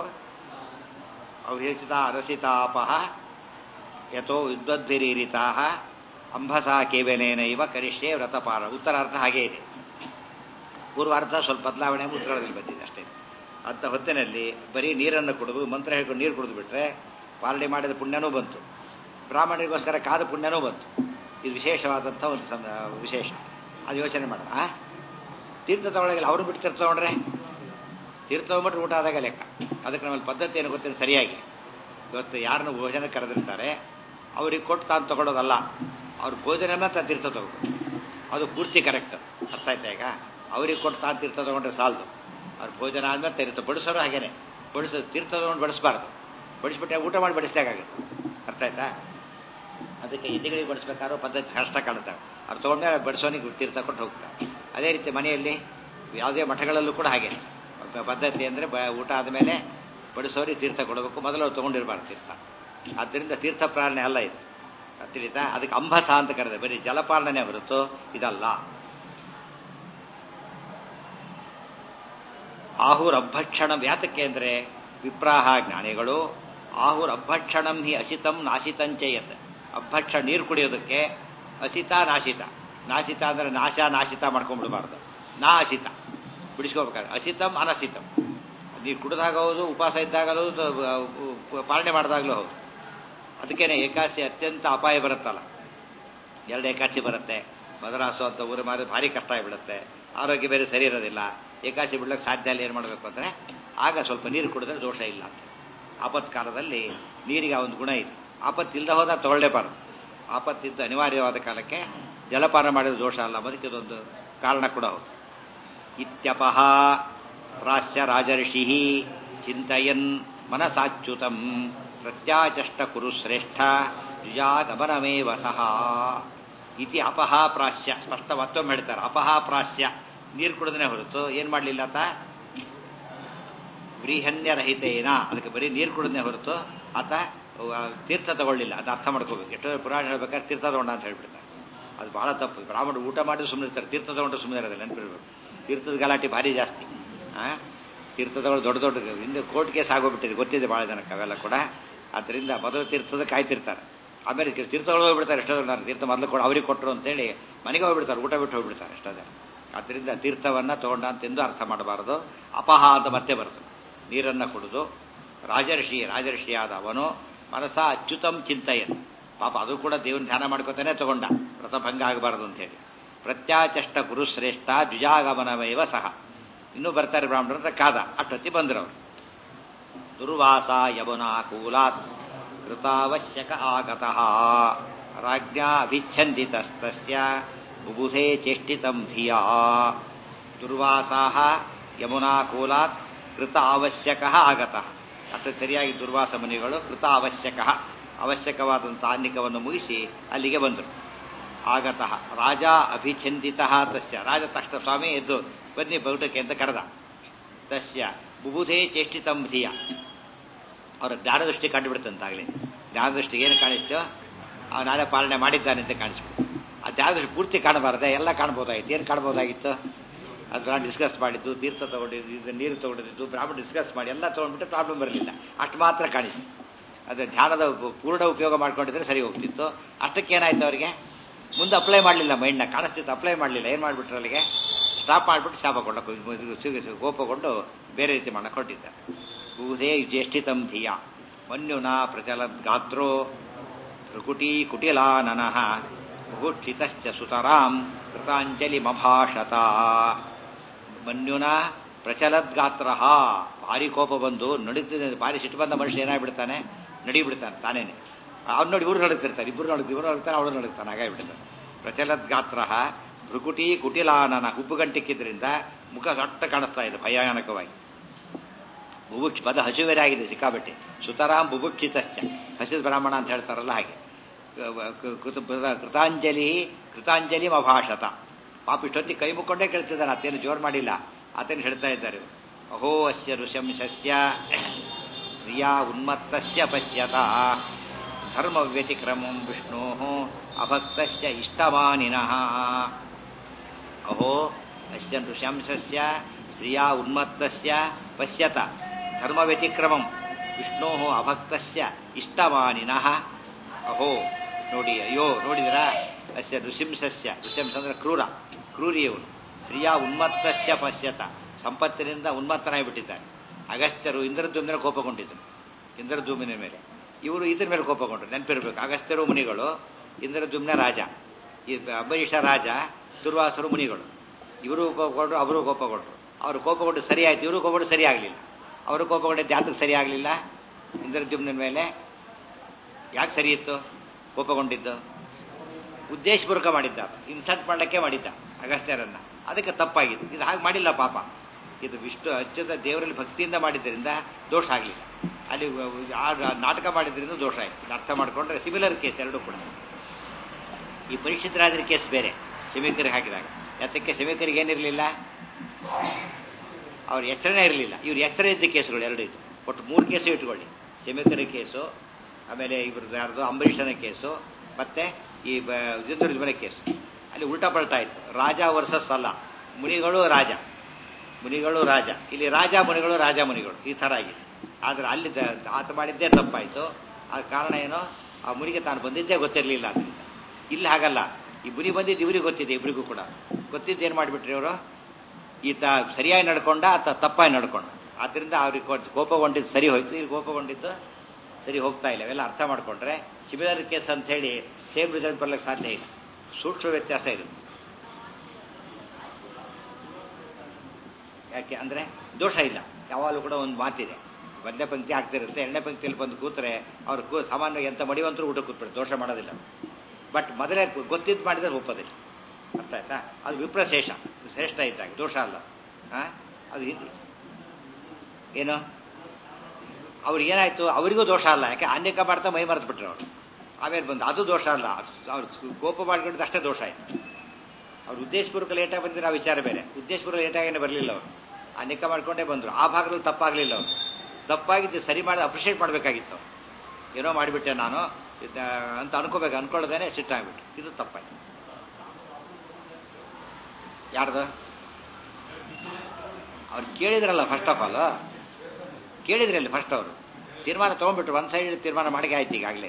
ಅವ್ರು ಹೇಳಿಸಿದ ಅರಸಿತಾಪಹ ಯಥೋ ಯುದ್ಧದ್ಭಿರೀರಿತಾ ಅಂಬಸಾ ಕೇವಲೇನ ಇವ ಕರಿಷ್ಯೆ ವ್ರತಪಾರ ಉತ್ತರಾರ್ಥ ಹಾಗೇ ಇದೆ ಪೂರ್ವಾರ್ಧ ಸ್ವಲ್ಪ ಬದಲಾವಣೆ ಉತ್ತರದಲ್ಲಿ ಬಂದಿದೆ ಅಷ್ಟೇ ಅಂತ ಹೊತ್ತಿನಲ್ಲಿ ಬರೀ ನೀರನ್ನು ಕುಡಿದು ಮಂತ್ರ ಹೇಳ್ಕೊಂಡು ನೀರು ಕುಡಿದು ಬಿಟ್ರೆ ಪಾಲನೆ ಮಾಡಿದ ಪುಣ್ಯನೂ ಬಂತು ಬ್ರಾಹ್ಮಣರಿಗೋಸ್ಕರ ಕಾದ ಪುಣ್ಯನೂ ಬಂತು ಇದು ವಿಶೇಷವಾದಂಥ ಒಂದು ಸಂ ವಿಶೇಷ ಅದು ಯೋಚನೆ ಮಾಡೋಣ ಆ? ತೀರ್ಥ ತಗೊಳಗಿಲ್ಲ ಅವರು ಬಿಟ್ಟು ತೀರ್ಥ ತಗೊಂಡ್ರೆ ತೀರ್ಥ ತಗೊಂಡ್ಬಿಟ್ರೆ ಊಟ ಆದಾಗ ಲೆಕ್ಕ ಅದಕ್ಕೆ ನಮ್ಮಲ್ಲಿ ಪದ್ಧತಿ ಏನು ಗೊತ್ತಿಲ್ಲ ಸರಿಯಾಗಿ ಇವತ್ತು ಯಾರನ್ನು ಭೋಜನ ಕರೆದಿರ್ತಾರೆ ಅವ್ರಿಗೆ ಕೊಟ್ಟು ತಾನು ತಗೊಳ್ಳೋದಲ್ಲ ಅವ್ರ ಭೋಜನನ ತಾನು ತೀರ್ಥ ತಗೋಬೇಕು ಅದು ಪೂರ್ತಿ ಕರೆಕ್ಟ್ ಅರ್ಥ ಆಯ್ತಾ ಈಗ ಅವ್ರಿಗೆ ಕೊಟ್ಟು ತಾನು ತೀರ್ಥ ತಗೊಂಡ್ರೆ ಸಾಲದು ಅವ್ರ ಭೋಜನ ಆದ್ಮೇಲೆ ತೀರ್ಥ ಬಡಿಸೋರು ಹಾಗೇನೆ ಬಡಿಸೋ ತೀರ್ಥ ತಗೊಂಡು ಬಡಿಸ್ಬಾರ್ದು ಬಡಿಸ್ಬಿಟ್ಟೆ ಊಟ ಮಾಡಿ ಬಡಿಸ್ದಾಗುತ್ತೆ ಅರ್ಥ ಆಯ್ತಾ ಅದಕ್ಕೆ ಎದೆಗಳಿಗೆ ಬಡಿಸ್ಬೇಕಾದ್ರೂ ಪದ್ಧತಿ ಕಷ್ಟ ಕಾಣುತ್ತವೆ ಅವ್ರು ತೊಗೊಂಡ್ಮೇಲೆ ಬಡಿಸೋನಿಗೆ ತೀರ್ಥ ಕೊಟ್ಟು ಹೋಗ್ತಾರೆ ಅದೇ ರೀತಿ ಮನೆಯಲ್ಲಿ ಯಾವುದೇ ಮಠಗಳಲ್ಲೂ ಕೂಡ ಹಾಗೆ ಪ- ಪದ್ಧತಿ ಅಂದರೆ ಬ ಊಟ ಆದಮೇಲೆ ಬಡಿಸೋರಿಗೆ ತೀರ್ಥ ಕೊಡಬೇಕು ಮೊದಲು ಅವ್ರು ತೊಗೊಂಡಿರಬಾರ್ದು ತೀರ್ಥ ಆದ್ದರಿಂದ ತೀರ್ಥ ಪ್ರಾರಣೆ ಅಲ್ಲ ಇದು ಅದ್ ತಿಳಿತಾ ಅದಕ್ಕೆ ಅಂಬಸ ಅಂತ ಕರೆದೆ ಬರೀ ಜಲಪಾಲನೆ ಹೊರತು ಇದಲ್ಲ ಆಹುರ್ ಅಭಕ್ಷಣಂ ಯಾತಕ್ಕೆ ಅಂದರೆ ವಿಪ್ರಾಹ ಜ್ಞಾನಿಗಳು ಆಹುರ್ ಅಭಕ್ಷಣಂ ಹಿ ಅಸಿತಂ ನಾಶಿತಂಚಯತ್ ಅಭಕ್ಷ ನೀರು ಕುಡಿಯೋದಕ್ಕೆ ಅಸಿತ ನಾಶಿತ ನಾಶಿತ ಅಂದರೆ ನಾಶ ನಾಶಿತ ಮಾಡ್ಕೊಂಡ್ಬಿಡಬಾರ್ದು ನಾ ಅಸಿತ ಬಿಡಿಸ್ಕೋಬೇಕಾದ್ರೆ ಅಸಿತಂ ಅನಸಿತಂ ನೀರು ಕುಡಿದಾಗ ಹೌದು ಉಪವಾಸ ಇದ್ದಾಗಲೂ ತ- ಪಾಲನೆ ಮಾಡಿದಾಗಲೂ ಹೌದು ಅದಕ್ಕೇನೆ ಏಕಾಸಿ ಅತ್ಯಂತ ಅಪಾಯ ಬರುತ್ತಲ್ಲ ಎರಡು ಏಕಾಸಿ ಬರುತ್ತೆ ಮದರಾಸು ಅಂತ ಊರು ಮಾರಿ ಭಾರಿ ಕಷ್ಟ ಆಗಿಬಿಡುತ್ತೆ ಆರೋಗ್ಯ ಬೇರೆ ಸರಿ ಇರೋದಿಲ್ಲ ಏಕಾಸಿ ಬಿಡ್ಲಿಕ್ಕೆ ಸಾಧ್ಯ ಇಲ್ಲ ಏನು ಮಾಡಬೇಕು ಅಂದರೆ ಆಗ ಸ್ವಲ್ಪ ನೀರು ಕುಡಿದ್ರೆ ದೋಷ ಇಲ್ಲ ಅಂತ ಆಪತ್ಕಾಲದಲ್ಲಿ ನೀರಿಗೆ ಆ ಒಂದು ಗುಣ ಇದೆ ಆಪತ್ತಿಲ್ಲದೆ ಹೋದಾಗ ತಗೊಳ್ಳೇಬಾರದು ಆಪತ್ತಿದ್ದು ಅನಿವಾರ್ಯವಾದ ಕಾಲಕ್ಕೆ ಜಲಪಾನ ಮಾಡಿದ ದೋಷ ಅಲ್ಲ ಅದಕ್ಕೆ ಇದೊಂದು ಕಾರಣ ಕೂಡ ಹೌದು ಇತ್ಯಪಹ ಪ್ರಾಶ್ಯ ರಾಜರ್ಷಿ ಚಿಂತಯನ್ ಮನಸಾಚ್ಯುತಂ ಪ್ರತ್ಯಾಚಷ್ಟ ಕುರು ಶ್ರೇಷ್ಠ ದ್ವಿಜಾಗಮನಮೇವ ಸಹ ಇತಿ ಅಪಹ ಪ್ರಾಶ್ಯ ಸ್ಪಷ್ಟ ಮತ್ತೊಮ್ಮೆ ಹೇಳ್ತಾರೆ ಅಪಹ ಪ್ರಾಶ್ಯ ನೀರು ಕುಡಿದ್ರೆ ಹೊರತು ಏನ್ ಮಾಡಲಿಲ್ಲ ಆತ ವ್ರೀಹನ್ಯರಹಿತೇನ ಅದಕ್ಕೆ ಬರೀ ನೀರು ಕುಡಿದ್ರೆ ಹೊರತು ಆತ ಆ, ತೀರ್ಥ ತಗೊಳ್ಳಿಲ್ಲ ಅದು ಅರ್ಥ ಮಾಡ್ಕೋಬೇಕು ಎಷ್ಟೋ ಪುರಾಣ ಹೇಳ್ಬೇಕಾದ್ರೆ ತೀರ್ಥ ತಗೊಂಡ ಅಂತ ಹೇಳ್ಬಿಡ್ತಾರೆ ಅದು ಬಹಳ ತಪ್ಪು ಬ್ರಾಹ್ಮಣರು ಊಟ ಮಾಡಿ ಸುಮ್ಮನೆ ಇರ್ತಾರೆ ತೀರ್ಥ ತಗೊಂಡ್ರೆ ಸುಮ್ಮನೆ ಇರೋದಿಲ್ಲ ನೆನಪಿರ್ಬೇಕು ತೀರ್ಥದ ಗಲಾಟೆ ಭಾರಿ ಜಾಸ್ತಿ ಆ ತೀರ್ಥ ತಗೊಂಡು ದೊಡ್ಡ ದೊಡ್ಡ ಹಿಂದೆ ಕೋರ್ಟ್ ಕೇಸ್ ಆಗೋಗ್ಬಿಟ್ಟಿದೆ ಗೊತ್ತಿದೆ ಭಾಳ ಜನಕ್ಕೆ ಅವೆಲ್ಲ ಕೂಡ ಆದ್ದರಿಂದ ಮೊದಲು ತೀರ್ಥದ ಕಾಯ್ತಿರ್ತಾರೆ ಆಮೇಲೆ ತೀರ್ಥಗಳು ಹೋಗ್ಬಿಡ್ತಾರೆ ಎಷ್ಟೋ ಜನ ತೀರ್ಥ ಮೊದಲು ಕೊಡು ಅವ್ರಿಗೆ ಕೊಟ್ಟರು ಅಂತೇಳಿ ಮನೆಗೆ ಹೋಗ್ಬಿಡ್ತಾರೆ ಊಟ ಬಿಟ್ಟು ಹೋಗ್ಬಿಡ್ತಾರೆ ಎಷ್ಟೋ ಜನ ಆದ್ದರಿಂದ ತೀರ್ಥವನ್ನ ತಗೊಂಡ ಅಂತೆಂದು ಅರ್ಥ ಮಾಡಬಾರದು ಅಪಹ ಅಂತ ಮತ್ತೆ ಬರ್ತದೆ ನೀರನ್ನು ಕುಡಿದು ರಾಜರ್ಷಿ ರಾಜರ್ಷಿಯಾದ ಅವನು ಮನಸ ಅಚ್ಯುತಂ ಚಿಂತಯನ್ ಪಾಪ ಅದು ಕೂಡ ದೇವನ ಧ್ಯಾನ ಮಾಡ್ಕೊತಾನೆ ತಗೊಂಡ ವ್ರತಭಂಗ ಆಗಬಾರದು ಅಂತ ಹೇಳಿ ಪ್ರತ್ಯಾಚಷ್ಟ ಗುರುಶ್ರೇಷ್ಠ ದ್ವಿಜಾಗಮನವೈವ ಸಹ ಇನ್ನೂ ಬರ್ತಾರೆ ಬ್ರಾಹ್ಮಣರು ಅಂತ ಕಾದ ಅಷ್ಟೊತ್ತಿ ಬಂದ್ರವ್ರು ದುರ್ವಾಸ ಯಮುನಾ ಕೂಲಾತ್ ಕೃತಾವಶ್ಯಕ ಆಗತಃ ರಾಜ್ಞಾ ಅಭಿಚ್ಛಂದಿತಸ್ತಸ್ಯ ಬುಬುಧೆ ಚೇಷ್ಟಿತಂ ಧಿಯಾ ದುರ್ವಾಸಾಹ ಯಮುನಾ ಕೂಲಾತ್ ಕೃತ ಅವಶ್ಯಕ ಆಗತಃ ಅಷ್ಟು ಸರಿಯಾಗಿ ದುರ್ವಾಸ ಮುನಿಗಳು ಕೃತ ಅವಶ್ಯಕ ಅವಶ್ಯಕವಾದಂಥ ಅನ್ನಿಕವನ್ನು ಮುಗಿಸಿ ಅಲ್ಲಿಗೆ ಬಂದರು ಆಗತಃ ರಾಜ ಅಭಿಛಂದಿತ ತಸ್ಯ ರಾಜ ತಕ್ಷಣ ಸ್ವಾಮಿ ಎದ್ದು ಬನ್ನಿ ಬೌಟಕ್ಕೆ ಅಂತ ಕರೆದ ತಸ್ಯ ಬುಬುಧೇ ಚೇಷ್ಟಿತಂ ಧಿಯ ಅವರ ಜ್ಞಾನದೃಷ್ಟಿ ಕಂಡುಬಿಡುತ್ತಂತಾಗಲಿ ಜ್ಞಾನದೃಷ್ಟಿಗೆ ಏನು ಕಾಣಿಸ್ತೋ ಅವನು ನಾಳೆ ಪಾಲನೆ ಮಾಡಿದ್ದಾನೆ ಅಂತ ಕಾಣಿಸ್ಬಿಡ್ತು ಆ ಜ್ಞಾನದೃಷ್ಟಿ ಪೂರ್ತಿ ಕಾಣಬಾರ್ದೆ ಎಲ್ಲ ಕಾಣ್ಬೋದಾಗಿತ್ತು ಏನು ಕಾಣ್ಬೋದಾಗಿತ್ತು ಅದು ನಾನು ಡಿಸ್ಕಸ್ ಮಾಡಿದ್ದು ತೀರ್ಥ ತಗೊಂಡಿದ್ದು ಇದು ನೀರು ತಗೊಂಡಿದ್ದು ಬ್ರಾಹ್ಮಣ ಡಿಸ್ಕಸ್ ಮಾಡಿ ಎಲ್ಲ ತೊಗೊಂಡ್ಬಿಟ್ಟು ಪ್ರಾಬ್ಲಮ್ ಬರಲಿಲ್ಲ ಅಷ್ಟು ಮಾತ್ರ ಕಾಣಿಸ್ತು ಅದು ಧ್ಯಾನದ ಉಪ- ಪೂರ್ಣ ಉಪಯೋಗ ಮಾಡ್ಕೊಂಡಿದ್ರೆ ಸರಿ ಹೋಗ್ತಿತ್ತು ಅಷ್ಟಕ್ಕೆ ಏನಾಯ್ತು ಅವರಿಗೆ ಮುಂದೆ ಅಪ್ಲೈ ಮಾಡಲಿಲ್ಲ ಮೈಂಡ್ನ ಕಾಣಿಸ್ತಿತ್ತು ಅಪ್ಲೈ ಮಾಡಲಿಲ್ಲ ಏನು ಮಾಡಿಬಿಟ್ರು ಅಲ್ಲಿಗೆ ಸ್ಟಾಪ್ ಮಾಡಿಬಿಟ್ಟು ಶಾಪ ಕೊಂಡ ಕೋಪಗೊಂಡು ಬೇರೆ ರೀತಿ ಮಾಡಕ್ಕೆ ಹೊರಟಿದ್ದ ಊಹೇ ಜ್ಯೇಷ್ಠಿತಂ ಧಿಯ ಮನ್ಯುನ ಪ್ರಚಲದ್ ಗಾತ್ರೋ ಋಕುಟೀ ಕುಟಿಲಾನನಃ ಭೂಕ್ಷಿತಶ್ಚ ಸುತರಾಂ ಕೃತಾಂಜಲಿಮಭಾಷತ ಮನ್ಯುನ ಪ್ರಚಲದ್ಗಾತ್ರ ಭಾರಿ ಕೋಪ ಬಂದು ನಡೀತಿದೆ ಭಾರಿ ಸಿಟ್ಟು ಬಂದ ಮನುಷ್ಯ ಏನಾಗ್ಬಿಡ್ತಾನೆ ನಡಿಬಿಡ್ತಾನೆ ತಾನೇನೆ ಅವ್ನು ನೋಡಿ ಇವ್ರು ನಡುತ್ತಿರ್ತಾರೆ ಇಬ್ಬರು ನಡುತ್ತಾರೆ ಇವ್ರು ನಡುತ್ತಾರೆ ಅವಳು ನಡುತ್ತಾನೆ ಹಾಗಾಗಿಬಿಡ್ತಾನೆ ಪ್ರಚಲದ್ಗಾತ್ರ ಭೃಕುಟಿ ಕುಟಿಲಾನನ ಹುಬ್ಬುಗಂಟಿಕ್ಕಿದ್ರಿಂದ ಮುಖ ದೊಡ್ಡ ಕಾಣಿಸ್ತಾ ಇದೆ ಭಯಾನಕವಾಗಿ ಬುಭುಕ್ಷ ಪದ ಹಸಿವೆರೆ ಆಗಿದೆ ಸಿಕ್ಕಾಬಟ್ಟೆ ಸುತರಾಂ ಬುಭುಕ್ಷಿತಶ್ಚ ಹಸಿದ ಬ್ರಾಹ್ಮಣ ಅಂತ ಹೇಳ್ತಾರಲ್ಲ ಹಾಗೆ ಕ- ಕೃತ- ಕೃತಾಂಜಲಿ ಕೃತಾಂಜಲಿ ಅಭಾಷತ ಪಾಪ ಇಷ್ಟೊತ್ತಿ ಕೈ ಮುಕ್ಕೊಂಡೇ ಕೇಳ್ತಿದ್ದಾನೆ ಅತ್ತೇನು ಜೋರು ಮಾಡಿಲ್ಲ ಆತೇನು ಹೇಳ್ತಾ ಇದ್ದಾರೆ ಅಹೋ ಅಸ್ಯ ಋಷಂಶಸ್ಯ ಕ್ರಿಯಾ ಉನ್ಮತ್ತಸ್ಯ ಪಶ್ಯತ ಧರ್ಮ ವ್ಯತಿಕ್ರಮಂ ವಿಷ್ಣೋ ಅಭಕ್ತಸ್ಯ ಇಷ್ಟಮಾನಿನಃ ಅಹೋ ಅಸ್ಯ ನೃಶಂಸಸ್ಯ ಶ್ರಿಯಾ ಉನ್ಮತ್ತಸ್ಯ ಪಶ್ಯತ ಧರ್ಮ ವ್ಯತಿಕ್ರಮಂ ವಿಷ್ಣೋ ಅಭಕ್ತಸ್ಯ ಇಷ್ಟಮಾನಿನಃ ಅಹೋ ನೋಡಿ ಅಯ್ಯೋ ನೋಡಿದಿರಾ ಅಸ್ಯ ನೃಶಂಸಸ್ಯ ನೃಶಂಸ ಅಂದ್ರೆ ಕ್ರೂರ ಕ್ರೂರಿಯವನು ಶ್ರಿಯಾ ಉನ್ಮತ್ತಸ್ಯ ಪಶ್ಯತ ಸಂಪತ್ತಿನಿಂದ ಉನ್ಮತ್ತನಾಗಿ ಬಿಟ್ಟಿದ್ದಾನೆ ಅಗಸ್ತ್ಯರು ಇಂದ್ರದ್ಯುಮ್ನ ಕೋಪಗೊಂಡಿದ್ದರು ಇಂದ್ರದ್ಯುಮ್ನ ಮೇಲೆ ಇವರು ಇದ್ರ ಮೇಲೆ ಕೋಪಗೊಂಡ್ರು ನೆನಪಿರ್ಬೇಕು ಅಗಸ್ತ್ಯರು ಮುನಿಗಳು ಇಂದ್ರದ್ಯುಮ್ನ ರಾಜ ಈ ಅಂಬರೀಷ ರಾಜ ದುರ್ವಾಸರು ಮುನಿಗಳು ಇವರು ಕೋಪಗೊಂಡ್ರು ಅವರು ಕೋಪಗೊಂಡ್ರು ಅವರು ಕೋಪಗೊಂಡು ಸರಿ ಆಯ್ತು ಇವರು ಕೋಪಗೊಂಡು ಸರಿ ಆಗಲಿಲ್ಲ ಅವರು ಕೋಪಗೊಂಡಿದ್ದು ಯಾತಕ್ಕೆ ಸರಿ ಆಗಲಿಲ್ಲ ಇಂದ್ರದ್ಯುಮ್ನ ಮೇಲೆ ಯಾಕೆ ಸರಿ ಇತ್ತು ಕೋಪಗೊಂಡಿದ್ದು ಉದ್ದೇಶಪೂರ್ವಕ ಮಾಡಿದ್ದ ಇನ್ಸಲ್ಟ್ ಮಾಡಲಿಕ್ಕೆ ಮಾಡಿದ್ದ ಅಗಸ್ತ್ಯರನ್ನ ಅದಕ್ಕೆ ತಪ್ಪಾಗಿತ್ತು ಇದು ಹಾಗೆ ಮಾಡಿಲ್ಲ ಪಾಪ ಇದು ವಿಷ್ಣು ಅಚ್ಯುತ ದೇವರಲ್ಲಿ ಭಕ್ತಿಯಿಂದ ಮಾಡಿದ್ದರಿಂದ ದೋಷ ಆಗಲಿಲ್ಲ ಅಲ್ಲಿ ಆ ನಾಟಕ ಮಾಡಿದ್ರಿಂದ ದೋಷ ಆಯಿತು ಇದು ಅರ್ಥ ಮಾಡಿಕೊಂಡ್ರೆ ಸಿಮಿಲರ್ ಕೇಸ್ ಎರಡೂ ಕೂಡ ಈ ಪರೀಕ್ಷಿತ ರಾಜರ ಕೇಸ್ ಬೇರೆ ಶಮೀಕರಿಗೆ ಹಾಕಿದಾಗ ಯಾತಕ್ಕೆ ಶಮೀಕರಿಗೆ ಏನಿರಲಿಲ್ಲ ಅವ್ರ ಎಚ್ಚರನೇ ಇರಲಿಲ್ಲ ಇವ್ರು ಎಚ್ಚರ ಇದ್ದ ಕೇಸುಗಳು ಎರಡು ಇತ್ತು ಒಟ್ಟು ಮೂರು ಕೇಸು ಇಟ್ಕೊಳ್ಳಿ ಶಮೀಕರ ಕೇಸು ಆಮೇಲೆ ಇವ್ರದ್ದು ಯಾರ್ದು ಅಂಬರೀಷನ ಕೇಸು ಮತ್ತೆ ಈ ಮನೆ ಕೇಸು ಅಲ್ಲಿ ಉಲ್ಟಾ ಪಲ್ಟಾ ಇತ್ತು ರಾಜ ವರ್ಸಸ್ ಅಲ್ಲ ಮುನಿಗಳು ರಾಜ ಮುನಿಗಳು ರಾಜ ಇಲ್ಲಿ ರಾಜ ಮುನಿಗಳು ರಾಜ ಮುನಿಗಳು ಈ ಥರ ಆಗಿದೆ ಆದ್ರೆ ಅಲ್ಲಿ ದ- ಆತ ಮಾಡಿದ್ದೇ ತಪ್ಪಾಯಿತು ಆ ಕಾರಣ ಏನೋ ಆ ಮುನಿಗೆ ತಾನು ಬಂದಿದ್ದೇ ಗೊತ್ತಿರಲಿಲ್ಲ ಅದರಿಂದ ಇಲ್ಲಿ ಹಾಗಲ್ಲ ಈ ಮುನಿ ಬಂದಿದ್ದು ಇವ್ರಿಗೆ ಗೊತ್ತಿದೆ ಇಬ್ಬರಿಗೂ ಕೂಡ ಗೊತ್ತಿದ್ದು ಏನು ಮಾಡಿಬಿಟ್ರಿ ಇವರು ಈತ ಸರಿಯಾಗಿ ನಡ್ಕೊಂಡ ಆತ ತಪ್ಪಾಗಿ ನಡ್ಕೊಂಡ ಆದ್ರಿಂದ ಅವ್ರಿಗೆ ಕೋ- ಕೋಪಗೊಂಡಿದ್ದು ಸರಿ ಹೋಯ್ತು ಇಲ್ಲಿ ಕೋಪಗೊಂಡಿದ್ದು ಸರಿ ಹೋಗ್ತಾ ಇಲ್ಲ ಇವೆಲ್ಲ ಅರ್ಥ ಮಾಡ್ಕೊಂಡ್ರೆ ಸಿಮಿಲರ್ ಕೇಸ್ ಅಂತ ಹೇಳಿ ಸೇಮ್ ರಿಸಲ್ಟ್ ಬರ್ಲಿಕ್ಕೆ ಸಾಧ್ಯ ಇಲ್ಲ ಸೂಕ್ಷ್ಮ ವ್ಯತ್ಯಾಸ ಇದೆ ಯಾಕೆ ಅಂದ್ರೆ ದೋಷ ಇಲ್ಲ ಯಾವಾಗಲೂ ಕೂಡ ಒಂದು ಮಾತಿದೆ ಮೊದಲನೇ ಪಂಕ್ತಿ ಆಗ್ತಿರುತ್ತೆ ಎರಡನೇ ಪಂಕ್ತಿಯಲ್ಲಿ ಬಂದು ಕೂತ್ರೆ ಅವ್ರು ಕೂ ಸಾಮಾನ್ಯವಾಗಿ ಎಂತ ಮಡಿವಂತರು ಊಟ ಕೂತ್ಬಿಡ್ತಾರೆ ದೋಷ ಮಾಡೋದಿಲ್ಲ ಬಟ್ ಮೊದಲೇ ಗೊತ್ತಿದ್ದು ಮಾಡಿದ್ರೆ ಒಪ್ಪೋದಿಲ್ಲ ಅರ್ಥ ಆಯ್ತಾ ಅದು ವಿಪ್ರಶೇಷ ಶ್ರೇಷ್ಠ ಇದ್ದಾಗ ದೋಷ ಅಲ್ಲ ಆ? ಅದು ಹಿಂದೆ ಏನು ಅವ್ರಿಗೆ ಏನಾಯ್ತು ಅವರಿಗೂ ದೋಷ ಅಲ್ಲ ಯಾಕೆ ಅನೇಕ ಮಾಡ್ತಾ ಮೈ ಮರೆತು ಬಿಟ್ರು ಅವರು ಆಮೇಲೆ ಬಂದು ಅದು ದೋಷ ಅಲ್ಲ ಅವ್ರು ಕೋಪ ಮಾಡ್ಕೊಂಡಿದ್ದು ಅಷ್ಟೇ ದೋಷ ಆಯ್ತು ಅವ್ರು ಉದ್ದೇಶಪೂರ್ವಕ ಲೇಟಾಗಿ ಬಂದಿರೋ ಆ ವಿಚಾರ ಬೇರೆ ಉದ್ದೇಶಪೂರ್ವಕ ಲೇಟಾಗೇನೆ ಬರಲಿಲ್ಲ ಅವರು ಅನೇಕ ಮಾಡ್ಕೊಂಡೇ ಬಂದರು ಆ ಭಾಗದಲ್ಲಿ ತಪ್ಪಾಗಲಿಲ್ಲ ಅವರು ತಪ್ಪಾಗಿದ್ದು ಸರಿ ಮಾಡಿ ಅಪ್ರಿಷಿಯೇಟ್ ಮಾಡಬೇಕಾಗಿತ್ತು ಅವ್ರು. ಏನೋ ಮಾಡಿಬಿಟ್ಟೆ ನಾನು ಇದ್ನ ಅಂತ ಅನ್ಕೋಬೇಕು ಅನ್ಕೊಳ್ಳೋದೇನೆ ಸಿಟ್ಟಾಗ್ಬಿಟ್ಟು ಇದು ತಪ್ಪಾಯ್ತು ಯಾರ್ದು ಅವ್ರು ಕೇಳಿದ್ರಲ್ಲ ಫಸ್ಟ್ ಆಫ್ ಆಲ್ ಕೇಳಿದ್ರಲ್ಲಿ ಫಸ್ಟ್ ಅವರು ತೀರ್ಮಾನ ತಗೊಂಡ್ಬಿಟ್ರು ಒಂದ್ ಸೈಡ್ ತೀರ್ಮಾನ ಮಾಡಿ ಆಯ್ತು ಈಗಾಗಲೇ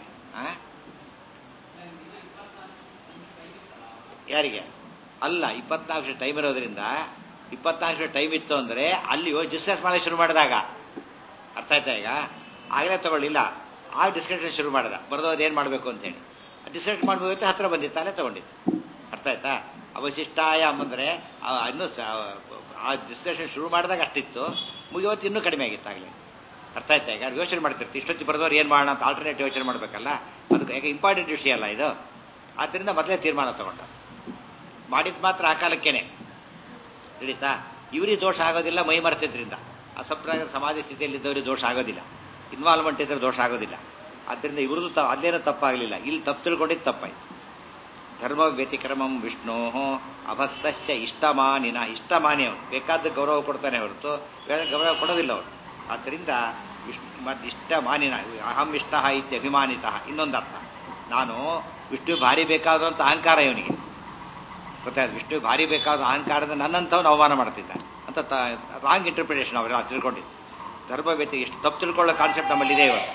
ಯಾರಿಗೆ ಅಲ್ಲ ಇಪ್ಪತ್ನಾಲ್ಕು ವರ್ಷ ಟೈಮ್ ಇರೋದ್ರಿಂದ ಇಪ್ಪತ್ನಾಲ್ಕು ವರ್ಷ ಟೈಮ್ ಇತ್ತು ಅಂದ್ರೆ ಅಲ್ಲಿ ಡಿಸ್ಕಸ್ ಮಾಡಕ್ಕೆ ಶುರು ಮಾಡಿದಾಗ ಅರ್ಥ ಆಯ್ತಾ ಈಗ ಆಗಲೇ ತಗೊಳ್ಳಿಲ್ಲ ಆ ಡಿಸ್ಕಷನ್ ಶುರು ಮಾಡಿದ ಬರೆದವ್ರು ಏನು ಮಾಡಬೇಕು ಅಂತ ಹೇಳಿ ಡಿಸ್ಕಸ್ ಮಾಡ್ಬೇಕು ಹತ್ರ ಬಂದಿತ್ತು ಅಲ್ಲೇ ತಗೊಂಡಿತ್ತು ಅರ್ಥ ಆಯ್ತಾ ಅವಶಿಷ್ಟಾಯ ಅಂದ್ರೆ ಆ ಇನ್ನೂ ಸ- ಆ ಡಿಸ್ಕಷನ್ ಶುರು ಮಾಡಿದಾಗ ಅಷ್ಟಿತ್ತು ಮುಗಿಯೋತ್ತು ಇನ್ನೂ ಕಡಿಮೆ ಆಗಿತ್ತು ಆಗಲೇ ಅರ್ಥ ಆಯ್ತಾ ಈಗ ಯೋಚನೆ ಮಾಡ್ತಿರ್ತೀವಿ ಇಷ್ಟೊತ್ತಿ ಬರೆದವ್ರು ಏನು ಮಾಡೋಣ ಅಂತ ಆಲ್ಟರ್ನೇಟ್ ಯೋಚನೆ ಮಾಡಬೇಕಲ್ಲ ಅದಕ್ಕೆ ಯಾಕೆ ಇಂಪಾರ್ಟೆಂಟ್ ವಿಷಯ ಅಲ್ಲ ಇದು ಆದ್ದರಿಂದ ಮೊದಲೇ ತೀರ್ಮಾನ ತಗೊಂಡ ಮಾಡಿದ್ ಮಾತ್ರ ಆ ಕಾಲಕ್ಕೇನೆ ತಿಳಿತಾ ಇವರಿಗೆ ದೋಷ ಆಗೋದಿಲ್ಲ ಮೈ ಮರೆತಿದ್ರಿಂದ ಅಸಂಪ್ರಾಯ ಸಮಾಜ ಸ್ಥಿತಿಯಲ್ಲಿದ್ದವರಿಗೆ ದೋಷ ಆಗೋದಿಲ್ಲ ಇನ್ವಾಲ್ವ್ಮೆಂಟ್ ಇದ್ರೆ ದೋಷ ಆಗೋದಿಲ್ಲ ಆದ್ದರಿಂದ ಇವ್ರದ್ದು ತ ಅಲ್ಲೇನೂ ತಪ್ಪಾಗಲಿಲ್ಲ ಇಲ್ಲಿ ತಪ್ಪು ತಿಳ್ಕೊಂಡಿದ್ದು ತಪ್ಪಾಯ್ತು ಧರ್ಮ ವ್ಯತಿಕ್ರಮಂ ವಿಷ್ಣೋ ಅಭಕ್ತಸ್ಯ ಇಷ್ಟಮಾನಿನ ಇಷ್ಟಮಾನಿ ಅವನು ಬೇಕಾದ ಗೌರವ ಕೊಡ್ತಾನೆ ಹೊರತು ಬೇರೆ ಗೌರವ ಕೊಡೋದಿಲ್ಲ ಅವನು ಆದ್ದರಿಂದ ವಿಷ್ಣು ಮತ್ತೆ ಇಷ್ಟ ಮಾನಿನ ಅಹಂ ಇಷ್ಟ ಇತ್ಯ ಅಭಿಮಾನಿತ ಇನ್ನೊಂದು ಅರ್ಥ ನಾನು ವಿಷ್ಣು ಭಾರಿ ಬೇಕಾದಂಥ ಅಹಂಕಾರ ಇವನಿಗೆ ಗೊತ್ತಾಯ್ತು ವಿಷ್ಣು ಭಾರಿ ಬೇಕಾದ ಅಹಂಕಾರದ ನನ್ನಂಥವ್ನು ಅವಮಾನ ಮಾಡ್ತಿದ್ದಾನೆ ಅಂತ ರಾಂಗ್ ಇಂಟರ್ಪ್ರಿಟೇಷನ್ ಅವರೆಲ್ಲ ತಿಳ್ಕೊಂಡಿದ್ದು ಧರ್ಮ ವ್ಯತಿ ಎಷ್ಟು ತಪ್ಪು ತಿಳ್ಕೊಳ್ಳೋ ಕಾನ್ಸೆಪ್ಟ್ ನಮ್ಮಲ್ಲಿದೆ ಇವತ್ತು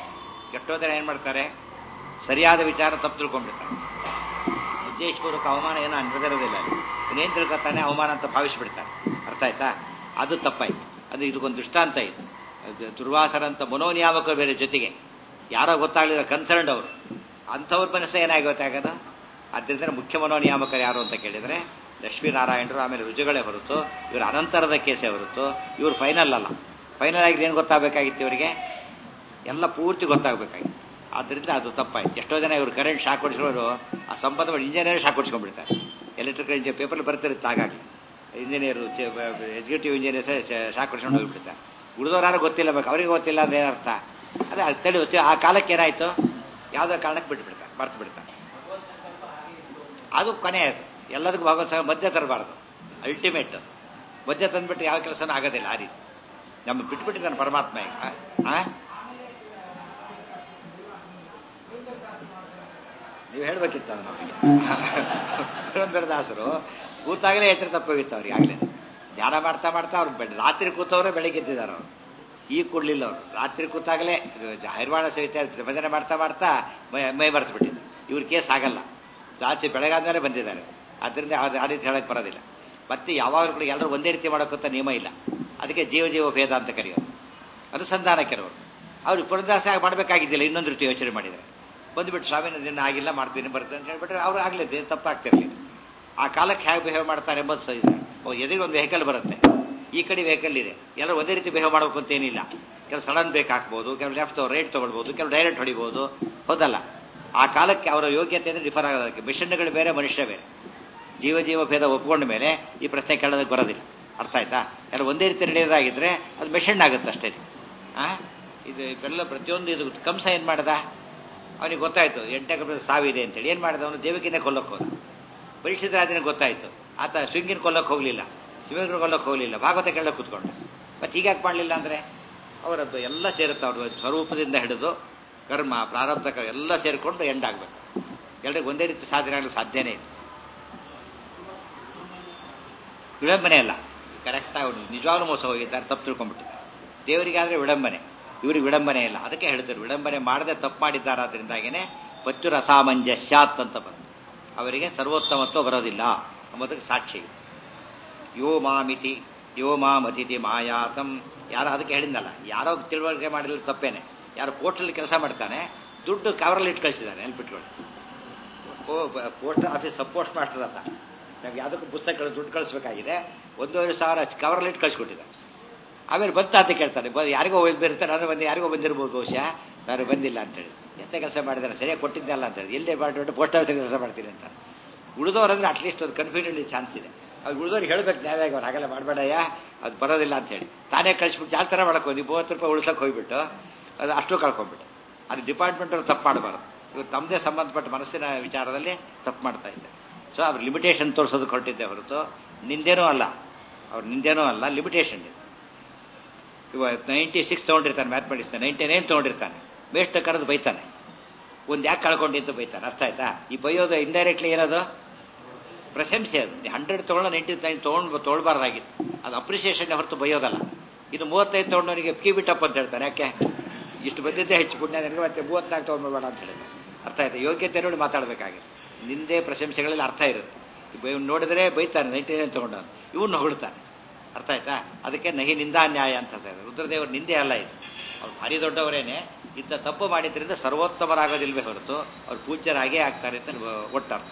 ಎಷ್ಟೋ ಜನ ಏನು ಮಾಡ್ತಾರೆ ಸರಿಯಾದ ವಿಚಾರ ತಪ್ಪು ತಿಳ್ಕೊಂಡ್ಬಿಡ್ತಾರೆ ಉದ್ದೇಶಪೂರ್ವಕ ಅವಮಾನ ಏನೋ ನಡೆದಿರೋದಿಲ್ಲ ಅಲ್ಲಿ ಇನ್ನೇನು ತಿಳ್ಕೊತಾನೆ ಅವಮಾನ ಅಂತ ಭಾವಿಸ್ಬಿಡ್ತಾರೆ ಅರ್ಥ ಆಯ್ತಾ ಅದು ತಪ್ಪಾಯ್ತು ಅದು ಇದಕ್ಕೊಂದು ದೃಷ್ಟಾಂತ ಇದು ಅದು ದುರ್ವಾಸರಂತ ಮನೋನಿಯಾಮಕರು ಬೇರೆ ಜೊತೆಗೆ ಯಾರೋ ಗೊತ್ತಾಗಲಿಲ್ಲ ಕನ್ಸರ್ನ್ಡ್ ಅವರು ಅಂಥವ್ರ ಮನಸ್ಸು ಏನಾಗಿ ಗೊತ್ತಾಗೋದು ಆದ್ದರಿಂದ ಮುಖ್ಯ ಮನೋನಿಯಾಮಕರು ಯಾರು ಅಂತ ಕೇಳಿದರೆ ಲಕ್ಷ್ಮೀನಾರಾಯಣರು ಆಮೇಲೆ ರುಜುಗಳೇ ಹೊರತು ಇವರು ಅನಂತರದ ಕೇಸೇ ಹೊರತು ಇವರು ಫೈನಲ್ ಅಲ್ಲ ಫೈನಲ್ ಆಗಿ ಏನು ಗೊತ್ತಾಗಬೇಕಾಗಿತ್ತು ಇವರಿಗೆ ಎಲ್ಲ ಪೂರ್ತಿ ಗೊತ್ತಾಗಬೇಕಾಗಿತ್ತು ಆದ್ದರಿಂದ ಅದು ತಪ್ಪಾಯ್ತು ಎಷ್ಟೋ ಜನ ಇವರು ಕರೆಂಟ್ ಶಾಕ್ ಹೊಡಿಸೋರು ಆ ಸಂಬಂಧಗಳು ಇಂಜಿನಿಯರ್ ಶಾಕ್ ಹೊಡಿಸ್ಕೊಂಡ್ಬಿಡ್ತಾರೆ ಎಲೆಕ್ಟ್ರಿಕಲ್ ಇಂಜಿನಿಯರ್ ಪೇಪರ್ ಬರ್ತಿರುತ್ತೆ ಹಾಗಾಗಿ ಇಂಜಿನಿಯರು ಎಕ್ಸಿಕ್ಯೂಟಿವ್ ಇಂಜಿನಿಯರ್ಸ್ ಶಾಕ್ ಹೊಡಿಸ್ಕೊಂಡು ಹೋಗ್ಬಿಡ್ತಾರೆ ಉಳಿದವ್ರು ಗೊತ್ತಿಲ್ಲ ಬೇಕು ಅವರಿಗೆ ಗೊತ್ತಿಲ್ಲ ಅಂದ್ರೆ ಏನರ್ಥ ಅದೇ ಅದು ತಡಿ ಹೊತ್ತಿ ಆ ಕಾಲಕ್ಕೆ ಏನಾಯ್ತು ಯಾವುದೋ ಕಾರಣಕ್ಕೆ ಬಿಟ್ಬಿಡ್ತಾರೆ ಮರ್ತು ಬಿಡ್ತಾರೆ ಅದು ಕೊನೆ ಅದು ಎಲ್ಲದಕ್ಕೂ ಭಗವತ್ ಸಹ ಮಧ್ಯ ತರಬಾರ್ದು ಅಲ್ಟಿಮೇಟ್ ಮಧ್ಯ ತಂದ್ಬಿಟ್ಟು ಯಾವ ಕೆಲಸನೂ ಆಗೋದಿಲ್ಲ ಆ ರೀತಿ ನಮ್ಮ ಬಿಟ್ಬಿಟ್ಟಿದ್ದಾನೆ ಪರಮಾತ್ಮ ಈಗ ಆ ನೀವು ಹೇಳ್ಬೇಕಿತ್ತು ಅದು ನಮಗೆ ಪುರಂದರದಾಸರು ಕೂತಾಗಲೇ ಎಚ್ಚರ ತಪ್ಪೋಗಿತ್ತು ಅವ್ರಿಗೆ ಆಗಲೇ ಧ್ಯಾನ ಮಾಡ್ತಾ ಮಾಡ್ತಾ ಅವ್ರು ಬೆಡ್ ರಾತ್ರಿ ಕೂತವ್ರೆ ಬೆಳಿಗ್ಗೆ ಎದ್ದಿದ್ದಾರೆ ಅವರು ಈಗ ಕೊಡ್ಲಿಲ್ಲ ಅವರು ರಾತ್ರಿ ಕೂತಾಗಲೇ ಹೈರ್ವಾಣ ಸಹಿತ ಭಜನೆ ಮಾಡ್ತಾ ಮಾಡ್ತಾ ಮೈ ಮೈ ಮರೆತು ಬಿಟ್ಟಿದ್ದು ಇವ್ರ ಕೇಸ್ ಆಗಲ್ಲ ಜಾಸ್ತಿ ಬೆಳಗಾದ್ಮೇಲೆ ಬಂದಿದ್ದಾರೆ ಅದರಿಂದ ಆ ರೀತಿ ಹೇಳಕ್ ಬರೋದಿಲ್ಲ ಮತ್ತೆ ಯಾವಾಗಲೂ ಕೂಡ ಎಲ್ಲರೂ ಒಂದೇ ರೀತಿ ಮಾಡೋಕ್ಕಂತ ನಿಯಮ ಇಲ್ಲ ಅದಕ್ಕೆ ಜೀವ ಜೀವ ಭೇದ ಅಂತ ಕರೆಯೋದು ಅನುಸಂಧಾನ ಕೆಲವರು ಅವ್ರು ಪುರಂದಾಸ ಮಾಡಬೇಕಾಗಿದ್ದಿಲ್ಲ ಇನ್ನೊಂದು ರೀತಿ ಯೋಚನೆ ಮಾಡಿದ್ದಾರೆ ಬಂದುಬಿಟ್ಟು ಸ್ವಾಮಿ ದಿನ ಆಗಿಲ್ಲ ಮಾಡ್ತೀನಿ ಬರ್ತೀನಿ ಅಂತ ಹೇಳ್ಬಿಟ್ರೆ ಅವ್ರು ಆಗಲಿದ್ದೆ ತಪ್ಪಾಗ್ತಿರ್ಲಿಲ್ಲ ಆ ಕಾಲಕ್ಕೆ ಹೇಗೆ ಬಿಹೇವ್ ಮಾಡ್ತಾರೆ ಎಂಬುದು ಸಹ ಇದೆ ಎದುರಿಗೆ ಒಂದು ವೆಹಿಕಲ್ ಬರುತ್ತೆ ಈ ಕಡೆ ವೆಹಿಕಲ್ ಇದೆ ಎಲ್ಲರೂ ಒಂದೇ ರೀತಿ ಬಿಹೇವ್ ಮಾಡಬೇಕು ಅಂತ ಏನಿಲ್ಲ ಕೆಲವು ಸಡನ್ ಬ್ರೇಕ್ ಹಾಕ್ಬೋದು ಕೆಲವು ಲೆಫ್ಟ್ ರೇಟ್ ತೊಗೊಳ್ಬೋದು ಕೆಲವು ಡೈರೆಕ್ಟ್ ಹೊಡಿಬೋದು ಹೌದಲ್ಲ ಆ ಕಾಲಕ್ಕೆ ಅವರ ಯೋಗ್ಯತೆ ಅಂದರೆ ಡಿಫರ್ ಆಗೋದಕ್ಕೆ ಮಿಷನ್ಗಳು ಬೇರೆ ಮನುಷ್ಯ ಬೇರೆ ಜೀವ ಜೀವ ಭೇದ ಒಪ್ಕೊಂಡ ಮೇಲೆ ಈ ಪ್ರಶ್ನೆ ಕೇಳೋದಕ್ಕೆ ಬರೋದಿಲ್ಲ ಅರ್ಥ ಆಯ್ತಾ ಎಲ್ಲ ಒಂದೇ ರೀತಿ ನಡೆಯೋದಾಗಿದ್ರೆ ಅದು ಮೆಷನ್ ಆಗುತ್ತೆ ಅಷ್ಟೇ ಆ ಇದು ಇವೆಲ್ಲ ಪ್ರತಿಯೊಂದು ಇದು ಕಂಸ ಏನು ಮಾಡ್ದ ಅವನಿಗೆ ಗೊತ್ತಾಯ್ತು ಎಂಟನೇ ಕಲ್ಪದ ಸಾವಿದೆ ಅಂತೇಳಿ ಏನು ಮಾಡಿದ ಅವನು ದೇವಕಿನೇ ಕೊಲ್ಲಕ್ಕೆ ಹೋದ ಪರೀಕ್ಷಿತ ರಾಜನಿಗೆ ಗೊತ್ತಾಯ್ತು ಆತ ಶೃಂಗಿನ ಕೊಲ್ಲಕ್ಕೆ ಹೋಗಲಿಲ್ಲ ಶಿವನ ಕೊಲ್ಲಕ್ಕೆ ಹೋಗಲಿಲ್ಲ ಭಾಗವತ ಕೇಳಕ್ಕೆ ಕೂತ್ಕೊಂಡು ಮತ್ತೆ ಹೀಗ್ಯಾಕೆ ಮಾಡಲಿಲ್ಲ ಅಂದರೆ ಅವರದ್ದು ಎಲ್ಲ ಸೇರುತ್ತೆ ಅವರು ಸ್ವರೂಪದಿಂದ ಹಿಡಿದು ಕರ್ಮ ಪ್ರಾರಬ್ಧ ಕರ್ಮ ಎಲ್ಲ ಸೇರಿಕೊಂಡು ಎಂಡ್ ಆಗಬೇಕು ಎಲ್ಲರಿಗೂ ಒಂದೇ ರೀತಿ ಸಾಧನೆ ಆಗಲು ಸಾಧ್ಯನೇ ಇಲ್ಲ ವಿಡಂಬನೆ ಅಲ್ಲ ಕರೆಕ್ಟಾಗಿ ಅವರು ನಿಜವಾಗ್ಲೂ ಮೋಸ ಹೋಗಿದ್ದಾರೆ ತಪ್ಪು ತಿಳ್ಕೊಂಡ್ಬಿಟ್ಟಿದ್ದಾರೆ ದೇವರಿಗಾದ್ರೆ ವಿಡಂಬನೆ ಇವ್ರಿಗೆ ವಿಡಂಬನೆ ಇಲ್ಲ ಅದಕ್ಕೆ ಹೇಳ್ತಾರೆ ವಿಡಂಬನೆ ಮಾಡದೆ ತಪ್ಪು ಮಾಡಿದ್ದಾರಾದ್ರಿಂದಾಗೇನೆ ಪಚ್ಚು ರಸಾಮಂಜಸ್ಯಾತ್ ಅಂತ ಬಂತು ಅವರಿಗೆ ಸರ್ವೋತ್ತಮತ್ವ ಬರೋದಿಲ್ಲ ಎಂಬುದಕ್ಕೆ ಸಾಕ್ಷಿ ಯೋ ಮಾಮಿತಿ ಯೋ ಮಾಮತಿಥಿ ಮಾಯಾತಂ ಯಾರೋ ಅದಕ್ಕೆ ಹೇಳಿದ್ನಲ್ಲ ಯಾರೋ ತಿಳುವಳಿಕೆ ಮಾಡಿದ್ರೆ ತಪ್ಪೇನೆ ಯಾರೋ ಪೋಸ್ಟಲ್ಲಿ ಕೆಲಸ ಮಾಡ್ತಾನೆ ದುಡ್ಡು ಕವರಲ್ಲಿ ಇಟ್ಟು ಕಳಿಸಿದ್ದಾನೆ ನೆನ್ಪಿಟ್ಕೊಳ್ಳಿ ಓ post office sub post master ಅಂತ ನಮ್ಗೆ ಯಾವುದಕ್ಕೂ ಪುಸ್ತಕಗಳು ದುಡ್ಡು ಕಳಿಸ್ಬೇಕಾಗಿದೆ ಒಂದೂವರೆ ಸಾವಿರ ಕವರಲ್ಲಿ ಇಟ್ಟು ಕಳಿಸ್ಕೊಟ್ಟಿದ್ದಾರೆ ಆಮೇಲೆ ಬಂತ ಅಂತ ಕೇಳ್ತಾನೆ ಬ ಯಾರಿಗೋ ಬಂದಿರ್ತಾರೆ ನಾನು ಬಂದು ಯಾರಿಗೋ ಬಂದಿರ್ಬೋದು ಬಹುಶಃ ನಾನು ಬಂದಿಲ್ಲ ಅಂತೇಳಿ ಎಂತ ಕೆಲಸ ಮಾಡಿದ್ದಾರೆ ಸರಿಯಾಗಿ ಕೊಟ್ಟಿದ್ದಲ್ಲ ಅಂತ ಹೇಳಿ ಎಲ್ಲೇ ಮಾಡಿಬಿಟ್ಟು ಪೋಸ್ಟ್ ಆಫೀಸ್ ಕೆಲಸ ಮಾಡ್ತೀನಿ ಅಂತ ಉಳಿದವರಂದ್ರೆ ಅಟ್ಲೀಸ್ಟ್ ಒಂದು ಕನ್ಫ್ಯೂಷನ್ ಚಾನ್ಸ್ ಇದೆ ಅವ್ರು ಉಳಿದವ್ರಿಗೆ ಹೇಳ್ಬೇಕು ನ್ಯಾಯವಾಗಿ ಅವ್ರು ಹಾಗೆಲ್ಲ ಮಾಡಬೇಡಯ್ಯ ಅದು ಬರೋದಿಲ್ಲ ಅಂತ ಹೇಳಿ ತಾನೇ ಕಳಿಸ್ಬಿಟ್ಟು ಯಾವ ಥರ ಮಾಡಕ್ಕೆ ಹೋಗಿ ಮೂವತ್ತು ರೂಪಾಯಿ ಉಳಿಸಕ್ಕೆ ಹೋಗ್ಬಿಟ್ಟು ಅದು ಅಷ್ಟು ಕಳ್ಕೊಂಡ್ಬಿಟ್ಟು ಅದು ಡಿಪಾರ್ಟ್ಮೆಂಟ್ ಅವ್ರು ತಪ್ಪು ಮಾಡಬಾರ್ದು ಇವ್ರು ತಮ್ಮದೇ ಸಂಬಂಧಪಟ್ಟ ಮನಸ್ಸಿನ ವಿಚಾರದಲ್ಲಿ ತಪ್ಪು ಮಾಡ್ತಾ ಇದ್ದಾರೆ ಸೊ ಅವ್ರು ಲಿಮಿಟೇಷನ್ ತೋರಿಸೋದಕ್ಕೆ ಹೊರಟಿದ್ದೆ ಹೊರತು ನಿಂದೇನೂ ಅಲ್ಲ ಅವ್ರು ನಿಂದೇನೂ ಅಲ್ಲ ಲಿಮಿಟೇಷನ್ ಇದೆ ಇವ ನೈಂಟಿ ಸಿಕ್ಸ್ ತೊಗೊಂಡಿರ್ತಾನೆ ಮ್ಯಾಥಮೆಟಿಕ್ಸ್ ನೈಂಟಿ ನೈನ್ ತೊಗೊಂಡಿರ್ತಾನೆ ಬೇಸ್ಟ್ ಕರೆದು ಬೈತಾನೆ ಒಂದು ಯಾಕೆ ಕಳ್ಕೊಂಡು ಅಂತ ಬೈತಾನೆ ಅರ್ಥ ಆಯ್ತಾ ಈ ಬೈಯೋದು ಇಂಡೈರೆಕ್ಟ್ಲಿ ಏನದು ಪ್ರಶಂಸೆ ಅದು ಹಂಡ್ರೆಡ್ ತೊಗೊಂಡು ನೈಂಟಿ ನೈನ್ ತೊಗೊಂಡು ತೊಗೊಳ್ಬಾರ್ದಾಗಿತ್ತು ಅದು ಅಪ್ರಿಸಿಯೇಷನ್ ಹೊರತು ಬೈಯೋದಲ್ಲ ಇದು ಮೂವತ್ತೈದು ತೊಗೊಂಡವನಿಗೆ ಕೀ ಬಿಟ್ಟಪ್ಪ ಅಂತ ಹೇಳ್ತಾನೆ ಯಾಕೆ ಇಷ್ಟು ಬಂದಿದ್ದೇ ಹೆಚ್ಚು ಪುಣ್ಯ ನನಗೆ ಮತ್ತೆ ಮೂವತ್ನಾಲ್ಕು ತೊಗೊಂಡ್ಬೇಡ ಅಂತ ಹೇಳಿದ್ರೆ ಅರ್ಥ ಆಯ್ತಾ ಯೋಗ್ಯತೆ ನೋಡಿ ಮಾತಾಡಬೇಕಾಗಿದೆ ನಿಂದೇ ಪ್ರಶಂಸೆಗಳಲ್ಲಿ ಅರ್ಥ ಇರುತ್ತೆ ನೋಡಿದ್ರೆ ಬೈತಾನೆ ನೈಂಟಿ ನೈನ್ ತೊಗೊಂಡವನು ಇವನು ಹೊಗಳ್ತಾನೆ ಅರ್ಥ ಆಯ್ತಾ ಅದಕ್ಕೆ ನಹಿ ನಿಂದಾ ನ್ಯಾಯ ಅಂತ ಹೇಳ್ತಾರೆ ರುದ್ರದೇವರು ನಿಂದೆ ಅಲ್ಲ ಇದು ಅವ್ರು ಭಾರಿ ದೊಡ್ಡವರೇನೆ ಇಂಥ ತಪ್ಪು ಮಾಡಿದ್ರಿಂದ ಸರ್ವೋತ್ತಮರಾಗೋದಿಲ್ವೇ ಹೊರತು ಅವ್ರು ಪೂಜ್ಯರಾಗೇ ಆಗ್ತಾರೆ ಅಂತ ಒಟ್ಟರ್ಥ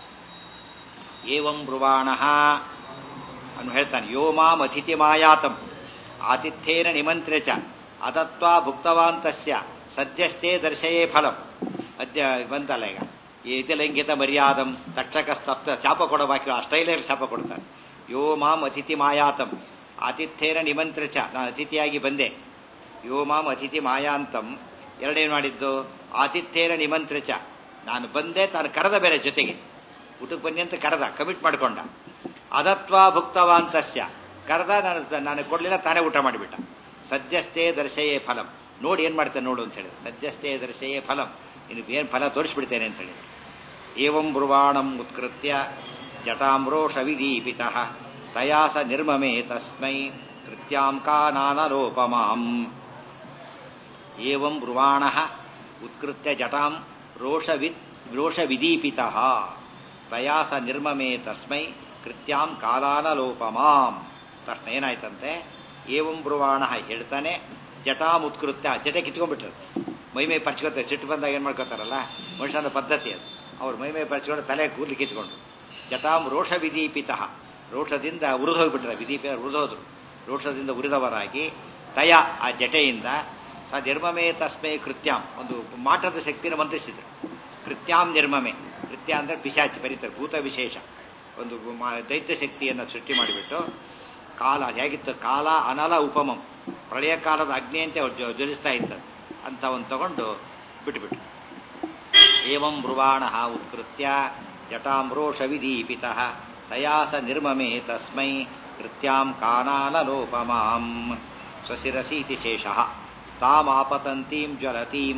ಏವಂ ಬ್ರುವಾಣ ಅನ್ನು ಹೇಳ್ತಾನೆ ಯೋ ಮಾಂ ಅತಿಥಿ ಮಾಯಾತಂ ಆತಿಥ್ಯೇನ ನಿಮಂತ್ರ್ಯ ಚ ಅದತ್ವಾ ಭುಕ್ತವಾನ್ ತಸ್ಯ ಸದ್ಯಸ್ಥೇ ದರ್ಶಯೇ ಫಲಂ ಅದ್ಯ ಬಂತಲ್ಲ ಈಗ ಏತಿಲಂಘಿತ ಮರ್ಯಾದಂ ತಕ್ಷಕ ಸ್ತಪ್ತ ಶಾಪ ಕೊಡೋ ವಾಕ್ಯ ಅಷ್ಟೈಲಲ್ಲಿ ಶಾಪ ಕೊಡ್ತಾರೆ ಯೋ ಮಾಂ ಅತಿಥಿ ಮಾಯಾತಂ ಆತಿಥ್ಯೇನ ನಿಮಂತ್ರ್ಯ ಚ ನಾನು ಅತಿಥಿಯಾಗಿ ಬಂದೆ ಯೋ ಮಾಂ ಅತಿಥಿ ಮಾಯಾಂತಂ ಎರಡೇನು ಮಾಡಿದ್ದು ಆತಿಥ್ಯೇನ ನಿಮಂತ್ರ್ಯ ಚ ನಾನು ಬಂದೆ ತಾನು ಕರೆದ ಬೇರೆ ಜೊತೆಗೆ ಊಟಕ್ಕೆ ಬನ್ನಿ ಅಂತ ಕರೆದ ಕಮಿಟ್ ಮಾಡ್ಕೊಂಡ ಅದತ್ವ ಭುಕ್ತವಾನ್ ತಸ್ಯ ಕರೆದ ನಾನು ನಾನು ಕೊಡ್ಲಿಲ್ಲ ತಾನೇ ಊಟ ಮಾಡಿಬಿಟ್ಟ ಸದ್ಯಸ್ಥೇ ದರ್ಶಯೇ ಫಲಂ ನೋಡಿ ಏನ್ ಮಾಡ್ತೇನೆ ನೋಡು ಅಂತ ಹೇಳಿದ್ರು ಸದ್ಯಸ್ಥೇ ದರ್ಶಯೇ ಫಲಂ ಇನ್ನು ಏನು ಫಲ ತೋರಿಸ್ಬಿಡ್ತೇನೆ ಅಂತ ಹೇಳಿ ಏವಂ ಬ್ರುವಾಣಂ ಉತ್ಕೃತ್ಯ ಜಟಾಮ್ರೋಷ ವಿದೀಪಿತ ತಯಾಸ ನಿರ್ಮಮೇ ತಸ್ಮೈ ಕೃತ್ಯಾಂ ಕಾನಾನರೋಪಮಾಂ ಏವಂ ಬ್ರುವಾಣ ಉತ್ಕೃತ್ಯ ಜಟಾಂ ರೋಷವಿದ್ ರೋಷವಿದೀಪಿತಃ ಪ್ರಯಾಸ ನಿರ್ಮಮೇ ತಸ್ಮೈ ಕೃತ್ಯಾಂ ಕಾಲಾನಲೋಪಮಾಂ ತಕ್ಷಣ ಏನಾಯ್ತಂತೆ ಏವಂ ಬ್ರುವಾಣ ಹೇಳ್ತಾನೆ ಜಟಾಂ ಉತ್ಕೃತ್ಯ ಜಟೆ ಕಿತ್ಕೊಂಡ್ಬಿಟ್ರು ಮೈಮೈ ಪರ್ಚ್ಕೋತಾರೆ ಸಿಟ್ಟು ಬಂದಾಗ ಏನು ಮಾಡ್ಕೋತಾರಲ್ಲ ಮನುಷ್ಯನ ಪದ್ಧತಿ ಅದು ಅವ್ರು ಮೈಮೈ ಪರ್ಚ್ಕೊಂಡು ತಲೆ ಕೂದಲು ಕಿತ್ಕೊಂಡು ಜಟಾಂ ರೋಷ ವಿದೀಪಿತಃ ರೋಷದಿಂದ ಉರಿದೋಗ್ಬಿಟ್ರೆ ವಿದೀಪ ಉರಿದೋದ್ರು ರೋಷದಿಂದ ಉರಿದವರಾಗಿ ತಯ ಆ ಜಟೆಯಿಂದ ಸ ನಿರ್ಮಮೇ ತಸ್ಮೈ ಕೃತ್ಯಾಂ ಒಂದು ಮಾಟದ ಶಕ್ತಿನ ಮಂತ್ರಿಸಿದ್ರು ಕೃತ್ಯಾಂ ನಿರ್ಮಮೆ ಕೃತ್ಯ ಅಂದ್ರೆ ಪಿಶಾಚಿ ಬರೀತಾರೆ ಭೂತ ವಿಶೇಷ ಒಂದು ಮಾ- ದೈತ್ಯ ಶಕ್ತಿಯನ್ನು ಸೃಷ್ಟಿ ಮಾಡಿಬಿಟ್ಟು ಕಾಲ ಹೇಗಿತ್ತು ಕಾಲ ಅನಲ ಉಪಮಂ ಪ್ರಳಯ ಕಾಲದ ಅಗ್ನಿಯಂತೆ ಅವ್ರು ಜ್ವ- ಜ್ವಲಿಸ್ತಾ ಇತ್ತು ಅಂತ ಒಂದು ತಗೊಂಡು ಬಿಟ್ಬಿಟ್ರು ಏವಂ ಬ್ರುವಾಣ ಉತ್ಕೃತ್ಯ ಜಟಾಮ್ರೋಷ ವಿದೀಪಿತ ತಯಾಸ ನಿರ್ಮಮೆ ತಸ್ಮೈ ಕೃತ್ಯಾಂ ಕಾನಾನಲೋಪಮಾಂ ಸ್ವಶಿರಸೀತಿ ಶೇಷ ತಾಮಾಪತಂತೀಂ ಜ್ವಲತೀಂ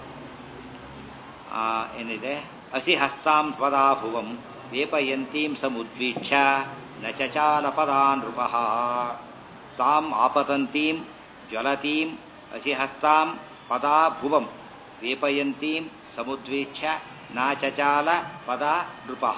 ಆ, ಏನಿದೆ ಅಸಿ ಹಸ್ತಾಂ ಸ್ವದಾಭುವಂ ವೇಪಯಂತೀಂ ಸಮುದ್ವೀಕ್ಷ ನ ಚಚಾಲ ಪದಾನ್ ನೃಪಃ ತಾಂ ಆಪತಂತೀಂ ಜ್ವಲತೀಂ ಅಸಿ ಹಸ್ತಾಂ ಪದಾ ಭುವಂ ವೇಪಯಂತೀಂ ಸಮುದ್ವೀಕ್ಷ ನ ಚಚಾಲ ಪದ ನೃಪಃ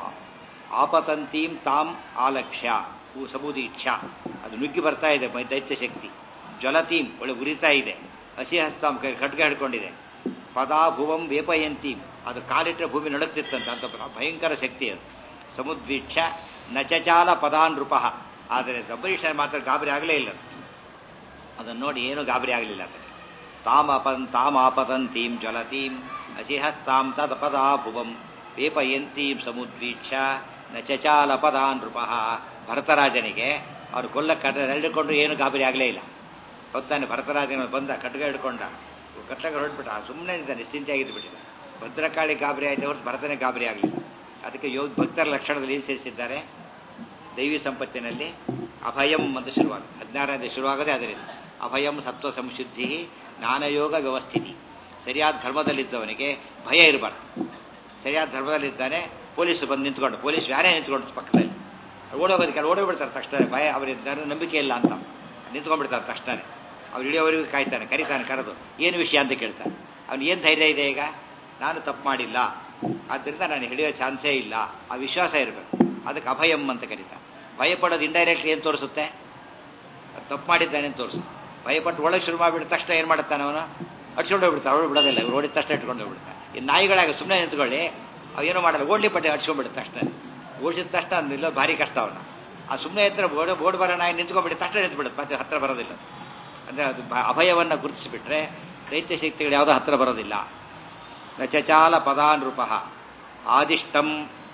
ಆಪತಂತೀಂ ತಾಂ ಆಲಕ್ಷ್ಯ ಉ- ಸಮುದೀಕ್ಷ ಅದು ನುಗ್ಗಿ ಬರ್ತಾ ಇದೆ ಮೈ ದೈತ್ಯ ಶಕ್ತಿ ಜ್ವಲತೀಂ ಒಳ್ಳೆ ಉರಿತಾ ಇದೆ ಹಸಿ ಹಸ್ತಾಂ ಕೈ ಖಡ್ಗ ಹಿಡ್ಕೊಂಡಿದೆ ಪದಾಭುವಂ ವೇಪಯಂತೀಂ ಅದು ಕಾಲಿಟ್ಟ ಭೂಮಿ ನಡುಕ್ತಿತ್ತಂತೆ ಅಂತ ಭಯಂಕರ ಶಕ್ತಿ ಅದು ಸಮುದ್ವೀಕ್ಷ ನಚಚಾಲ ಪದಾನೃಪಃ ಆದರೆ ಅಂಬರೀಷ ಮಾತ್ರ ಗಾಬರಿ ಆಗಲೇ ಇಲ್ಲ ಅದನ್ನು ನೋಡಿ ಏನೂ ಗಾಬರಿ ಆಗಲಿಲ್ಲ ಅದಕ್ಕೆ ತಾಮಪನ್ ತಾಮಾಪತಂತೀಂ ಜ್ವಲತೀಂ ಅಸಿಹಸ್ತಾಂ ತದ ಪದಾಭುವಂ ವೇಪಯಂತೀಂ ಸಮುದ್ವೀಕ್ಷ ನಚಚಾಲ ಪದಾನೃಪಃ ಭರತರಾಜನಿಗೆ ಅವ್ರು ಕೊಲ್ಲ ಕಟ್ಟ ಎಳ್ಕೊಂಡು ಏನು ಗಾಬರಿ ಆಗಲೇ ಇಲ್ಲ ಹೊತ್ತಾನೆ ಭರತರಾಜನ ಬಂದ ಕಟ್ಗ ಹಿಡ್ಕೊಂಡ ಕಟ್ಲಗ ಹೊರಟ್ಬಿಟ್ಟ ಸುಮ್ಮನೆ ಇದ್ದಾನೆ ನಿಶ್ಚಿಂತೆಯಾಗಿದ್ದು ಬಿಟ್ಟಿದ್ದ ಭದ್ರಕಾಳಿ ಗಾಬರಿ ಆಯ್ತು ಹೊರತು ಭರತನೇ ಗಾಬರಿ ಆಗಲಿಲ್ಲ ಅದಕ್ಕೆ ಯೋಗ ಭಕ್ತರ ಲಕ್ಷಣದಲ್ಲಿ ಏನು ಸೇರಿಸಿದ್ದಾರೆ ದೈವಿ ಸಂಪತ್ತಿನಲ್ಲಿ ಅಭಯಂ ಅಂತ ಶುರುವಾಗ ಹದಿನಾರನೇ ಶುರುವಾಗದೆ ಅದರಿಂದ ಅಭಯಂ ಸತ್ವ ಸಂಶುದ್ಧಿ ಜ್ಞಾನಯೋಗ ವ್ಯವಸ್ಥಿತಿ ಸರಿಯಾದ ಧರ್ಮದಲ್ಲಿದ್ದವನಿಗೆ ಭಯ ಇರಬಾರ್ದು ಸರಿಯಾದ ಧರ್ಮದಲ್ಲಿದ್ದಾನೆ ಪೊಲೀಸ್ ಬಂದು ನಿಂತ್ಕೊಂಡು ಪೊಲೀಸ್ ಯಾರೇ ನಿಂತ್ಕೊಂಡು ಪಕ್ಕದಲ್ಲಿ ಓಡೋಗೋದಕ್ಕೆ ಅಲ್ಲಿ ಓಡೋಗ್ಬಿಡ್ತಾರೆ ತಕ್ಷಣ ಭಯ ಅವರಿದ್ದಾರೆ ನಂಬಿಕೆ ಇಲ್ಲ ಅಂತ ನಿಂತ್ಕೊಂಡ್ಬಿಡ್ತಾರೆ ತಕ್ಷಣ ಅವ್ರು ಇಳಿಯೋವರೆಗೂ ಕಾಯ್ತಾನೆ ಕರಿತಾನೆ ಕರೆದು ಏನು ವಿಷಯ ಅಂತ ಕೇಳ್ತಾನೆ ಅವ್ನು ಏನು ಧೈರ್ಯ ಇದೆ ಈಗ ನಾನು ತಪ್ಪು ಮಾಡಿಲ್ಲ ಆದ್ದರಿಂದ ನಾನು ಹಿಡಿಯೋ ಚಾನ್ಸೇ ಇಲ್ಲ ಆ ವಿಶ್ವಾಸ ಇರಬೇಕು ಅದಕ್ಕೆ ಅಭಯಂ ಅಂತ ಕರೀತಾನೆ ಭಯಪಡೋದು ಇಂಡೈರೆಕ್ಟ್ಲಿ ಏನು ತೋರಿಸುತ್ತೆ ಅವ್ನು ತಪ್ಪು ಮಾಡಿದ್ದಾನೆ ಅಂತ ತೋರಿಸುತ್ತೆ ಭಯಪಟ್ಟು ಒಳಗೆ ಶುರು ಮಾಡಿಬಿಟ್ಟ ತಕ್ಷಣ ಏನು ಮಾಡುತ್ತಾನೆ ಅವನು ಅಡ್ಸ್ಕೊಂಡು ಹೋಗ್ಬಿಡ್ತಾನೆ ಅವಳು ಬಿಡೋದಿಲ್ಲ ಇವ್ರು ಓಡಿದ ತಕ್ಷಣ ಇಟ್ಕೊಂಡು ಹೋಗ್ಬಿಡ್ತಾನೆ ಈ ನಾಯಿಗಳಾಗ ಸುಮ್ಮನೆ ನಿಂತ್ಕೊಳ್ಳಿ ಅವೇನು ಮಾಡಲ್ಲ ಓಡ್ಲಿ ಪಟ್ಟೆ ಅಡ್ಸ್ಕೊಂಡ್ಬಿಡುತ್ತೆ ತಕ್ಷಣ ಓಡಿಸಿದ ತಕ್ಷಣ ಅವ್ನು ನಿಲ್ಲೋದು ಭಾರಿ ಕಷ್ಟ ಅವನು ಆ ಸುಮ್ಮನೆ ಹತ್ರ ಓಡ್ ಓಡ್ ಬರೋ ನಾಯಿ ನಿಂತ್ಕೊಂಡ್ಬಿಟ್ಟು ತಕ್ಷಣ ನಿಂತ್ಬಿಡುತ್ತೆ ಮತ್ತೆ ಹತ್ರ ಬರೋದಿಲ್ಲ ಅಂದರೆ ಅದು ಭ- ಅಭಯವನ್ನು ಗುರುತಿಸಿಬಿಟ್ರೆ ದೈತ್ಯ ಶಕ್ತಿಗಳು ಯಾವುದೋ ಹತ್ರ ಬರೋದಿಲ್ಲ ನಚಚಾಲ ಪದಾನೃಪ ಆದಿಷ್ಟಂ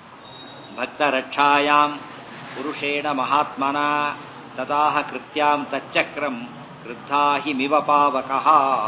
ಭಕ್ತರಕ್ಷಾಯಾಂ ಪುರುಷೇಣ ಮಹಾತ್ಮನ ತದಾಹ ಕೃತ್ಯಾಂ ತಚ್ಚಕ್ರಂ ಕ್ರುದ್ಧಾ ಹಿ ಮಿವ ಪಾವಕಃ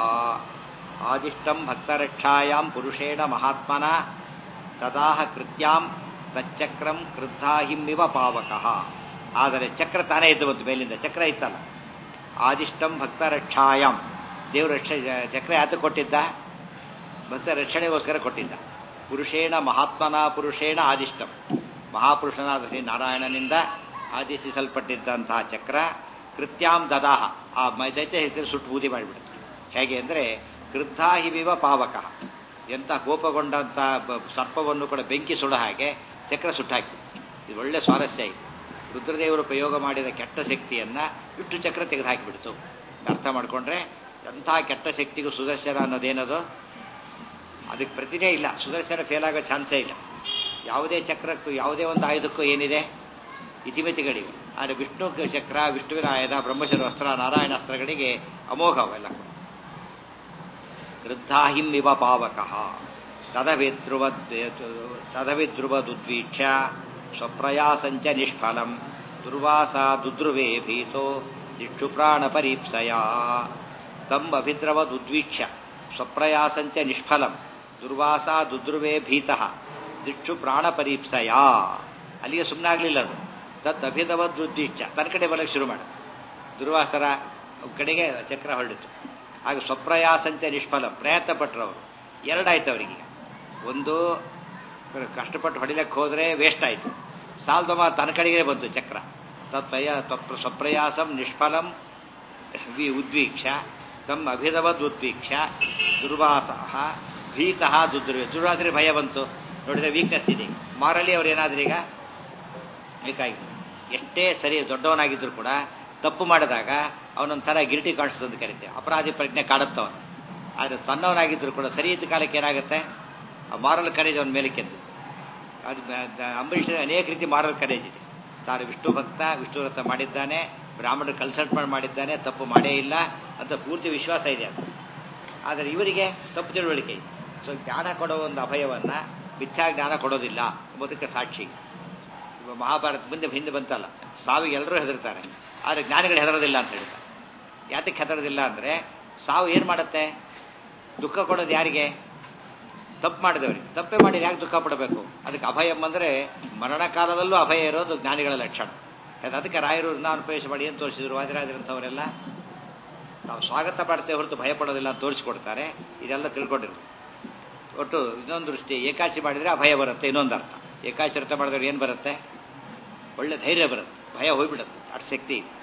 ಆದಿಷ್ಟಂ ಭಕ್ತರಕ್ಷಾಯಾಂ ಪುರುಷೇಣ ಮಹಾತ್ಮನ ತದಾಹ ಕೃತ್ಯಾಂ ತಚ್ಚಕ್ರಂ ಕ್ರುದ್ಧಾ ಹಿಮ್ಮಿವ ಪಾವಕಃ ಆದರೆ ಚಕ್ರ ತಾನೇ ಇದ್ದು ಬಂತು ಮೇಲಿಂದ ಚಕ್ರ ಇತ್ತಲ್ಲ ಆದಿಷ್ಟಂ ಭಕ್ತರಕ್ಷಾಯಾಂ ದೇವರು ರಕ್ಷ ಚಕ್ರ ಯಾತ ಕೊಟ್ಟಿದ್ದ ಭಕ್ತ ರಕ್ಷಣೆಗೋಸ್ಕರ ಕೊಟ್ಟಿದ್ದ ಪುರುಷೇಣ ಮಹಾತ್ಮನ ಪುರುಷೇಣ ಆದಿಷ್ಟಂ ಮಹಾಪುರುಷನಾದ ಶ್ರೀ ನಾರಾಯಣನಿಂದ ಆದೇಶಿಸಲ್ಪಟ್ಟಿದ್ದಂತಹ ಚಕ್ರ ಕೃತ್ಯಾಂ ದದಾಹ ಆ ದೈತ್ಯ ಹೆಸರು ಸುಟ್ಟು ಬೂದಿ ಮಾಡಿಬಿಡುತ್ತೆ ಹೇಗೆ ಅಂದರೆ ಕ್ರುದ್ಧಾ ಹಿವಿವ ಪಾವಕ ಎಂಥ ಕೋಪಗೊಂಡಂಥ ಬ- ಸರ್ಪವನ್ನು ಕೂಡ ಬೆಂಕಿ ಸುಡ ಹಾಗೆ ಚಕ್ರ ಸುಟ್ಟಾಕಿ ಇದು ಒಳ್ಳೆ ಸ್ವಾರಸ್ಯ ಇದೆ ರುದ್ರದೇವರು ಪ್ರಯೋಗ ಮಾಡಿದ ಕೆಟ್ಟ ಶಕ್ತಿಯನ್ನ ಬಿಟ್ಟು ಚಕ್ರ ತೆಗೆದು ಹಾಕಿಬಿಡ್ತು ಅರ್ಥ ಮಾಡ್ಕೊಂಡ್ರೆ ಎಂಥ ಕೆಟ್ಟ ಶಕ್ತಿಗೂ ಸುದರ್ಶನ ಅನ್ನೋದೇನದು ಅದಕ್ಕೆ ಪ್ರತಿನೇ ಇಲ್ಲ ಸುದರ್ಶನ ಫೇಲ್ ಆಗೋ ಚಾನ್ಸೇ ಇಲ್ಲ ಯಾವುದೇ ಚಕ್ರಕ್ಕೂ ಯಾವುದೇ ಒಂದು ಆಯುಧಕ್ಕೂ ಏನಿದೆ ಇತಿಮಿತಿಗಳಿವೆ ಆದರೆ ವಿಷ್ಣು ಚಕ್ರ ವಿಷ್ಣುವಿನ ಆಯುಧ ಬ್ರಹ್ಮಶರ ಅಸ್ತ್ರ ನಾರಾಯಣ ಅಸ್ತ್ರಗಳಿಗೆ ಅಮೋಘ ಅವೆಲ್ಲ ಕೂಡ ವೃದ್ಧಾಹಿಂ ಇವ ಪಾವಕಃ ತದವಿಧ್ರುವ ತದವಿಧ್ರುವದುದ್ವೀಕ್ಷ ಸ್ವಪ್ರಯಾಸಂಚ ನಿಷ್ಫಲಂ ದುರ್ವಾಸ ದುದ್ರುವೇ ಭೀತೋ ದಿಕ್ಷು ಪ್ರಾಣ ಪರೀಪ್ಸಯ ತಮ್ ಅಭಿದ್ರವದುದ್ವೀಕ್ಷ ಸ್ವಪ್ರಯಾಸಂಚ ನಿಷ್ಫಲಂ ದುರ್ವಾಸ ದುದ್ರುವೇ ಭೀತಃ ದಿಕ್ಷು ಪ್ರಾಣ ಪರೀಪ್ಸಯ ಅಲ್ಲಿಗೆ ಸುಮ್ಮನಾಗಲಿಲ್ಲ ಅದು ತದ್ ಅಭಿದವದುದ್ವೀಕ್ಷ ತನ್ನ ಕಡೆ ಬರಕ್ಕೆ ಶುರು ಮಾಡಿತು ದುರ್ವಾಸರ ಕಡೆಗೆ ಚಕ್ರ ಹೊರಡಿತು ಆಗ ಸ್ವಪ್ರಯಾಸಂತೆ ನಿಷ್ಫಲ ಪ್ರಯತ್ನ ಪಟ್ಟರು ಅವರು ಎರಡಾಯ್ತು ಅವರಿಗೆ ಒಂದು ಕಷ್ಟಪಟ್ಟು ಹೊಡಿಲಕ್ಕೆ ಹೋದರೆ ವೇಸ್ಟ್ ಆಯಿತು ಸಾಲ್ದಮ ತನ್ನ ಕಡೆಗೆ ಬಂತು ಚಕ್ರ ತತ್ವಯ ತಪ್ ಸ್ವಪ್ರಯಾಸಂ ನಿಷ್ಫಲಂ ವಿ ಉದ್ವೀಕ್ಷ ತಮ್ಮ ಅಭಿನವದುದ್ವೀಕ್ಷ ದುರ್ವಾಸಃ ಭೀತಃ ದುರ್ದುರ್ವೆ ದುರ್ವಾದ್ರೆ ಭಯ ಬಂತು ನೋಡಿದ್ರೆ ವೀಕ್ನೆಸ್ ಇದೆ ಮಾರಲಿ ಅವ್ರು ಏನಾದ್ರೂ ಈಗ ಬೇಕಾಗಿ ಎಷ್ಟೇ ಸರಿ ದೊಡ್ಡವನಾಗಿದ್ರು ಕೂಡ ತಪ್ಪು ಮಾಡಿದಾಗ ಅವನೊಂಥರ ಗಿಲ್ಟಿ ಕಾಣಿಸ್ತದೆ ಅಂತ ಕರಿತೇವೆ ಅಪರಾಧಿ ಪ್ರಜ್ಞೆ ಕಾಡುತ್ತವನು ಆದರೆ ತನ್ನವನಾಗಿದ್ರು ಕೂಡ ಸರಿ ಇದ್ದ ಕಾಲಕ್ಕೆ ಏನಾಗುತ್ತೆ ಆ ಮಾರಲ್ ಕರೇಜ್ ಅವನ ಮೇಲೆ ಕೆದ್ದು ಅದು ಅಂಬರೀಷ್ ಅನೇಕ ರೀತಿ ಮಾರಲ್ ಕರೇಜ್ ಇದೆ ತಾನು ವಿಷ್ಣು ಭಕ್ತ ವಿಷ್ಣು ವ್ರತ ಮಾಡಿದ್ದಾನೆ ಬ್ರಾಹ್ಮಣರು ಕನ್ಸಲ್ಟ್ ಮಾಡಿ ಮಾಡಿದ್ದಾನೆ ತಪ್ಪು ಮಾಡೇ ಇಲ್ಲ ಅಂತ ಪೂರ್ತಿ ವಿಶ್ವಾಸ ಇದೆ ಅದು ಆದರೆ ಇವರಿಗೆ ತಪ್ಪು ತಿಳುವಳಿಕೆ ಇದೆ ಸೊ ಜ್ಞಾನ ಕೊಡೋ ಒಂದು ಅಭಯವನ್ನ ಮಿಥ್ಯಾ ಜ್ಞಾನ ಕೊಡೋದಿಲ್ಲ ಎಂಬುದಕ್ಕೆ ಸಾಕ್ಷಿ ಇವಾಗ ಮಹಾಭಾರತ ಮುಂದೆ ಹಿಂದೆ ಬಂತಲ್ಲ ಸಾವಿಗೆ ಎಲ್ಲರೂ ಹೆದರ್ತಾರೆ ಆದರೆ ಜ್ಞಾನಿಗಳು ಹೆದರೋದಿಲ್ಲ ಅಂತ ಹೇಳ್ತಾರೆ ಯಾತಕ್ಕೆ ಹೆದರೋದಿಲ್ಲ ಅಂದರೆ ಸಾವು ಏನು ಮಾಡುತ್ತೆ ದುಃಖ ಕೊಡೋದು ಯಾರಿಗೆ ತಪ್ಪು ಮಾಡಿದವರಿಗೆ ತಪ್ಪೇ ಮಾಡಿ ಯಾಕೆ ದುಃಖ ಪಡಬೇಕು ಅದಕ್ಕೆ ಅಭಯಂ ಅಂದರೆ ಮರಣ ಕಾಲದಲ್ಲೂ ಅಭಯ ಇರೋದು ಜ್ಞಾನಿಗಳ ಲಕ್ಷಣ ಅದಕ್ಕೆ ರಾಯರು ಅನುಪವೇಶ ಮಾಡಿ ಏನು ತೋರಿಸಿದ್ರು ವಾದಿರಾಜರಂಥವರೆಲ್ಲ ನಾವು ಸ್ವಾಗತ ಮಾಡ್ತೇವೆ ಹೊರತು ಭಯ ಪಡೋದಿಲ್ಲ ಅಂತ ತೋರಿಸ್ಕೊಡ್ತಾರೆ ಇದೆಲ್ಲ ತಿಳ್ಕೊಂಡಿರು ಒಟ್ಟು ಇನ್ನೊಂದು ದೃಷ್ಟಿ ಏಕಾಶಿ ಮಾಡಿದರೆ ಅಭಯ ಬರುತ್ತೆ ಇನ್ನೊಂದು ಅರ್ಥ ಏಕಾಶಿ ವ್ರತ ಮಾಡಿದ್ರೆ ಏನು ಬರುತ್ತೆ ಒಳ್ಳೆ ಧೈರ್ಯ ಬರುತ್ತೆ ಭಯ ಹೋಗ್ಬಿಡುತ್ತೆ ಅಷ್ಟು ಶಕ್ತಿ ಇದೆ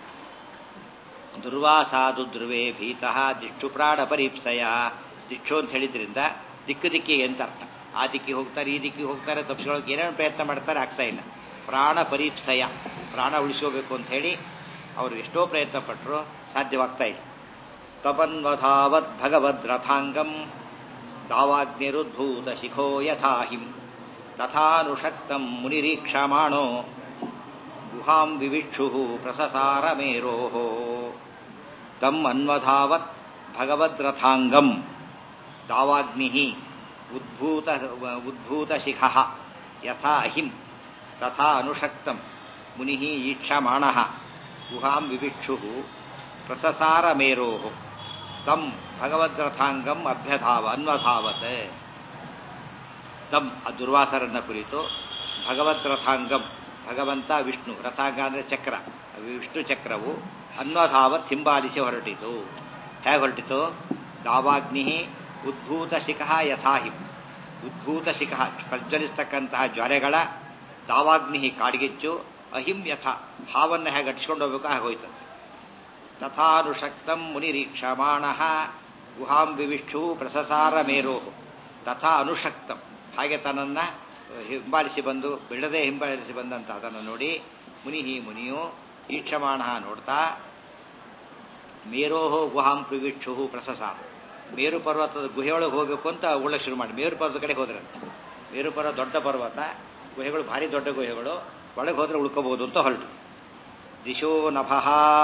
ದುರ್ವಾಸಾದು ಧ್ರುವೇ ಭೀತಃ ದಿಕ್ಷು ಪ್ರಾಣ ಪರೀಪ್ಸಯ ದಿಕ್ಷು ಅಂತ ಹೇಳಿದ್ರಿಂದ ದಿಕ್ಕು ದಿಕ್ಕಿಗೆ ಅಂತ ಅರ್ಥ ಆ ದಿಕ್ಕಿಗೆ ಹೋಗ್ತಾರೆ ಈ ದಿಕ್ಕಿಗೆ ಹೋಗ್ತಾರೆ ತಪ್ಪಿಸ್ಕೊಳ್ಳೋಕೆ ಏನೇನು ಪ್ರಯತ್ನ ಮಾಡ್ತಾರೆ ಆಗ್ತಾ ಇಲ್ಲ ಪ್ರಾಣ ಪರೀಪ್ಸಯ ಪ್ರಾಣ ಉಳಿಸ್ಕೋಬೇಕು ಅಂತ ಹೇಳಿ ಅವರು ಎಷ್ಟೋ ಪ್ರಯತ್ನ ಪಟ್ಟರು ಸಾಧ್ಯವಾಗ್ತಾ ಇಲ್ಲ ತಪನ್ವಧಾವತ್ ಭಗವದ್ರಥಾಂಗಂ ದಾವಾಗ್ನಿರುದ್ಭೂತ ಶಿಖೋ ಯಥಾಹಿಂ ತಥಾನುಷಕ್ತಂ ಮುನಿರೀಕ್ಷಮಾಣೋ ಗುಹಾಂ ವಿವಿಕ್ಷು ಪ್ರಸಸಾರ ಮೇರೋ ತಮ್ ಅನ್ವಧಾವತ್ ಭಗವದ್ರಥಾಂಗಂ ದಾವಾಗ್ನಿ ಉದ್ಭೂತ ಉದ್ಭೂತ ಶಿಖ ಯಥಾ ಅಹಿಂ ತಥಾ ಅನುಷಕ್ತಂ ಮುನಿ ಈಕ್ಷಮಾಣ ಗುಹಾಂ ವಿವಿಕ್ಷು ಪ್ರಸಸಾರ ಮೇರೋ ತಮ್ ಭಗವದ್ರಥಾಂಗಂ ಅಭ್ಯಧಾವ ಅನ್ವಧಾವತ್ ತಮ್ ಆ ದುರ್ವಾಸರನ್ನ ಕುರಿತು ಭಗವದ್ರಥಾಂಗಂ ಭಗವಂತ ವಿಷ್ಣು ರಥಾಂಗ ಅಂದರೆ ಚಕ್ರ ವಿಷ್ಣು ಚಕ್ರವು ಅನ್ವಧಾವತ್ ಹಿಂಬಾಲಿಸಿ ಹೊರಟಿತು ಹೇಗೆ ಹೊರಟಿತು ದಾವಾಗ್ನಿ ಉದ್ಭೂತ ಶಿಖ ಯಥಾಹಿಂ ಉದ್ಭೂತ ಶಿಖ ಪ್ರಜ್ವಲಿಸ್ತಕ್ಕಂತಹ ಜ್ವಾಲೆಗಳ ದಾವಾಗ್ನಿ ಕಾಡ್ಗಿಚ್ಚು ಅಹಿಂ ಯಥ ಹಾವನ್ನು ಹೇಗೆ ಅಟ್ಸ್ಕೊಂಡು ಹೋಗ್ಬೇಕು ಹಾಗೆ ಹೋಯ್ತು ತಥಾನುಷಕ್ತಂ ಮುನಿರೀಕ್ಷಮಾಣ ಗುಹಾಂ ವಿವಿಕ್ಷು ಪ್ರಸಸಾರ ಮೇರೋ ತಥಾ ಅನುಷಕ್ತಂ ಹಾಗೆ ತನ್ನನ್ನು ಹಿಂಬಾಲಿಸಿ ಬಂದು ಬಿಡದೆ ಹಿಂಬಾಲಿಸಿ ಬಂದಂತ ಅದನ್ನು ನೋಡಿ ಮುನಿ ಮುನಿಯು ಈಕ್ಷಮಾಣ ನೋಡ್ತಾ ಮೇರೋಹೋ ಗುಹಾಂ ಪ್ರವಿಕ್ಷು ಪ್ರಸಸಾರ ಮೇರು ಪರ್ವತದ ಗುಹೆಯೊಳಗೆ ಹೋಗಬೇಕು ಅಂತ ಉಳ್ಳಕ್ಕೆ ಶುರು ಮಾಡಿ ಮೇರು ಪರ್ವತದ ಕಡೆ ಹೋದ್ರೆ ಮೇರು ಪರ್ವತ ದೊಡ್ಡ ಪರ್ವತ ಗುಹೆಗಳು ಭಾರಿ ದೊಡ್ಡ ಗುಹೆಗಳು ಒಳಗೆ ಹೋದ್ರೆ ಉಳ್ಕೋಬಹುದು ಅಂತ ಹೊರಟು ದಿಶೋ ನಭಃ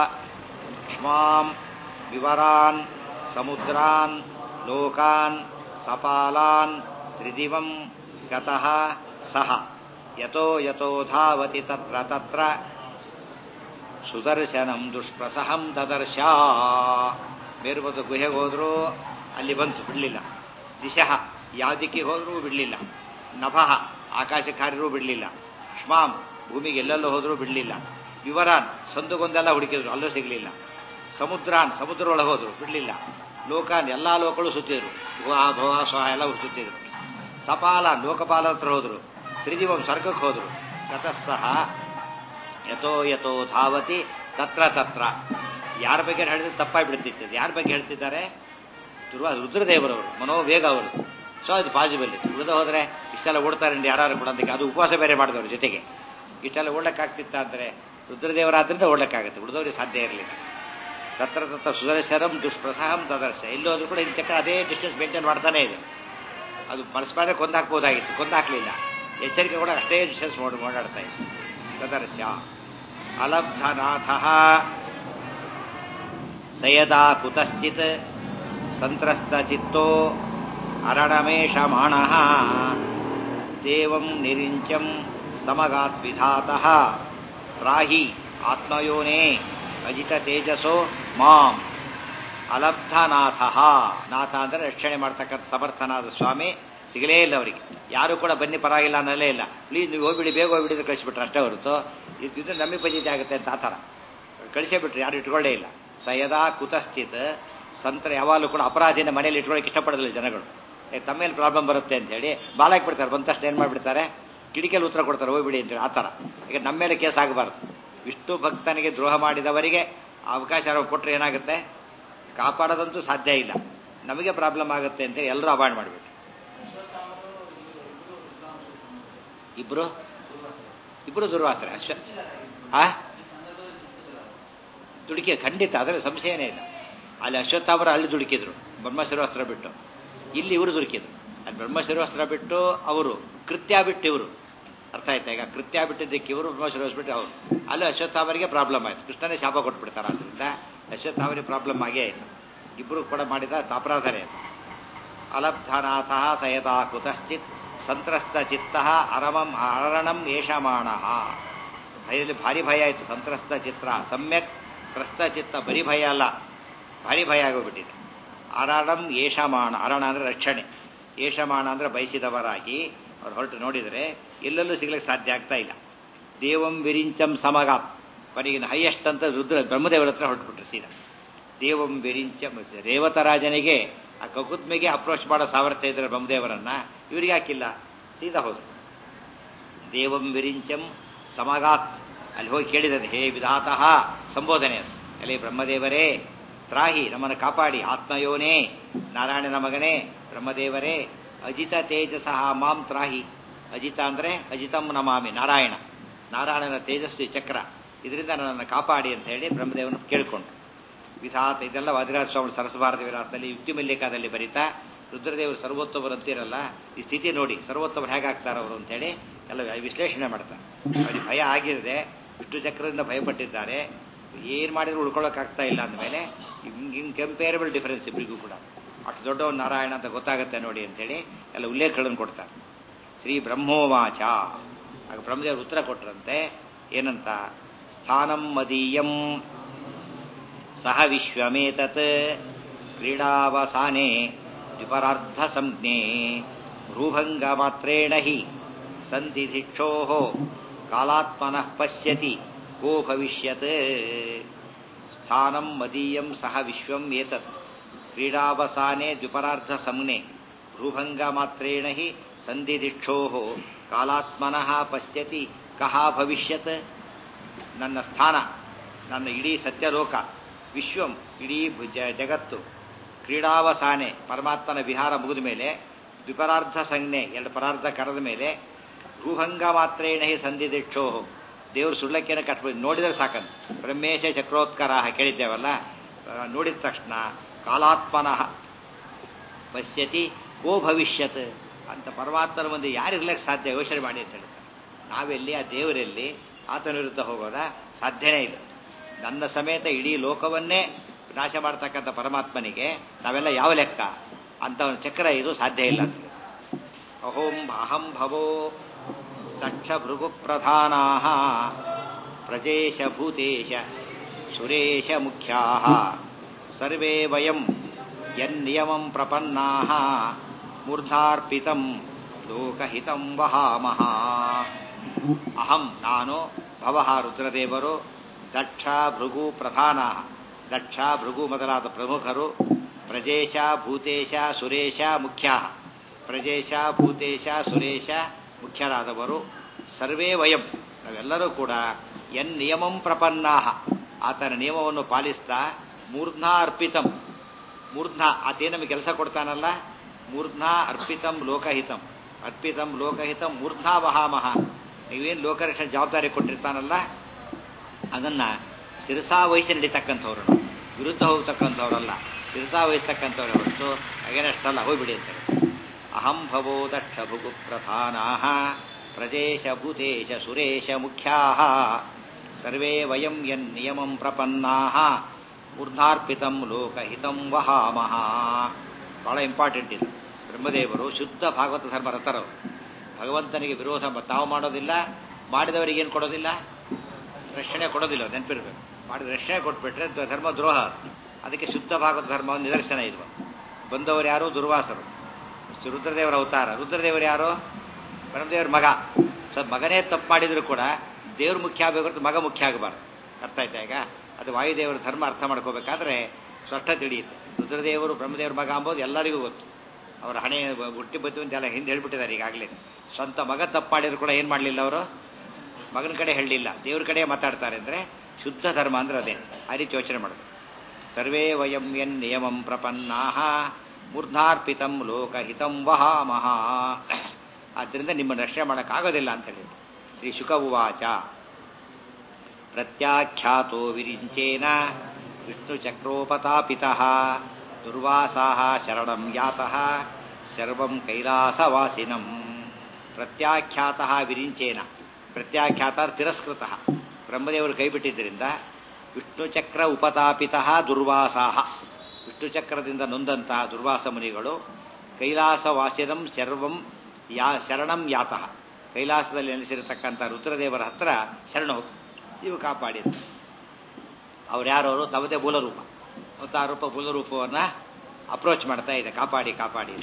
ಕ್ಷ್ಮಾಂ ವಿವರಾನ್ ಸಮುದ್ರಾನ್ ಲೋಕಾನ್ ಸಪಾಲಾನ್ ತ್ರಿದಿವಂ ಗತಃ ಸಹ ಯತೋ ಯತೋ ಧಾವತಿ ತತ್ರ ತತ್ರ ಸುದರ್ಶನಂ ದುಷ್ಪ್ರಸಹಂ ದದರ್ಶ ಮೇರುಬದ ಗುಹೆಗೆ ಹೋದ್ರು ಅಲ್ಲಿ ಬಂತು ಬಿಡಲಿಲ್ಲ ದಿಶಃ ಯಾವ ದಿಕ್ಕಿಗೆ ಹೋದ್ರೂ ಬಿಡಲಿಲ್ಲ ನಭಃ ಆಕಾಶಕಾರ್ಯರೂ ಬಿಡಲಿಲ್ಲ ಶ್ಮಾಂ ಭೂಮಿಗೆ ಎಲ್ಲೆಲ್ಲೋ ಹೋದ್ರೂ ಬಿಡಲಿಲ್ಲ ವಿವರಾನ್ ಸಂದುಗೊಂದೆಲ್ಲ ಹುಡುಕಿದ್ರು ಅಲ್ಲೂ ಸಿಗಲಿಲ್ಲ ಸಮುದ್ರಾನ್ ಸಮುದ್ರ ಒಳಗೆ ಹೋದ್ರು ಬಿಡಲಿಲ್ಲ ಲೋಕಾನ್ ಎಲ್ಲಾ ಲೋಕಗಳು ಸುತ್ತಿದ್ರು ಭುವ ಭವ ಸ್ವ ಎಲ್ಲ ಸುತ್ತಿದ್ರು ಸಪಾಲ ಲೋಕಪಾಲ ಹತ್ರ ಹೋದ್ರು ತ್ರಿದಿವಂ ಸ್ವರ್ಗಕ್ಕೆ ಹೋದ್ರು ಗತಸ್ಸಹ ಯಥೋ ಯಥೋ ಧಾವತಿ ತತ್ರ ತತ್ರ ಯಾರ ಬಗ್ಗೆ ಹೇಳಿದ್ರೆ ತಪ್ಪಾಗಿ ಬಿಡ್ತಿತ್ತು ಯಾರ ಬಗ್ಗೆ ಹೇಳ್ತಿದ್ದಾರೆ ದುರ್ವಾ ರುದ್ರದೇವರವರು ಮನೋವೇಗ ಅವರು ಸೊ ಅದು ಪಾಸಿಬಲ್ ಇತ್ತು ಉಳಿದ ಹೋದ್ರೆ ಇಷ್ಟೆಲ್ಲ ಓಡ್ತಾರೆ ಯಾರು ಕೂಡ ಅಂತ ಅದು ಉಪವಾಸ ಬೇರೆ ಮಾಡಿದವರು ಜೊತೆಗೆ ಇಷ್ಟೆಲ್ಲ ಓಡಕ್ಕಾಗ್ತಿತ್ತ ಅಂದ್ರೆ ರುದ್ರದೇವರಾದ್ರಿಂದ ಓಡಕ್ಕಾಗುತ್ತೆ ಉಳಿದವ್ರಿಗೆ ಸಾಧ್ಯ ಇರಲಿಲ್ಲ ತತ್ರ ತತ್ರ ಸುದರ್ಶನಂ ದುಷ್ಪ್ರಸಹಂ ತದರ್ಶ ಎಲ್ಲೋದ್ರೂ ಕೂಡ ಇಲ್ಲಿ ಚಕ್ರ ಅದೇ ಡಿಸ್ಟೆನ್ಸ್ ಮೇಂಟೈನ್ ಮಾಡ್ತಾನೆ ಇದೆ ಅದು ಮನಸ್ಮಾರೆ ಕೊಂದಾಕ್ಬೋದಾಗಿತ್ತು ಕೊಂದಾಕ್ಲಿಲ್ಲ ಎಚ್ಚರಿಕೆ ಕೂಡ ಅಷ್ಟೇ ಡಿಸ್ಟೆನ್ಸ್ ನೋಡಿ ಓಡಾಡ್ತಾ ಇತ್ತು ತದರ್ಶ ಅಲಬ್ಧನಾಥ ಸಯದಾ ಕುತಶ್ಚಿತ್ ಸಂತ್ರಸ್ತಚಿತ್ತೋ ಅರಣಮೇಷಮಾಣ ದೇವಂ ನಿರಿಂಚಂ ಸಮಗಾತ್ವಿಧಾತಃ ರಾಹಿ ಆತ್ಮಯೋನೇ ಅಜಿತ ತೇಜಸೋ ಮಾಂ ಅಲಬ್ಧನಾಥ ನಾಥ ಅಂದರೆ ರಕ್ಷಣೆ ಮಾಡ್ತಕ್ಕಂಥ ಸಮರ್ಥನಾದ ಸ್ವಾಮಿ ಸಿಗಲೇ ಇಲ್ಲ ಅವರಿಗೆ ಯಾರು ಕೂಡ ಬನ್ನಿ ಪರವಾಗಿಲ್ಲ ಅನ್ನಲೇ ಇಲ್ಲ ಪ್ಲೀಸ್ ನೀವು ಹೋಗ್ಬಿಡಿ ಬೇಗ ಹೋಗ್ಬಿಡಿದ್ರೆ ಕಳಿಸ್ಬಿಟ್ರೆ ಅಷ್ಟೇ ಹೊರತು ಇದು ನಮಗೆ ಪಂಚಾಯಿತಿ ಆಗುತ್ತೆ ಅಂತ ಆ ಥರ ಕಳಿಸೇ ಬಿಟ್ರು ಯಾರು ಇಟ್ಕೊಳ್ಳೇ ಇಲ್ಲ ಸಯದಾ ಕುತಸ್ಥಿತ್ ಸಂತರ ಯಾವಾಗಲೂ ಕೂಡ ಅಪರಾಧಿನ ಮನೇಲಿ ಇಟ್ಕೊಳ್ಳೋಕೆ ಇಷ್ಟಪಡೋದಿಲ್ಲ ಜನಗಳು ತಮ್ಮ ಮೇಲೆ ಪ್ರಾಬ್ಲಮ್ ಬರುತ್ತೆ ಅಂತ ಹೇಳಿ ಬಾಲಾಕಿ ಬಿಡ್ತಾರೆ ಬಂದ ತಕ್ಷಣ ಏನು ಮಾಡಿಬಿಡ್ತಾರೆ ಕಿಡಿಕೆಯಲ್ಲಿ ಉತ್ತರ ಕೊಡ್ತಾರೆ ಹೋಗ್ಬಿಡಿ ಅಂತೇಳಿ ಆ ಥರ ಈಗ ನಮ್ಮ ಮೇಲೆ ಕೇಸ್ ಆಗಬಾರ್ದು ವಿಷ್ಣು ಭಕ್ತನಿಗೆ ದ್ರೋಹ ಮಾಡಿದವರಿಗೆ ಅವಕಾಶ ಕೊಟ್ಟರೆ ಏನಾಗುತ್ತೆ ಕಾಪಾಡೋದಂತೂ ಸಾಧ್ಯ ಇಲ್ಲ ನಮಗೆ ಪ್ರಾಬ್ಲಮ್ ಆಗುತ್ತೆ ಅಂತ ಎಲ್ಲರೂ ಅವಾಯ್ಡ್ ಮಾಡಿಬಿಟ್ಟು ಇಬ್ರು ಇಬ್ರು ದುರ್ವಾಸರೆ ಅಶ್ವ ಆ ದುಡುಕಿ ಖಂಡಿತ ಅದರ ಸಂಶಯನೇ ಇಲ್ಲ ಅಲ್ಲಿ ಅಶ್ವತ್ಥಾಮರ ಅಲ್ಲಿ ದುಡುಕಿದ್ರು ಬ್ರಹ್ಮಶಿರೋಸ್ತ್ರ ಬಿಟ್ಟು ಇಲ್ಲಿ ಇವರು ದುಡುಕಿದ್ರು ಅಲ್ಲಿ ಬ್ರಹ್ಮಶಿರೋಸ್ತ್ರ ಬಿಟ್ಟು ಅವರು ಕೃತ್ಯ ಬಿಟ್ಟು ಇವರು ಅರ್ಥ ಆಯ್ತಾ ಈಗ ಕೃತ್ಯ ಬಿಟ್ಟಿದ್ದಕ್ಕೆ ಇವರು ಬ್ರಹ್ಮಶಿರೋಸ್ ಬಿಟ್ಟು ಅವರು ಅಲ್ಲಿ ಅಶ್ವತ್ಥಾಮರಿಗೆ ಪ್ರಾಬ್ಲಮ್ ಆಯ್ತು ಕೃಷ್ಣನೇ ಶಾಪ ಕೊಟ್ಬಿಡ್ತಾರೆ ಆದ್ರಿಂದ ಅಶ್ವತ್ಥಾಮರಿಗೆ ಪ್ರಾಬ್ಲಮ್ ಆಗೇ ಆಯ್ತು ಇಬ್ಬರು ಕೂಡ ಮಾಡಿದ ಅಪರಾಧನೇ ಅದು ಅಲಬ್ಧನಾಥ ಸಯದಾ ಕುತಶ್ಚಿತ್ ಸಂತ್ರಸ್ತ ಚಿತ್ತ ಅರಮಂ ಅರಣಂ ಏಷಮಾಣ ಭಯದಲ್ಲಿ ಭಾರಿ ಭಯ ಆಯಿತು ಸಂತ್ರಸ್ತ ಚಿತ್ರ ಸಮ್ಯಕ್ ತ್ರಸ್ತ ಚಿತ್ತ ಬರೀ ಭಯ ಅಲ್ಲ ಭಾರಿ ಭಯ ಆಗೋಗ್ಬಿಟ್ಟಿದೆ ಅರಣಂ ಏಷಮಾಣ ಅರಣ ಅಂದರೆ ರಕ್ಷಣೆ ಏಷಮಾಣ ಅಂದರೆ ಬಯಸಿದವರಾಗಿ ಅವ್ರು ಹೊರಟು ನೋಡಿದರೆ ಎಲ್ಲೆಲ್ಲೂ ಸಿಗ್ಲಿಕ್ಕೆ ಸಾಧ್ಯ ಆಗ್ತಾ ಇಲ್ಲ ದೇವಂ ವಿರಿಂಚಂ ಸಮಗಾತ್ ಕೊನೆಗಿನ ಹೈಯೆಸ್ಟ್ ಅಂತ ರುದ್ರ ಬ್ರಹ್ಮದೇವರ ಹತ್ರ ಹೊರಟುಬಿಟ್ರು ಸೀದಾ ದೇವಂ ವಿರಿಂಚಂ ರೇವತರಾಜನಿಗೆ ಆ ಕಕುತ್ಮೆಗೆ ಅಪ್ರೋಚ್ ಮಾಡೋ ಸಾಮರ್ಥ್ಯ ಇದ್ರೆ ಬ್ರಹ್ಮದೇವರನ್ನ ಇವರಿಗೆ ಹಾಕಿಲ್ಲ ಸೀದಾ ಹೋದ್ರು ದೇವಂ ವಿರಿಂಚಂ ಸಮಗಾತ್ ಅಲ್ಲಿ ಹೋಗಿ ಕೇಳಿದರೆ ಹೇ ವಿಧಾತಃ ಸಂಬೋಧನೆ ಅದು ಅಲ್ಲಿ ಬ್ರಹ್ಮದೇವರೇ ತ್ರಾಹಿ ನಮ್ಮನ್ನು ಕಾಪಾಡಿ ಆತ್ಮಯೋನೇ ನಾರಾಯಣನ ಮಗನೇ ಬ್ರಹ್ಮದೇವರೇ ಅಜಿತ ತೇಜಸಃ ಮಾಂ ತ್ರಾಹಿ ಅಜಿತ ಅಂದರೆ ಅಜಿತಂ ನಮಾಮಿ ನಾರಾಯಣ ನಾರಾಯಣನ ತೇಜಸ್ವಿ ಚಕ್ರ ಇದರಿಂದ ನನ್ನನ್ನು ಕಾಪಾಡಿ ಅಂತ ಹೇಳಿ ಬ್ರಹ್ಮದೇವನ ಕೇಳಿಕೊಂಡು ವಿಧಾತ ಇದೆಲ್ಲ ವಾದಿರಾಜ ಸ್ವಾಮಿ ಸರಸಭಾರತ ವಿಲಾಸದಲ್ಲಿ ಯುಕ್ತಿ ಮಲ್ಲಿಕಾದಲ್ಲಿ ಬರೀತಾ ರುದ್ರದೇವರು ಸರ್ವೋತ್ತಮರು ಅಂತಿರಲ್ಲ ಈ ಸ್ಥಿತಿ ನೋಡಿ ಸರ್ವೋತ್ತಮರು ಹೇಗಾಗ್ತಾರ ಅವರು ಅಂತೇಳಿ ಎಲ್ಲ ವಿಶ್ಲೇಷಣೆ ಮಾಡ್ತಾರೆ ಅವರಿಗೆ ಭಯ ಆಗಿರದೆ ವಿಷ್ಣು ಚಕ್ರದಿಂದ ಭಯಪಟ್ಟಿದ್ದಾರೆ ಏನು ಮಾಡಿದ್ರು ಉಳ್ಕೊಳ್ಳೋಕ್ಕಾಗ್ತಾ ಇಲ್ಲ ಅಂದಮೇಲೆ ಇನ್ಕಂಪೇರಬಲ್ ಡಿಫರೆನ್ಸ್ ಇಬ್ಬರಿಗೂ ಕೂಡ ಅಷ್ಟು ದೊಡ್ಡವನ್ ನಾರಾಯಣ ಅಂತ ಗೊತ್ತಾಗುತ್ತೆ ನೋಡಿ ಅಂತೇಳಿ ಎಲ್ಲ ಉಲ್ಲೇಖಗಳನ್ನು ಕೊಡ್ತಾರೆ ಶ್ರೀ ಬ್ರಹ್ಮೋವಾಚ ಆಗ ಬ್ರಹ್ಮದೇವರು ಉತ್ತರ ಕೊಟ್ಟರಂತೆ ಏನಂತ ಸ್ಥಾನಂ ಮದೀಯಂ ಸಹ ವಿಶ್ವಮೇತತ್ ಕ್ರೀಡಾವಸಾನೆ ದ್ವಿಪರಾರ್ಧ ಸಂಜ್ಞೆ ಭ್ರೂಭಂಗ ಮಾತ್ರೇಣ ಹಿ ಸಂಧಿಧಿಕ್ಷೋ ಕಾಲಾತ್ಮನಃ ಪಶ್ಯತಿ ಕೋ ಭವಿಷ್ಯತ್ ಸ್ಥಾನಂ ಮದೀಯಂ ಸಹ ವಿಶ್ವಂ ಏತತ್ ಕ್ರೀಡಾವಸಾನೆ ದ್ವಿಪರಾರ್ಧ ಸಂಜ್ಞೆ ಭ್ರೂಭಂಗ ಮಾತ್ರೇಣ ಹಿ ಸಂಧಿಧಿಕ್ಷೋ ಕಾಲಾತ್ಮನಃ ಪಶ್ಯತಿ ಕಹ ಭವಿಷ್ಯತ್ ನನ್ನ ಸ್ಥಾನ ನನ್ನ ಇಡೀ ಸತ್ಯಲೋಕ ವಿಶ್ವಂ ಇಡೀ ಜಗತ್ತು ಕ್ರೀಡಾವಸಾನೆ ಪರಮಾತ್ಮನ ವಿಹಾರ ಮುಗಿದ ಮೇಲೆ ದ್ವಿಪರಾರ್ಧ ಸಂಜ್ಞೆ ಎರಡು ಪರಾರ್ಧ ಕರೆದ ಮೇಲೆ ಭೂಭಂಗ ಮಾತ್ರೇಣ ಹಿ ಸಂಧಿದಿಕ್ಷೋ ದೇವರು ಸುಳ್ಳಕ್ಕೇನ ಕಟ್ಬೋದು ನೋಡಿದ್ರೆ ಸಾಕಂತ ಬ್ರಹ್ಮೇಶ ಚಕ್ರೋತ್ಕರ ಕೇಳಿದ್ದೇವಲ್ಲ ನೋಡಿದ ತಕ್ಷಣ ಕಾಲಾತ್ಮನಃ ಪಶ್ಯತಿ ಕೋ ಭವಿಷ್ಯತ್ ಅಂತ ಪರಮಾತ್ಮನ ಮುಂದೆ ಯಾರಿರ್ಲಿಕ್ಕೆ ಸಾಧ್ಯ ಯೋಚನೆ ಮಾಡಿ ಅಂತ ಹೇಳ್ತಾರೆ ನಾವೆಲ್ಲಿ ಆ ದೇವರಲ್ಲಿ ಆತನ ವಿರುದ್ಧ ಹೋಗೋದ ಸಾಧ್ಯನೇ ಇಲ್ಲ ನನ್ನ ಸಮೇತ ಇಡೀ ಲೋಕವನ್ನೇ ನಾಶ ಮಾಡ್ತಕ್ಕಂಥ ಪರಮಾತ್ಮನಿಗೆ ನಾವೆಲ್ಲ ಯಾವ ಲೆಕ್ಕ ಅಂತ ಒಂದು ಚಕ್ರ ಇದು ಸಾಧ್ಯ ಇಲ್ಲ ಅಂತ ಅಹೋಂ ಅಹಂ ಭವೋ ದಕ್ಷ ಭೃಗು ಪ್ರಧಾನಾ ಪ್ರಜೇಶ ಭೂತೇಶ ಸುರೇಶ ಮುಖ್ಯಾ ಸರ್ವೇ ವಯಂ ಯನ್ನಿಯಮಂ ಪ್ರಪನ್ನಾ ಮೂರ್ಧಾರ್ಪಿತಂ ಲೋಕಹಿತಂ ವಹಾಮಹ ಅಹಂ ನಾನು ಭವಃ ರುದ್ರದೇವರು ದಕ್ಷ ಭೃಗು ಪ್ರಧಾನ ದಕ್ಷ ಭೃಗು ಮೊದಲಾದ ಪ್ರಮುಖರು ಪ್ರಜೇಶ ಭೂತೇಶ ಸುರೇಶ ಮುಖ್ಯ ಪ್ರಜೇಶ ಭೂತೇಶ ಸುರೇಶ ಮುಖ್ಯರಾದವರು ಸರ್ವೇ ವಯಂ ನಾವೆಲ್ಲರೂ ಕೂಡ ಎನ್ ನಿಯಮಂ ಪ್ರಪನ್ನಾ ಆತನ ನಿಯಮವನ್ನು ಪಾಲಿಸ್ತಾ ಮೂರ್ಧ್ನಾ ಅರ್ಪಿತಂ ಮೂರ್ಧ್ನಾ ಆತೇ ನಮಗೆ ಕೆಲಸ ಕೊಡ್ತಾನಲ್ಲ ಮೂರ್ಧ್ನಾ ಅರ್ಪಿತಂ ಲೋಕಹಿತಂ ಅರ್ಪಿತಂ ಲೋಕಹಿತಂ ಮೂರ್ಧ್ನಾ ವಹಾಮಹ ನೀವೇನು ಲೋಕರಕ್ಷಣೆ ಜವಾಬ್ದಾರಿ ಕೊಟ್ಟಿರ್ತಾನಲ್ಲ ಅದನ್ನ ಶಿರಸಾ ವಹಿಸಿ ನಡೀತಕ್ಕಂಥವ್ರು ವಿರುದ್ಧ ಹೋಗ್ತಕ್ಕಂಥವ್ರಲ್ಲ ಶಿರಸಾ ವಹಿಸ್ತಕ್ಕಂಥವ್ರು ಹೊರತು ಹಾಗೇನಷ್ಟಲ್ಲ ಹೋಗ್ಬಿಡಿ ಅಂತಾರೆ ಅಹಂ ಭವೋ ದಕ್ಷ ಭುಗು ಪ್ರಧಾನಾ ಪ್ರಜೇಶ ಭೂತೇಶ ಸುರೇಶ ಮುಖ್ಯಾ ಸರ್ವೇ ವಯಂ ಯನ್ ನಿಯಮಂ ಪ್ರಪನ್ನಾ ಊರ್ಧಾರ್ಪಿತಂ ಲೋಕಹಿತಂ ವಹಾಮಹ ಬಹಳ ಇಂಪಾರ್ಟೆಂಟ್ ಇದು ಬ್ರಹ್ಮದೇವರು ಶುದ್ಧ ಭಾಗವತ ಧರ್ಮ ರಥರವರು ಭಗವಂತನಿಗೆ ವಿರೋಧ ತಾವು ಮಾಡೋದಿಲ್ಲ ಮಾಡಿದವರಿಗೆ ಏನು ಕೊಡೋದಿಲ್ಲ ರಕ್ಷಣೆ ಕೊಡೋದಿಲ್ಲ ನೆನಪಿರ್ಬೇಕು ಮಾಡಿದ ರಕ್ಷಣೆ ಕೊಟ್ಬಿಟ್ರೆ ಧರ್ಮ ದ್ರೋಹ ಅದಕ್ಕೆ ಶುದ್ಧ ಭಾಗವತ ಧರ್ಮ ನಿದರ್ಶನ ಇಲ್ವ ಬಂದವರು ಯಾರು ದುರ್ವಾಸರು ರುದ್ರದೇವರ ಅವತಾರ ರುದ್ರದೇವರು ಯಾರು ಬ್ರಹ್ಮದೇವರ ಮಗ ಸ್ವಲ್ಪ ಮಗನೇ ತಪ್ಪು ಮಾಡಿದ್ರು ಕೂಡ ದೇವ್ರ ಮುಖ್ಯ ಆಗಬೇಕು ಮಗ ಮುಖ್ಯ ಆಗಬಾರ್ದು ಅರ್ಥ ಆಯ್ತಾ ಈಗ ಅದು ವಾಯುದೇವರ ಧರ್ಮ ಅರ್ಥ ಮಾಡ್ಕೋಬೇಕಾದ್ರೆ ಸ್ಪಷ್ಟ ತಿಳಿಯುತ್ತೆ ರುದ್ರದೇವರು ಬ್ರಹ್ಮದೇವರ ಮಗ ಅಂಬೋದು ಎಲ್ಲರಿಗೂ ಗೊತ್ತು ಅವರ ಹಣೆ ಹುಟ್ಟಿ ಬದ್ದು ಅಂತೆಲ್ಲ ಹಿಂದೆ ಹೇಳ್ಬಿಟ್ಟಿದ್ದಾರೆ ಈಗಾಗಲೇ ಸ್ವಂತ ಮಗ ತಪ್ಪು ಮಾಡಿದ್ರು ಕೂಡ ಏನು ಮಾಡಲಿಲ್ಲ ಅವರು ಮಗನ ಕಡೆ ಹೇಳಲಿಲ್ಲ ದೇವ್ರ ಕಡೆ ಮಾತಾಡ್ತಾರೆ ಅಂದರೆ ಶುದ್ಧ ಧರ್ಮ ಅಂದ್ರೆ ಅದೇ ಆ ರೀತಿ ಯೋಚನೆ ಮಾಡೋದು ಸರ್ವೇ ವಯಂ ಯನ್ನಿಯಮಂ ಪ್ರಪನ್ನಾಹ ಮೂರ್ಧಾರ್ಪಿತಂ ಲೋಕಹಿತಂ ವಹಾಮಹ ಆದ್ದರಿಂದ ನಿಮ್ಮ ರಕ್ಷಣೆ ಮಾಡೋಕ್ಕಾಗೋದಿಲ್ಲ ಅಂತ ಹೇಳಿದ್ರು ಶ್ರೀ ಶುಕ ಉವಾಚ ಪ್ರತ್ಯಾಖ್ಯಾತೋ ವಿರಿಂಚೇನ ವಿಷ್ಣುಚಕ್ರೋಪತಾಪಿತಃ ದುರ್ವಾಸಾಹ ಶರಣಂ ಯಾತಃ ಸರ್ವಂ ಕೈಲಾಸವಾಸಿನಂ ಪ್ರತ್ಯಾಖ್ಯಾತಃ ವಿರಿಂಚೇನ ಪ್ರತ್ಯಾಖ್ಯಾತ ತಿರಸ್ಕೃತ ಬ್ರಹ್ಮದೇವರು ಕೈಬಿಟ್ಟಿದ್ದರಿಂದ ವಿಷ್ಣುಚಕ್ರ ಉಪತಾಪಿತಃ ದುರ್ವಾಸಾಹ ವಿಷ್ಣುಚಕ್ರದಿಂದ ನೊಂದಂತಹ ದುರ್ವಾಸ ಮುನಿಗಳು ಕೈಲಾಸವಾಸಿನಂ ಸರ್ವಂ ಯಾ ಶರಣಂ ಯಾತಃ ಕೈಲಾಸದಲ್ಲಿ ನೆಲೆಸಿರತಕ್ಕಂಥ ರುದ್ರದೇವರ ಹತ್ರ ಶರಣ ಹೋಗಿ ನೀವು ಕಾಪಾಡಿದ್ರು ಅವ್ರು ಯಾರವರು ತಮ್ಮದೇ ಮೂಲರೂಪ ಮತ್ತು ಆ ರೂಪ ಮೂಲರೂಪವನ್ನು ಅಪ್ರೋಚ್ ಮಾಡ್ತಾ ಇದೆ ಕಾಪಾಡಿ ಕಾಪಾಡಿ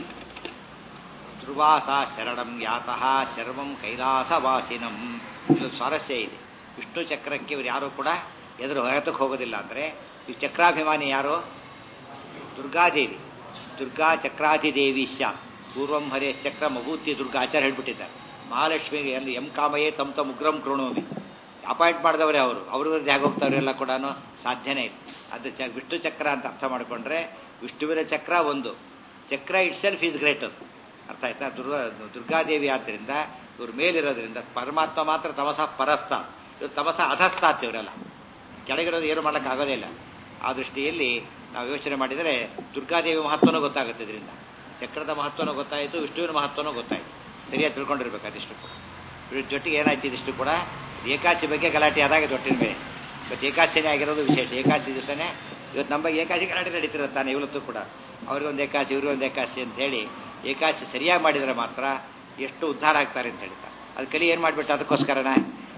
ಧ್ರುವಾಸ ಶರಣಂ ಯಾತಃ ಶರ್ವಂ ಕೈಲಾಸವಾಸಿನಂ ಇದು ಸ್ವಾರಸ್ಯ ಇದೆ ವಿಷ್ಣು ಚಕ್ರಕ್ಕೆ ಇವರು ಯಾರು ಕೂಡ ಎದುರು ಹೊರತಕ್ಕೆ ಹೋಗೋದಿಲ್ಲ ಅಂದರೆ ಈ ಚಕ್ರಾಭಿಮಾನಿ ಯಾರು ದುರ್ಗಾದೇವಿ ದುರ್ಗಾ ಚಕ್ರಾಧಿದೇವಿ ಸ್ಯಾತ್ ಪೂರ್ವಂ ಹರೇ ಚಕ್ರ ಮಭೂತಿ ದುರ್ಗಾ ಆಚಾರ್ಯ ಹೇಳ್ಬಿಟ್ಟಿದ್ದಾರೆ ಮಹಾಲಕ್ಷ್ಮಿಗೆ ಅಲ್ಲಿ ಎಂ ಕಾಮಯೇ ತಮ್ ತಮ್ ಉಗ್ರಂ ಕೃಣೋಮಿ ಅಪಾಯಿಂಟ್ ಮಾಡಿದವರೇ ಅವರು ಅವ್ರ ವಿರುದ್ಧ ಹೇಗೆ ಹೋಗ್ತಾವ್ರೆಲ್ಲ ಕೂಡ ಸಾಧ್ಯನೇ ಇಲ್ಲ ಅದು ಚ ವಿಷ್ಣು ಚಕ್ರ ಅಂತ ಅರ್ಥ ಮಾಡಿಕೊಂಡ್ರೆ ವಿಷ್ಣುವಿನ ಚಕ್ರ ಒಂದು ಚಕ್ರ ಇಟ್ ಸೆಲ್ಫ್ ಈಸ್ ಗ್ರೇಟ್ ಅದು ಅರ್ಥ ಆಯ್ತಾ ದುರ್ಗಾ ದುರ್ಗಾದೇವಿ ಆದ್ದರಿಂದ ಇವ್ರ ಮೇಲಿರೋದ್ರಿಂದ ಪರಮಾತ್ಮ ಮಾತ್ರ ತಮಸ ಪರಸ್ತ ಇವ್ರು ತಮಸ ಅಧಸ್ತಾತ್ ಇವರೆಲ್ಲ ಕೆಳಗಿರೋದು ಏನು ಮಾಡೋಕ್ಕಾಗೋದೇ ಇಲ್ಲ ಆ ದೃಷ್ಟಿಯಲ್ಲಿ ನಾವು ಯೋಚನೆ ಮಾಡಿದರೆ ದುರ್ಗಾದೇವಿ ಮಹತ್ವನೂ ಗೊತ್ತಾಗುತ್ತೆ ಇದರಿಂದ ಚಕ್ರದ ಮಹತ್ವನೂ ಗೊತ್ತಾಯಿತು ವಿಷ್ಣುವಿನ ಮಹತ್ವನೂ ಗೊತ್ತಾಯಿತು ಸರಿಯಾಗಿ ತಿಳ್ಕೊಂಡಿರ್ಬೇಕು ಅದಿಷ್ಟು ಕೂಡ ಇವ್ರ ಜೊತೆಗೆ ಏನಾಯ್ತು ಇದಿಷ್ಟು ಕೂಡ ಏಕಾಚಿ ಬಗ್ಗೆ ಗಲಾಟೆ ಆದಾಗ ದೊಡ್ಡಿನ ಮೇಲೆ ಇವತ್ತು ಏಕಾಚಿನೇ ಆಗಿರೋದು ವಿಶೇಷ ಏಕಾಚಿ ದಿವಸನೇ ಇವತ್ತು ನಮ್ಮ ಬಗ್ಗೆ ಏಕಾಚಿ ಗಲಾಟೆ ನಡೀತಿರುತ್ತೆ ತಾನೆ ಇವತ್ತು ಕೂಡ ಅವ್ರಿಗೊಂದು ಏಕಾಚಿ ಇವ್ರಿಗೊಂದು ಏಕಾಚಿ ಅಂತ ಹೇಳಿ ಏಕಾಚಿ ಸರಿಯಾಗಿ ಮಾಡಿದರೆ ಮಾತ್ರ ಎಷ್ಟು ಉದ್ಧಾರ ಆಗ್ತಾರೆ ಅಂತ ಹೇಳ್ತಾರೆ ಅದು ಕಲಿ ಏನು ಮಾಡಿಬಿಟ್ಟು ಅದಕ್ಕೋಸ್ಕರನ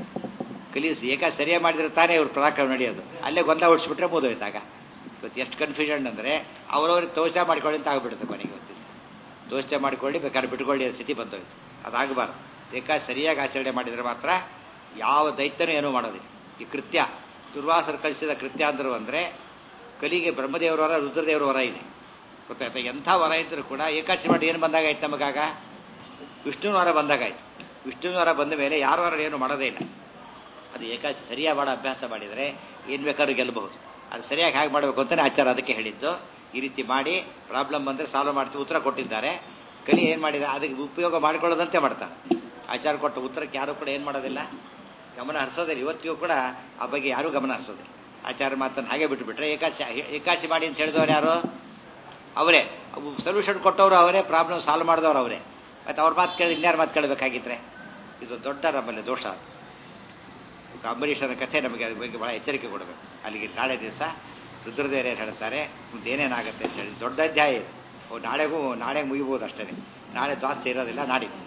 ಕಲಿ ಏಕಾಚಿ ಸರಿಯಾಗಿ ಮಾಡಿದ್ರೆ ತಾನೇ ಇವ್ರು ಪರಾಕ್ರಮ ನಡೆಯೋದು ಅಲ್ಲೇ ಗೊಂದಲ ಓಡಿಸ್ಬಿಟ್ರೆ ಮುಗಿದೋಯ್ತಾಗ ಇವತ್ತು ಎಷ್ಟು ಕನ್ಫ್ಯೂಷನ್ ಅಂದರೆ ಅವ್ರವ್ರಿಗೆ ತೋಷ ಮಾಡ್ಕೊಳ್ಳಿ ಅಂತ ಆಗ್ಬಿಡುತ್ತೆ ಕೊನೆಗೆ ಇವತ್ತು ದೋಷ ಮಾಡಿಕೊಳ್ಳಿ ಬೇಕಾದ್ರೆ ಬಿಟ್ಕೊಳ್ಳಿ ಅನ್ನೋ ಸ್ಥಿತಿ ಬಂದೋಯ್ತು ಅದಾಗಬಾರ್ದು ಏಕಾಚಿ ಸರಿಯಾಗಿ ಆಚರಣೆ ಮಾಡಿದರೆ ಮಾತ್ರ ಯಾವ ದೈತ್ಯನೂ ಏನೂ ಮಾಡೋದಿಲ್ಲ ಈ ಕೃತ್ಯ ದುರ್ವಾಸರು ಕಳಿಸಿದ ಕೃತ್ಯ ಅಂದರು ಅಂದರೆ ಕಲಿಗೆ ಬ್ರಹ್ಮದೇವರ ವರ ರುದ್ರದೇವರ ವರ ಇದೆ ಗೊತ್ತಾಯ್ತಾ ಎಂಥ ವರ ಇದ್ದರೂ ಕೂಡ ಏಕಾಚಿ ಮಾಡಿ ಏನು ಬಂದಾಗಾಯ್ತು ನಮಗಾಗ ವಿಷ್ಣುವಿನ ವರ ಬಂದಾಗಾಯ್ತು ವಿಷ್ಣುವಿನ ವರ ಬಂದ ಮೇಲೆ ಯಾರ ವರ ಏನು ಮಾಡೋದೇ ಇಲ್ಲ ಅದು ಏಕಾಚಿ ಸರಿಯಾಗಿ ಮಾಡೋ ಅಭ್ಯಾಸ ಮಾಡಿದರೆ ಏನು ಬೇಕಾದ್ರೂ ಗೆಲ್ಲಬಹುದು ಅದು ಸರಿಯಾಗಿ ಹೇಗೆ ಮಾಡಬೇಕು ಅಂತಲೇ ಆಚಾರ ಅದಕ್ಕೆ ಹೇಳಿದ್ದು ಈ ರೀತಿ ಮಾಡಿ ಪ್ರಾಬ್ಲಮ್ ಬಂದರೆ ಸಾಲ್ವ್ ಮಾಡ್ತೀವಿ ಉತ್ತರ ಕೊಟ್ಟಿದ್ದಾರೆ ಕಲಿ ಏನು ಮಾಡಿದ ಅದಕ್ಕೆ ಉಪಯೋಗ ಮಾಡ್ಕೊಳ್ಳೋದಂತೆ ಮಾಡ್ತಾನೆ ಆಚಾರ ಕೊಟ್ಟ ಉತ್ತರಕ್ಕೆ ಯಾರು ಕೂಡ ಏನು ಮಾಡೋದಿಲ್ಲ ಗಮನ ಹರಿಸೋದಿಲ್ಲ ಇವತ್ತಿಗೂ ಕೂಡ ಆ ಬಗ್ಗೆ ಯಾರೂ ಗಮನ ಹರಿಸೋದಿಲ್ಲ ಆಚಾರ ಮಾತನ್ನು ಹಾಗೆ ಬಿಟ್ಟುಬಿಟ್ರೆ ಏಕಾಶಿ ಏಕಾಶಿ ಮಾಡಿ ಅಂತ ಹೇಳಿದವರು ಯಾರು ಅವರೇ ಸೊಲ್ಯೂಷನ್ ಕೊಟ್ಟವರು ಅವರೇ ಪ್ರಾಬ್ಲಮ್ ಸಾಲ್ವ್ ಮಾಡಿದವರು ಅವರೇ ಮತ್ತು ಅವ್ರ ಮಾತು ಕೇಳಿ ಇನ್ಯಾರು ಮಾತು ಕೇಳಬೇಕಾಗಿದ್ರೆ ಇದು ದೊಡ್ಡ ನಮ್ಮಲ್ಲಿ ದೋಷ ಅಂಬರೀಷನ ಕಥೆ ನಮಗೆ ಅದ್ರ ಬಗ್ಗೆ ಬಹಳ ಎಚ್ಚರಿಕೆ ಕೊಡಬೇಕು ಅಲ್ಲಿಗೆ ನಾಳೆ ದಿವಸ ರುದ್ರದೇವರು ಏನು ಹೇಳ್ತಾರೆ ಮುಂದೆ ಏನೇನಾಗುತ್ತೆ ಅಂತ ಹೇಳಿ ದೊಡ್ಡ ಅಧ್ಯಾಯ ಇದು ನಾಳೆಗೂ ನಾಳೆ ಮುಗಿಬೋದು ಅಷ್ಟೇ ನಾಳೆ ದ್ವಾಸ ಇರೋದಿಲ್ಲ ನಾಡಿದ್ದು